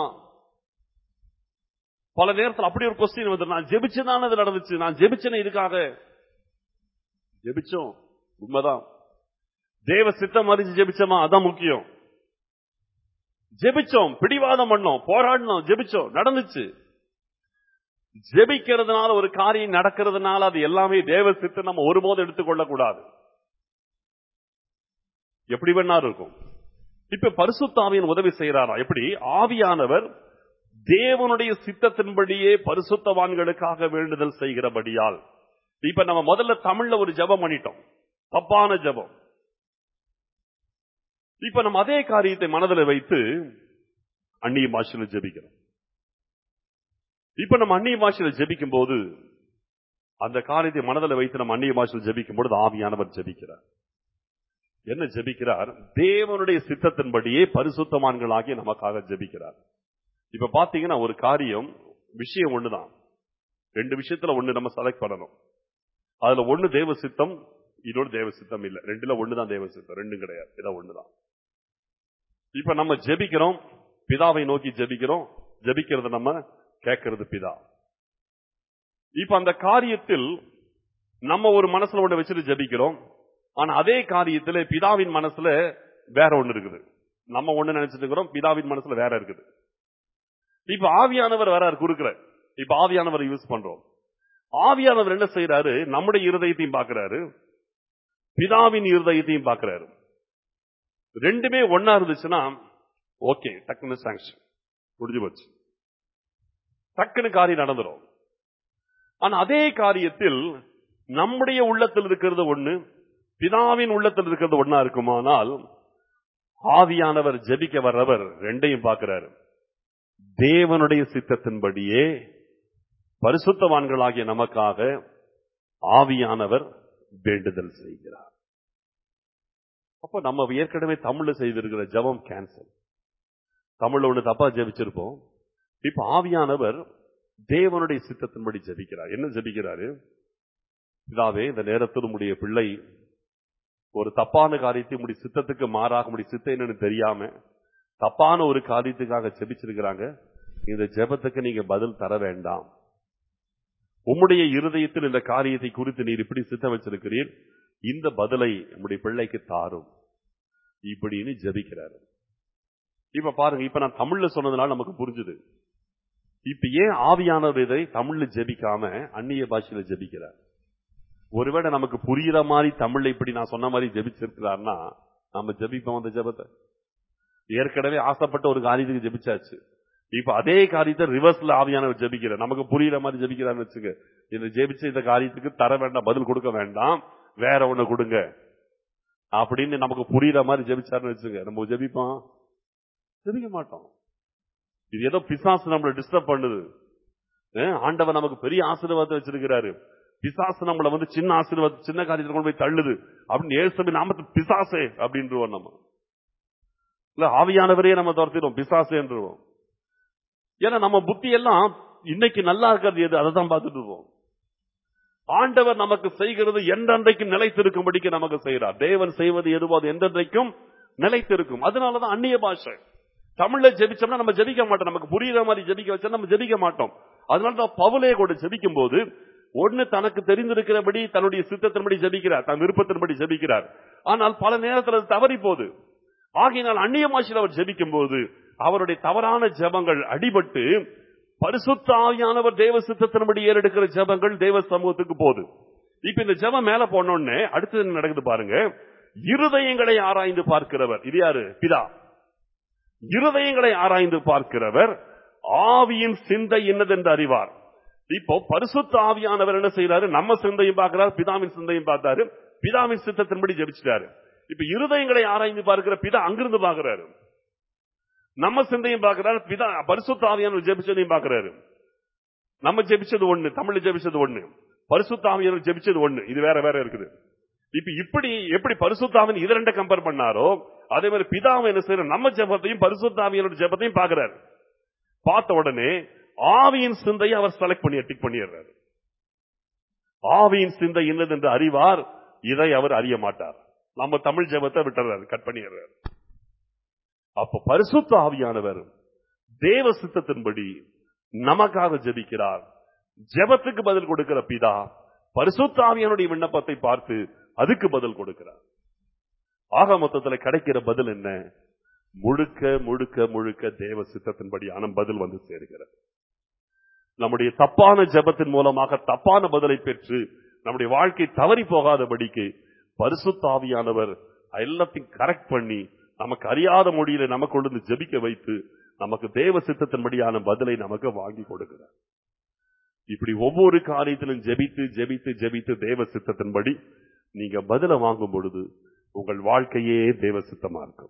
பல நேரத்தில் அப்படி ஒரு கொஸ்டின் வந்து நான் ஜெபிச்சுதான் இது நடந்துச்சு நான் ஜெபிச்சேனே இதுக்காக ஜெபிச்சோம் உண்மைதான் தேவ சித்தம் அறிஞ்சு ஜெபிச்சோமா அதான் முக்கியம் ஜெபிச்சோம் பிடிவாதம் பண்ணோம் போராடினோம் ஜெபிச்சோம் நடந்துச்சு ஜெபிக்கிறதுனால ஒரு காரியம் நடக்கிறதுனால அது எல்லாமே தேவ சித்தம் நம்ம ஒருபோதும் எடுத்துக்கொள்ள கூடாது எப்படி வேணா இருக்கும் இப்ப பரிசுத்தாவியின் உதவி செய்யறாரா எப்படி ஆவியானவர் தேவனுடைய சித்தத்தின்படியே பரிசுத்தவான்களுக்காக வேண்டுதல் செய்கிறபடியால் இப்ப நம்ம முதல்ல தமிழ்ல ஒரு ஜெபம் பண்ணிட்டோம் தப்பான ஜெபம் இப்ப நம்ம அதே காரியத்தை மனதில் வைத்து அந்நிய பாஷையில ஜெபிக்கிறோம் இப்ப நம்ம அந்நிய பாஷையில ஜெபிக்கும் போது அந்த காரியத்தை மனதில் வைத்து நம்ம அந்நிய பாஷையில் ஜெபிக்கும் பொழுது ஆவியானவர் ஜெபிக்கிறார் என்ன ஜெபிக்கிறார் தேவனுடைய சித்தத்தின்படியே பரிசுத்தமான்களாகி நமக்காக ஜெபிக்கிறார் இப்ப பாத்தீங்கன்னா ஒரு காரியம் விஷயம் ஒண்ணுதான் ரெண்டு விஷயத்துல ஒண்ணு நம்ம செலக்ட் பண்ணணும் அதுல ஒண்ணு தேவ சித்தம் இன்னொரு தேவ சித்தம் இல்ல ரெண்டுல ஒண்ணுதான் தேவ சித்தம் ரெண்டும் கிடையாது ஏதோ ஒண்ணுதான் இப்ப நம்ம ஜெபிக்கிறோம் பிதாவை நோக்கி ஜெபிக்கிறோம் ஜெபிக்கிறது நம்ம கேட்கறது பிதா இப்ப அந்த காரியத்தில் நம்ம ஒரு மனசுல ஒண்ணு வச்சுட்டு ஜெபிக்கிறோம் ஆனா அதே காரியத்துல பிதாவின் மனசுல வேற ஒண்ணு இருக்குது நம்ம ஒண்ணு நினைச்சிட்டு இருக்கிறோம் பிதாவின் மனசுல வேற இருக்குது இப்ப ஆவியானவர் வராரு குறுக்கல இப்ப ஆவியானவர் யூஸ் பண்றோம் ஆவியானவர் என்ன செய்யறாரு நம்முடைய இருதயத்தையும் பார்க்கிறாரு பிதாவின் இருதயத்தையும் பார்க்கிறாரு ரெண்டுமே ஒன்னா இருந்துச்சுன்னா ஓகே டக்குன்னு சாங்ஷன் முடிஞ்சு போச்சு டக்குன்னு காரியம் நடந்துரும் ஆனா அதே காரியத்தில் நம்முடைய உள்ளத்தில் இருக்கிறது ஒண்ணு பிதாவின் உள்ளத்தில் இருக்கிறது ஒண்ணா இருக்குமானால் ஆவியானவர் ஜெபிக்க வர்றவர் ரெண்டையும் பார்க்கிறாரு தேவனுடைய சித்தத்தின்படியே பரிசுத்தவான்களாகிய நமக்காக ஆவியானவர் வேண்டுதல் செய்கிறார் அப்ப நம்ம ஏற்கனவே தமிழ்ல செய்திருக்கிற ஜபம் கேன்சல் தமிழ்ல ஒண்ணு தப்பா ஜெபிச்சிருப்போம் இப்ப ஆவியானவர் தேவனுடைய சித்தத்தின்படி ஜெபிக்கிறார் என்ன ஜெபிக்கிறாரு இதாவே இந்த நேரத்தில் உம்முடைய பிள்ளை ஒரு தப்பான காரியத்தை உம்முடைய சித்தத்துக்கு மாறாக உம்முடைய சித்தம் என்னன்னு தெரியாம தப்பான ஒரு காரியத்துக்காக ஜெபிச்சிருக்கிறாங்க இந்த ஜெபத்துக்கு நீங்க பதில் தர வேண்டாம் உம்முடைய இருதயத்தில் இந்த காரியத்தை குறித்து நீர் இப்படி சித்தம் வச்சிருக்கிறீர் இந்த பதிலை உம்முடைய பிள்ளைக்கு தாரும் இப்படின்னு ஜெபிக்கிறாரு இப்ப பாருங்க இப்ப நான் தமிழ்ல சொன்னதுனால நமக்கு புரிஞ்சுது இப்ப ஏன் ஆவியானவர் இதை தமிழ்ல ஜெபிக்காம அந்நிய பாஷையில ஜெபிக்கிறார் ஒருவேளை நமக்கு புரியுற மாதிரி தமிழ்ல இப்படி நான் சொன்ன மாதிரி ஜெபிச்சிருக்கிறார்னா நம்ம ஜெபிப்போம் அந்த ஜெபத்தை ஏற்கனவே ஆசைப்பட்ட ஒரு காரியத்துக்கு ஜெபிச்சாச்சு இப்ப அதே காரியத்தை ரிவர்ஸ்ல ஆவியானவர் ஜெபிக்கிறார் நமக்கு புரியுற மாதிரி ஜெபிக்கிறான்னு வச்சுக்க இந்த ஜெபிச்ச இந்த காரியத்துக்கு தர வேண்டாம் பதில் கொடுக்க வேண்டாம் வேற ஒண்ணு கொடுங்க அப்படின்னு நமக்கு புரியுற மாதிரி ஜெபிச்சாருன்னு வச்சுங்க நம்ம ஜெபிப்போம் ஜெபிக்க மாட்டோம் இது ஏதோ பிசாசு நம்மளை டிஸ்டர்ப் பண்ணுது அஹ் ஆண்டவர் நமக்கு பெரிய ஆசீர்வாதத்தை வச்சிருக்கிறாரு பிசாசு நம்மள வந்து சின்ன ஆசீர்வாதம் சின்ன காரியத்துல கொண்டு போய் தள்ளுது அப்படின்னு ஏசுபி நாமத்து பிசாசே அப்படின்றோம் நம்ம இல்ல ஆவியானவரே நம்ம துரத்திடுவோம் பிசாசே என்றுவோம் ஏன்னா நம்ம புத்தி எல்லாம் இன்னைக்கு நல்லா இருக்கிறது எது அதை தான் பார்த்துட்டு இருப்போம் ஆண்டவர் நமக்கு செய்கிறது என்றென்றைக்கும் நிலைத்திருக்கும்படிக்கு நமக்கு செய்கிறார் தேவன் செய்வது எதுவோ அது என்றென்றைக்கும் நிலைத்திருக்கும் அதனாலதான் அந்நிய பாஷை தமிழ்ல ஜெபிச்சோம்னா நம்ம ஜெபிக்க மாட்டோம் நமக்கு புரியுற மாதிரி ஜெபிக்க வச்சா நம்ம ஜெபிக்க மாட்டோம் அதனால தான் பவுலே கூட ஜெபிக்கும் போது ஒண்ணு தனக்கு தெரிந்திருக்கிறபடி தன்னுடைய சித்தத்தின்படி ஜெபிக்கிறார் தன் விருப்பத்தின்படி ஜெபிக்கிறார் ஆனால் பல நேரத்தில் அது தவறி போகுது ஆகையினால் அந்நிய பாஷையில் அவர் ஜெபிக்கும் போது அவருடைய தவறான ஜெபங்கள் அடிபட்டு பரிசுத்த ஆவியானவர் தேவ சித்தத்தின்படி ஏறெடுக்கிற ஜெபங்கள் தேவ சமூகத்துக்கு போகுது இப்ப இந்த ஜெபம் மேல போனோடனே அடுத்தது என்ன நடக்குது பாருங்க இருதயங்களை ஆராய்ந்து பார்க்கிறவர் இது யாரு பிதா இருதயங்களை ஆராய்ந்து பார்க்கிறவர் ஆவியின் சிந்தை என்னதென்று அறிவார் இப்போ பரிசுத்த ஆவியானவர் என்ன செய்யறாரு நம்ம சிந்தையும் பார்க்கிறார் பிதாவின் சிந்தையும் பார்த்தாரு பிதாவின் சித்தத்தின்படி ஜெபிச்சிட்டாரு இப்ப இருதயங்களை ஆராய்ந்து பார்க்கிற பிதா அங்கிருந்து பார்க்கிறாரு நம்ம சிந்தையும் பார்க்கிறாரு பிதா பரிசுத்த ஆவியானவர் ஜெபிச்சதையும் பார்க்கிறாரு நம்ம ஜெபிச்சது ஒண்ணு தமிழ்ல ஜெபிச்சது ஒண்ணு பரிசுத்த ஆவியானவர் ஜெபிச்சது ஒண்ணு இது வேற வேற இருக்குது இப்ப இப்படி எப்படி பரிசுத்தாவின் இது ரெண்ட கம்பேர் பண்ணாரோ அதே மாதிரி பிதாவை என்ன செய்யற நம்ம ஜெபத்தையும் பரிசுத்தாவியனோட ஜெபத்தையும் பார்க்கிறாரு பார்த்த உடனே ஆவியின் சிந்தையை அவர் செலக்ட் பண்ணி டிக் பண்ணிடுறாரு ஆவியின் சிந்தை என்னது என்று அறிவார் இதை அவர் அறிய மாட்டார் நம்ம தமிழ் ஜெபத்தை விட்டுறாரு கட் பண்ணிடுறாரு அப்ப பரிசுத்த ஆவியானவர் தேவ சித்தத்தின்படி நமக்காக ஜெபிக்கிறார் ஜெபத்துக்கு பதில் கொடுக்கிற பிதா பரிசுத்த ஆவியானுடைய விண்ணப்பத்தை பார்த்து அதுக்கு பதில் கொடுக்கிறார் ஆக மொத்தத்தில் கிடைக்கிற பதில் என்ன முழுக்க முழுக்க முழுக்க தேவ சித்தத்தின்படியான பதில் வந்து சேர்கிறது நம்முடைய தப்பான ஜெபத்தின் மூலமாக தப்பான பதிலை பெற்று நம்முடைய வாழ்க்கை தவறி போகாதபடிக்கு பரிசுத்தாவியானவர் எல்லாத்தையும் கரெக்ட் பண்ணி நமக்கு அறியாத மொழியில நமக்கு கொண்டு வந்து ஜெபிக்க வைத்து நமக்கு தேவ சித்தத்தின்படியான பதிலை நமக்கு வாங்கி கொடுக்கிறார் இப்படி ஒவ்வொரு காரியத்திலும் ஜெபித்து ஜெபித்து ஜெபித்து தேவ சித்தத்தின்படி நீங்க பதில வாங்கும் பொழுது உங்கள் வாழ்க்கையே தேவ சித்தமா இருக்கும்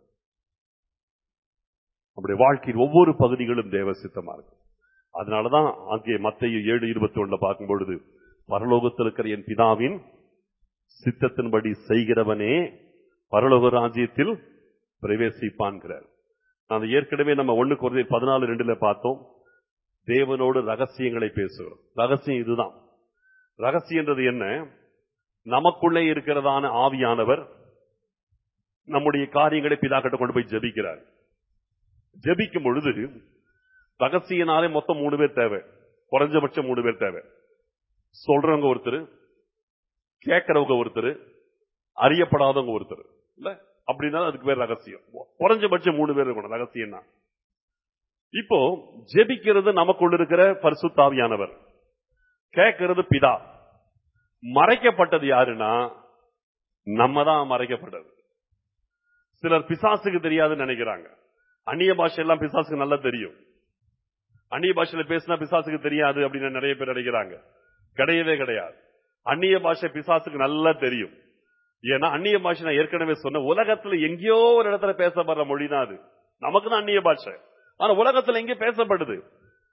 நம்முடைய வாழ்க்கையின் ஒவ்வொரு பகுதிகளும் தேவ சித்தமா இருக்கும் அதனாலதான் அங்கே மத்திய ஏழு இருபத்தி ஒண்ணுல பார்க்கும் பொழுது பரலோகத்தில் இருக்கிற என் பிதாவின் சித்தத்தின்படி செய்கிறவனே பரலோக ராஜ்யத்தில் பிரவேசிப்பான்கிறார் நான் ஏற்கனவே நம்ம ஒண்ணு குறைந்த பதினாலு ரெண்டுல பார்த்தோம் தேவனோடு ரகசியங்களை பேசுகிறோம் ரகசியம் இதுதான் ரகசியன்றது என்ன நமக்குள்ளே இருக்கிறதான ஆவியானவர் நம்முடைய காரியங்களை பிதாக்கிட்ட கொண்டு போய் ஜெபிக்கிறார் ஜெபிக்கும் பொழுது ரகசியனாலே மொத்தம் மூணு பேர் தேவை குறைஞ்சபட்சம் மூணு பேர் தேவை சொல்றவங்க ஒருத்தர் கேட்கறவங்க ஒருத்தர் அறியப்படாதவங்க ஒருத்தர் இல்ல அப்படின்னா அதுக்கு பேர் ரகசியம் குறைஞ்சபட்சம் மூணு பேர் இருக்கணும் ரகசியம்னா இப்போ ஜெபிக்கிறது நமக்குள்ள இருக்கிற பரிசுத்தாவியானவர் கேட்கிறது பிதா மறைக்கப்பட்டது யாருன்னா நம்ம தான் மறைக்கப்பட்டது சிலர் பிசாசுக்கு தெரியாதுன்னு நினைக்கிறாங்க அந்நிய பாஷை எல்லாம் பிசாசுக்கு நல்லா தெரியும் அந்நிய பாஷையில பேசினா பிசாசுக்கு தெரியாது அப்படின்னு நிறைய பேர் நினைக்கிறாங்க கிடையவே கிடையாது அந்நிய பாஷை பிசாசுக்கு நல்லா தெரியும் ஏன்னா அந்நிய பாஷை நான் ஏற்கனவே சொன்ன உலகத்துல எங்கேயோ ஒரு இடத்துல பேசப்படுற மொழி தான் அது நமக்கு தான் அந்நிய பாஷை ஆனா உலகத்துல எங்கே பேசப்படுது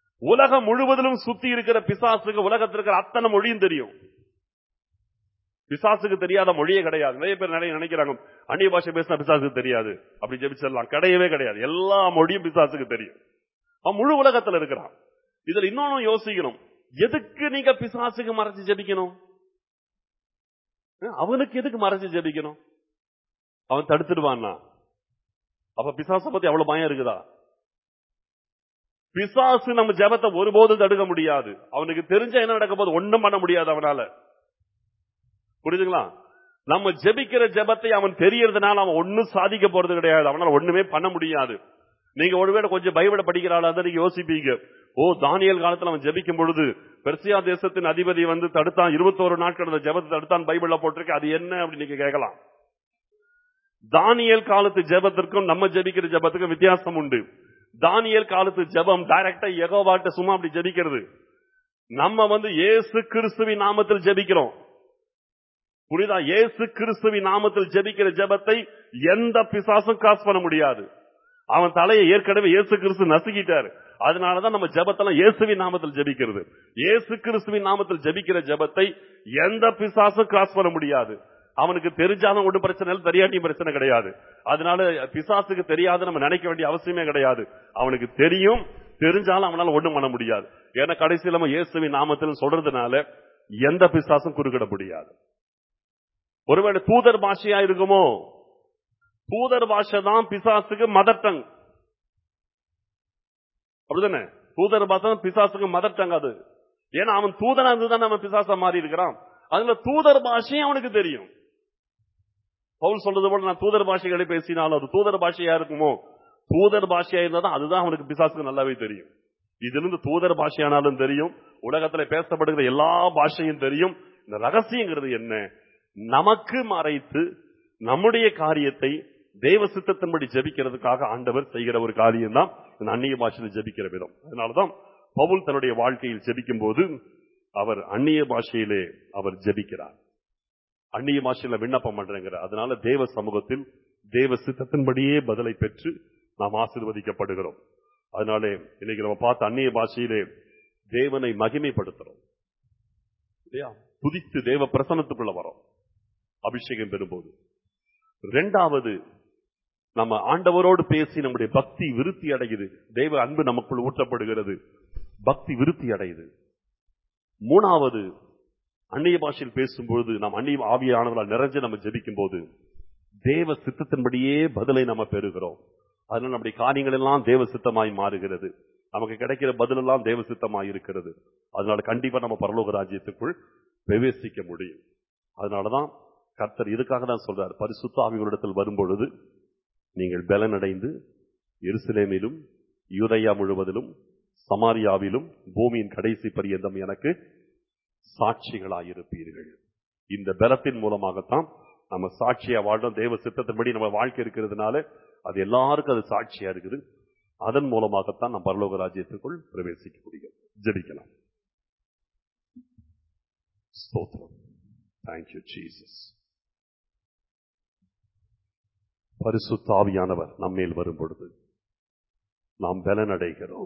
உலகம் முழுவதிலும் சுத்தி இருக்கிற பிசாசுக்கு உலகத்தில் இருக்கிற அத்தனை மொழியும் தெரியும் பிசாசுக்கு தெரியாத மொழியே கிடையாது நிறைய பேர் நிறைய நினைக்கிறாங்க அந்நிய பாஷை பேசினா பிசாசுக்கு தெரியாது அப்படி ஜெபிச்சிடலாம் கிடையவே கிடையாது எல்லா மொழியும் பிசாசுக்கு தெரியும் அவன் முழு உலகத்துல இருக்கிறான் இதுல இன்னொன்னு யோசிக்கணும் எதுக்கு நீங்க பிசாசுக்கு மறைச்சு ஜெபிக்கணும் அஹ் அவனுக்கு எதுக்கு மறைச்சு ஜெபிக்கணும் அவன் தடுத்துடுவான்னா அப்ப பிசாச பத்தி அவ்வளவு பயம் இருக்குதா பிசாசு நம்ம ஜெபத்தை ஒருபோதும் தடுக்க முடியாது அவனுக்கு தெரிஞ்ச என்ன நடக்க போது ஒண்ணும் பண்ண முடியாது அவனால புரியுதுங்களா நம்ம ஜெபிக்கிற ஜெபத்தை அவன் தெரியறதுனால அவன் ஒண்ணும் சாதிக்க போறது கிடையாது அவனால ஒண்ணுமே பண்ண முடியாது நீங்க ஒருவேளை கொஞ்சம் பைபிளை படிக்கிறாளா தான் நீங்க யோசிப்பீங்க ஓ தானியல் காலத்துல அவன் ஜெபிக்கும் பொழுது பெர்சியா தேசத்தின் அதிபதி வந்து தடுத்தான் இருபத்தோரு நாட்கள் அந்த ஜெபத்தை தடுத்தான் பைபிள்ல போட்டிருக்கு அது என்ன அப்படின்னு நீங்க கேட்கலாம் தானியல் காலத்து ஜெபத்திற்கும் நம்ம ஜெபிக்கிற ஜெபத்துக்கும் வித்தியாசம் உண்டு தானியல் காலத்து ஜெபம் டைரக்டா எகோவாட்ட சும்மா அப்படி ஜெபிக்கிறது நம்ம வந்து இயேசு கிறிஸ்துவின் நாமத்தில் ஜெபிக்கிறோம் புரியுதா இயேசு கிறிஸ்துவின் நாமத்தில் ஜெபிக்கிற ஜெபத்தை எந்த பிசாசும் கிராஸ் பண்ண முடியாது அவன் தலையை ஏற்கனவே இயேசு கிறிஸ்து நசுக்கிட்டாரு அதனாலதான் நம்ம ஜெபத்தெல்லாம் இயேசுவின் நாமத்தில் ஜெபிக்கிறது இயேசு கிறிஸ்துவின் நாமத்தில் ஜெபிக்கிற ஜெபத்தை எந்த பிசாசும் கிராஸ் பண்ண முடியாது அவனுக்கு தெரிஞ்சாலும் ஒன்றும் பிரச்சனை இல்லை தெரியாட்டியும் பிரச்சனை கிடையாது அதனால பிசாசுக்கு தெரியாது நம்ம நினைக்க வேண்டிய அவசியமே கிடையாது அவனுக்கு தெரியும் தெரிஞ்சாலும் அவனால ஒண்ணும் பண்ண முடியாது ஏன்னா கடைசியில நம்ம இயேசுவின் நாமத்தில் சொல்றதுனால எந்த பிசாசும் குறுக்கிட முடியாது ஒருவேளை தூதர் பாஷையா இருக்குமோ தூதர் பாஷை தான் பிசாசுக்கு மதர் டங் அப்படிதானே தூதர் பாஷை தான் பிசாசுக்கு மதர் டங் அது ஏன்னா அவன் தூதனா இருந்துதான் நம்ம பிசாசா மாறி இருக்கிறான் அதுல தூதர் பாஷையும் அவனுக்கு தெரியும் பவுல் சொல்றது போல நான் தூதர் பாஷைகளை பேசினாலும் அது தூதர் பாஷையா இருக்குமோ தூதர் பாஷையா இருந்தா தான் அதுதான் அவனுக்கு பிசாசுக்கு நல்லாவே தெரியும் இதுல இருந்து தூதர் பாஷையானாலும் தெரியும் உலகத்துல பேசப்படுகிற எல்லா பாஷையும் தெரியும் இந்த ரகசியங்கிறது என்ன நமக்கு மறைத்து நம்முடைய காரியத்தை தேவ சித்தத்தின்படி ஜெபிக்கிறதுக்காக ஆண்டவர் செய்கிற ஒரு காரியம் தான் இந்த அந்நிய பாஷையில் ஜெபிக்கிற விதம் அதனாலதான் பவுல் தன்னுடைய வாழ்க்கையில் ஜெபிக்கும் போது அவர் அந்நிய பாஷையிலே அவர் ஜெபிக்கிறார் அந்நிய பாஷையில விண்ணப்பம் பண்றேங்கிற அதனால தேவ சமூகத்தில் தேவ சித்தத்தின்படியே பதிலை பெற்று நாம் ஆசீர்வதிக்கப்படுகிறோம் அதனாலே இன்னைக்கு நம்ம பார்த்த அந்நிய பாஷையிலே தேவனை மகிமைப்படுத்துறோம் இல்லையா துதித்து தேவ பிரசனத்துக்குள்ள வரோம் அபிஷேகம் பெறும்போது இரண்டாவது நம்ம ஆண்டவரோடு பேசி நம்முடைய பக்தி விருத்தி அடையுது தேவ அன்பு நமக்குள் ஊற்றப்படுகிறது பக்தி விருத்தி அடையுது மூணாவது அந்நிய பாஷையில் பேசும்பொழுது நாம் அந்நிய ஆவியானவர்களால் நிறைஞ்சு நம்ம ஜெபிக்கும் போது தேவ சித்தத்தின்படியே பதிலை நம்ம பெறுகிறோம் அதனால நம்முடைய காரியங்கள் எல்லாம் தேவ சித்தமாய் மாறுகிறது நமக்கு கிடைக்கிற பதில் எல்லாம் தேவ சித்தமாய் இருக்கிறது அதனால கண்டிப்பா நம்ம பரலோக ராஜ்யத்துக்குள் பிரவேசிக்க முடியும் அதனாலதான் கர்த்தர் இதுக்காக தான் சொல்றார் பரிசுத்த ஆவிகளிடத்தில் வரும்பொழுது நீங்கள் பலனடைந்து எருசலேமிலும் யூதயா முழுவதிலும் சமாரியாவிலும் பூமியின் கடைசி பரியந்தம் எனக்கு சாட்சிகளாயிருப்பீர்கள் இந்த பலத்தின் மூலமாகத்தான் நம்ம சாட்சியா வாழ்றோம் தேவ சித்தத்தின்படி நம்ம வாழ்க்கை இருக்கிறதுனால அது எல்லாருக்கும் அது சாட்சியா இருக்குது அதன் மூலமாகத்தான் நம்ம பரலோக ராஜ்யத்துக்குள் பிரவேசிக்க முடியும் ஜெபிக்கலாம் ஸ்தோத்திரம் தேங்க்யூ ஜீசஸ் பரிசுத்தாவியானவர் நம்மேல் வரும் பொழுது நாம் பலனடைகிறோம்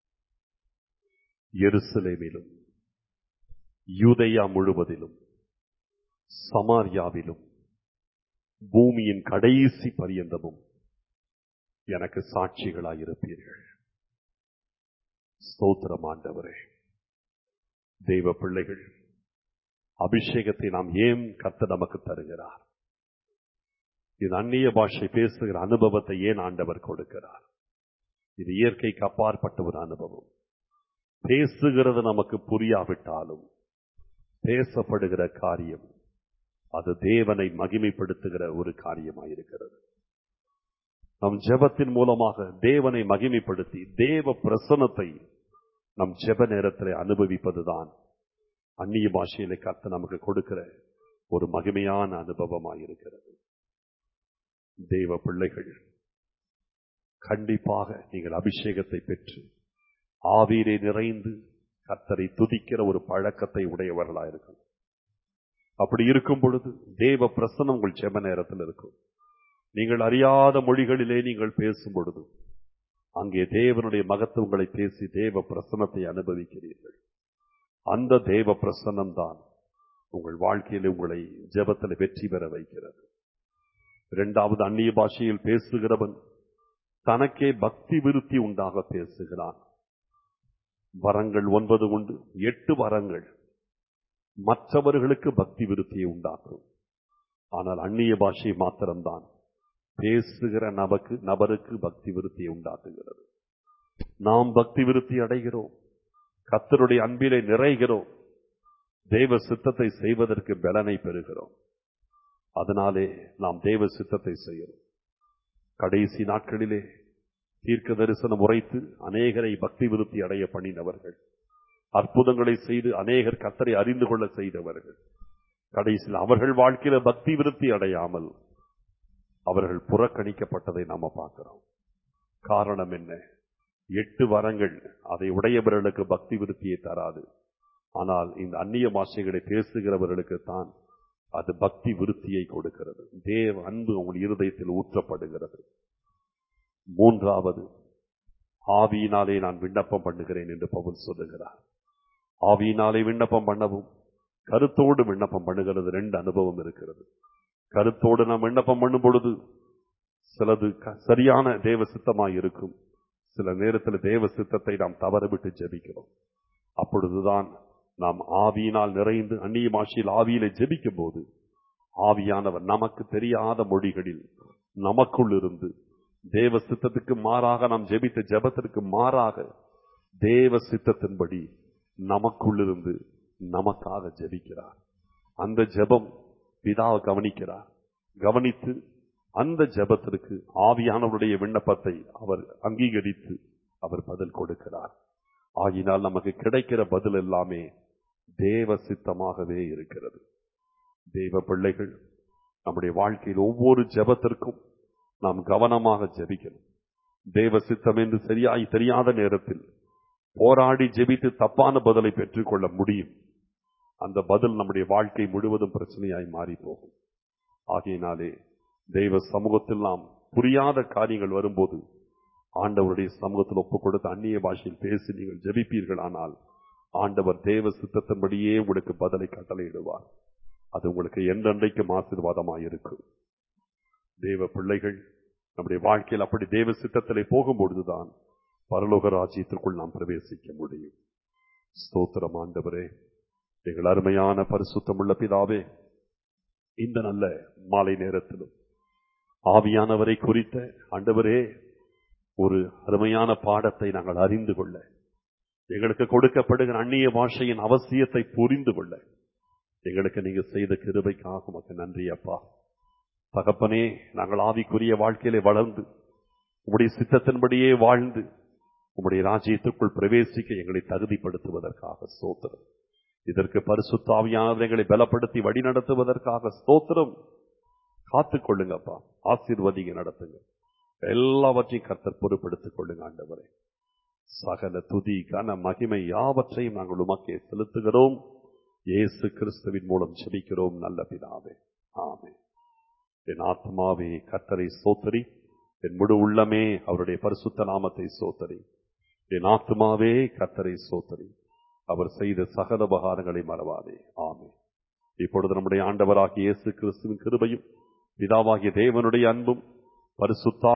எருசலேமிலும் யூதயா முழுவதிலும் சமாரியாவிலும் பூமியின் கடைசி பரியந்தமும் எனக்கு சாட்சிகளாயிருப்பீர்கள் ஸ்தோத்திரம் ஆண்டவரே தெய்வ பிள்ளைகள் அபிஷேகத்தை நாம் ஏன் கத்த நமக்கு தருகிறார் இது அந்நிய பாஷை பேசுகிற அனுபவத்தை ஏன் ஆண்டவர் கொடுக்கிறார் இது இயற்கைக்கு அப்பாற்பட்ட ஒரு அனுபவம் பேசுகிறது நமக்கு புரியாவிட்டாலும் பேசப்படுகிற காரியம் அது தேவனை மகிமைப்படுத்துகிற ஒரு காரியமாயிருக்கிறது நம் ஜெபத்தின் மூலமாக தேவனை மகிமைப்படுத்தி தேவ பிரசனத்தை நம் ஜெப நேரத்தில் அனுபவிப்பதுதான் அந்நிய பாஷையில கத்த நமக்கு கொடுக்கிற ஒரு மகிமையான அனுபவமாயிருக்கிறது தேவ பிள்ளைகள் கண்டிப்பாக நீங்கள் அபிஷேகத்தை பெற்று ஆவியிலே நிறைந்து கத்தரை துதிக்கிற ஒரு பழக்கத்தை உடையவர்களாயிருக்கணும் அப்படி இருக்கும் பொழுது தேவ பிரசனம் உங்கள் ஜெப நேரத்தில் இருக்கும் நீங்கள் அறியாத மொழிகளிலே நீங்கள் பேசும் பொழுது அங்கே தேவனுடைய மகத்துவங்களை பேசி தேவ பிரசனத்தை அனுபவிக்கிறீர்கள் அந்த தேவ பிரசனம் தான் உங்கள் வாழ்க்கையில் உங்களை ஜெபத்தில் வெற்றி பெற வைக்கிறது இரண்டாவது அந்நிய பாஷையில் பேசுகிறவன் தனக்கே பக்தி விருத்தி உண்டாக பேசுகிறான் வரங்கள் ஒன்பது உண்டு எட்டு வரங்கள் மற்றவர்களுக்கு பக்தி விருத்தியை உண்டாக்கும் ஆனால் அந்நிய பாஷை மாத்திரம்தான் பேசுகிற நபக்கு நபருக்கு பக்தி விருத்தியை உண்டாக்குகிறது நாம் பக்தி விருத்தி அடைகிறோம் கத்தருடைய அன்பிலே நிறைகிறோம் தேவ சித்தத்தை செய்வதற்கு பலனை பெறுகிறோம் அதனாலே நாம் தேவ சித்தத்தை செய்கிறோம் கடைசி நாட்களிலே தீர்க்க தரிசனம் உரைத்து அநேகரை பக்தி விருத்தி அடைய பண்ணினவர்கள் அற்புதங்களை செய்து அநேகர் கத்தரை அறிந்து கொள்ள செய்தவர்கள் கடைசியில் அவர்கள் வாழ்க்கையில பக்தி விருத்தி அடையாமல் அவர்கள் புறக்கணிக்கப்பட்டதை நாம பார்க்கிறோம் காரணம் என்ன எட்டு வரங்கள் அதை உடையவர்களுக்கு பக்தி விருத்தியை தராது ஆனால் இந்த அந்நிய பாஷைகளை பேசுகிறவர்களுக்கு தான் அது பக்தி விருத்தியை கொடுக்கிறது தேவ அன்பு உங்கள் இருதயத்தில் ஊற்றப்படுகிறது மூன்றாவது ஆவியினாலே நான் விண்ணப்பம் பண்ணுகிறேன் என்று பவுல் சொல்லுகிறார் ஆவியினாலே விண்ணப்பம் பண்ணவும் கருத்தோடு விண்ணப்பம் பண்ணுகிறது ரெண்டு அனுபவம் இருக்கிறது கருத்தோடு நாம் விண்ணப்பம் பண்ணும் பொழுது சிலது க- சரியான தேவ சித்தமாய் இருக்கும் சில நேரத்தில் தேவ சித்தத்தை நாம் தவறவிட்டு ஜெபிக்கிறோம் அப்பொழுதுதான் நாம் ஆவியினால் நிறைந்து அந்நிய மாஷியில் ஆவியிலே ஜெபிக்கும் போது ஆவியானவர் நமக்கு தெரியாத மொழிகளில் நமக்குள் இருந்து தேவ சித்தத்துக்கு மாறாக நாம் ஜெபித்த ஜெபத்திற்கு மாறாக தேவ சித்தத்தின்படி நமக்குள் இருந்து நமக்காக ஜெபிக்கிறார் அந்த ஜெபம் பிதாவை கவனிக்கிறார் கவனித்து அந்த ஜெபத்திற்கு ஆவியானவருடைய விண்ணப்பத்தை அவர் அங்கீகரித்து அவர் பதில் கொடுக்கிறார் ஆகினால் நமக்கு கிடைக்கிற பதில் எல்லாமே தேவ சித்தமாகவே இருக்கிறது தேவ பிள்ளைகள் நம்முடைய வாழ்க்கையில் ஒவ்வொரு ஜெபத்திற்கும் நாம் கவனமாக ஜெபிக்கணும் தேவ சித்தம் என்று சரியாய் தெரியாத நேரத்தில் போராடி ஜெபித்து தப்பான பதிலை பெற்றுக்கொள்ள முடியும் அந்த பதில் நம்முடைய வாழ்க்கை முழுவதும் பிரச்சனையாய் மாறி போகும் ஆகையினாலே தெய்வ சமூகத்தில் நாம் புரியாத காரியங்கள் வரும்போது ஆண்டவருடைய சமூகத்தில் ஒப்புக் கொடுத்து அந்நிய பாஷையில் பேசி நீங்கள் ஜெபிப்பீர்கள் ஆனால் ஆண்டவர் தேவ சித்தத்தின்படியே உங்களுக்கு பதிலை கட்டளையிடுவார் அது உங்களுக்கு என்றென்றைக்கும் ஆசீர்வாதமாய் இருக்கும் தேவ பிள்ளைகள் நம்முடைய வாழ்க்கையில் அப்படி தேவ சித்தத்திலே போகும்பொழுதுதான் பரலோக ராஜ்யத்திற்குள் நாம் பிரவேசிக்க முடியும் ஸ்தோத்திரம் ஆண்டவரே எங்கள் அருமையான பரிசுத்தமுள்ள பிதாவே இந்த நல்ல மாலை நேரத்திலும் ஆவியானவரை குறித்த ஆண்டவரே ஒரு அருமையான பாடத்தை நாங்கள் அறிந்து கொள்ள எங்களுக்கு கொடுக்கப்படுகிற அந்நிய பாஷையின் அவசியத்தை புரிந்து கொள்ள எங்களுக்கு நீங்க செய்த கிருபைக்காக உமக்கு நன்றி அப்பா தகப்பனே நாங்கள் ஆவிக்குரிய வாழ்க்கையிலே வளர்ந்து உம்முடைய சித்தத்தின்படியே வாழ்ந்து உம்முடைய ராஜ்யத்துக்குள் பிரவேசிக்க எங்களை தகுதிப்படுத்துவதற்காக ஸ்தோத்திரம் இதற்கு பரிசுத்தாவியானவர் எங்களை பலப்படுத்தி வழிநடத்துவதற்காக ஸ்தோத்திரம் காத்துக் கொள்ளுங்கப்பா ஆசீர்வதிங்க நடத்துங்க எல்லாவற்றையும் கர்த்தர் பொறுப்படுத்திக் கொள்ளுங்க ஆண்டவரே சகல துதி கன மகிமை யாவற்றையும் நாங்கள் உமக்கே செலுத்துகிறோம் இயேசு கிறிஸ்துவின் மூலம் செபிக்கிறோம் நல்ல பிதாவே ஆமென் என் ஆத்மாவே கர்த்தரை சோத்தரி என் முழு உள்ளமே அவருடைய பரிசுத்த நாமத்தை சோத்தரி என் ஆத்மாவே கர்த்தரை சோத்தரி அவர் செய்த சகல உபகாரங்களை மறவாதே ஆமென் இப்பொழுது நம்முடைய ஆண்டவராகிய இயேசு கிறிஸ்துவின் கிருபையும் பிதாவாகிய தேவனுடைய அன்பும் பரிசுத்தா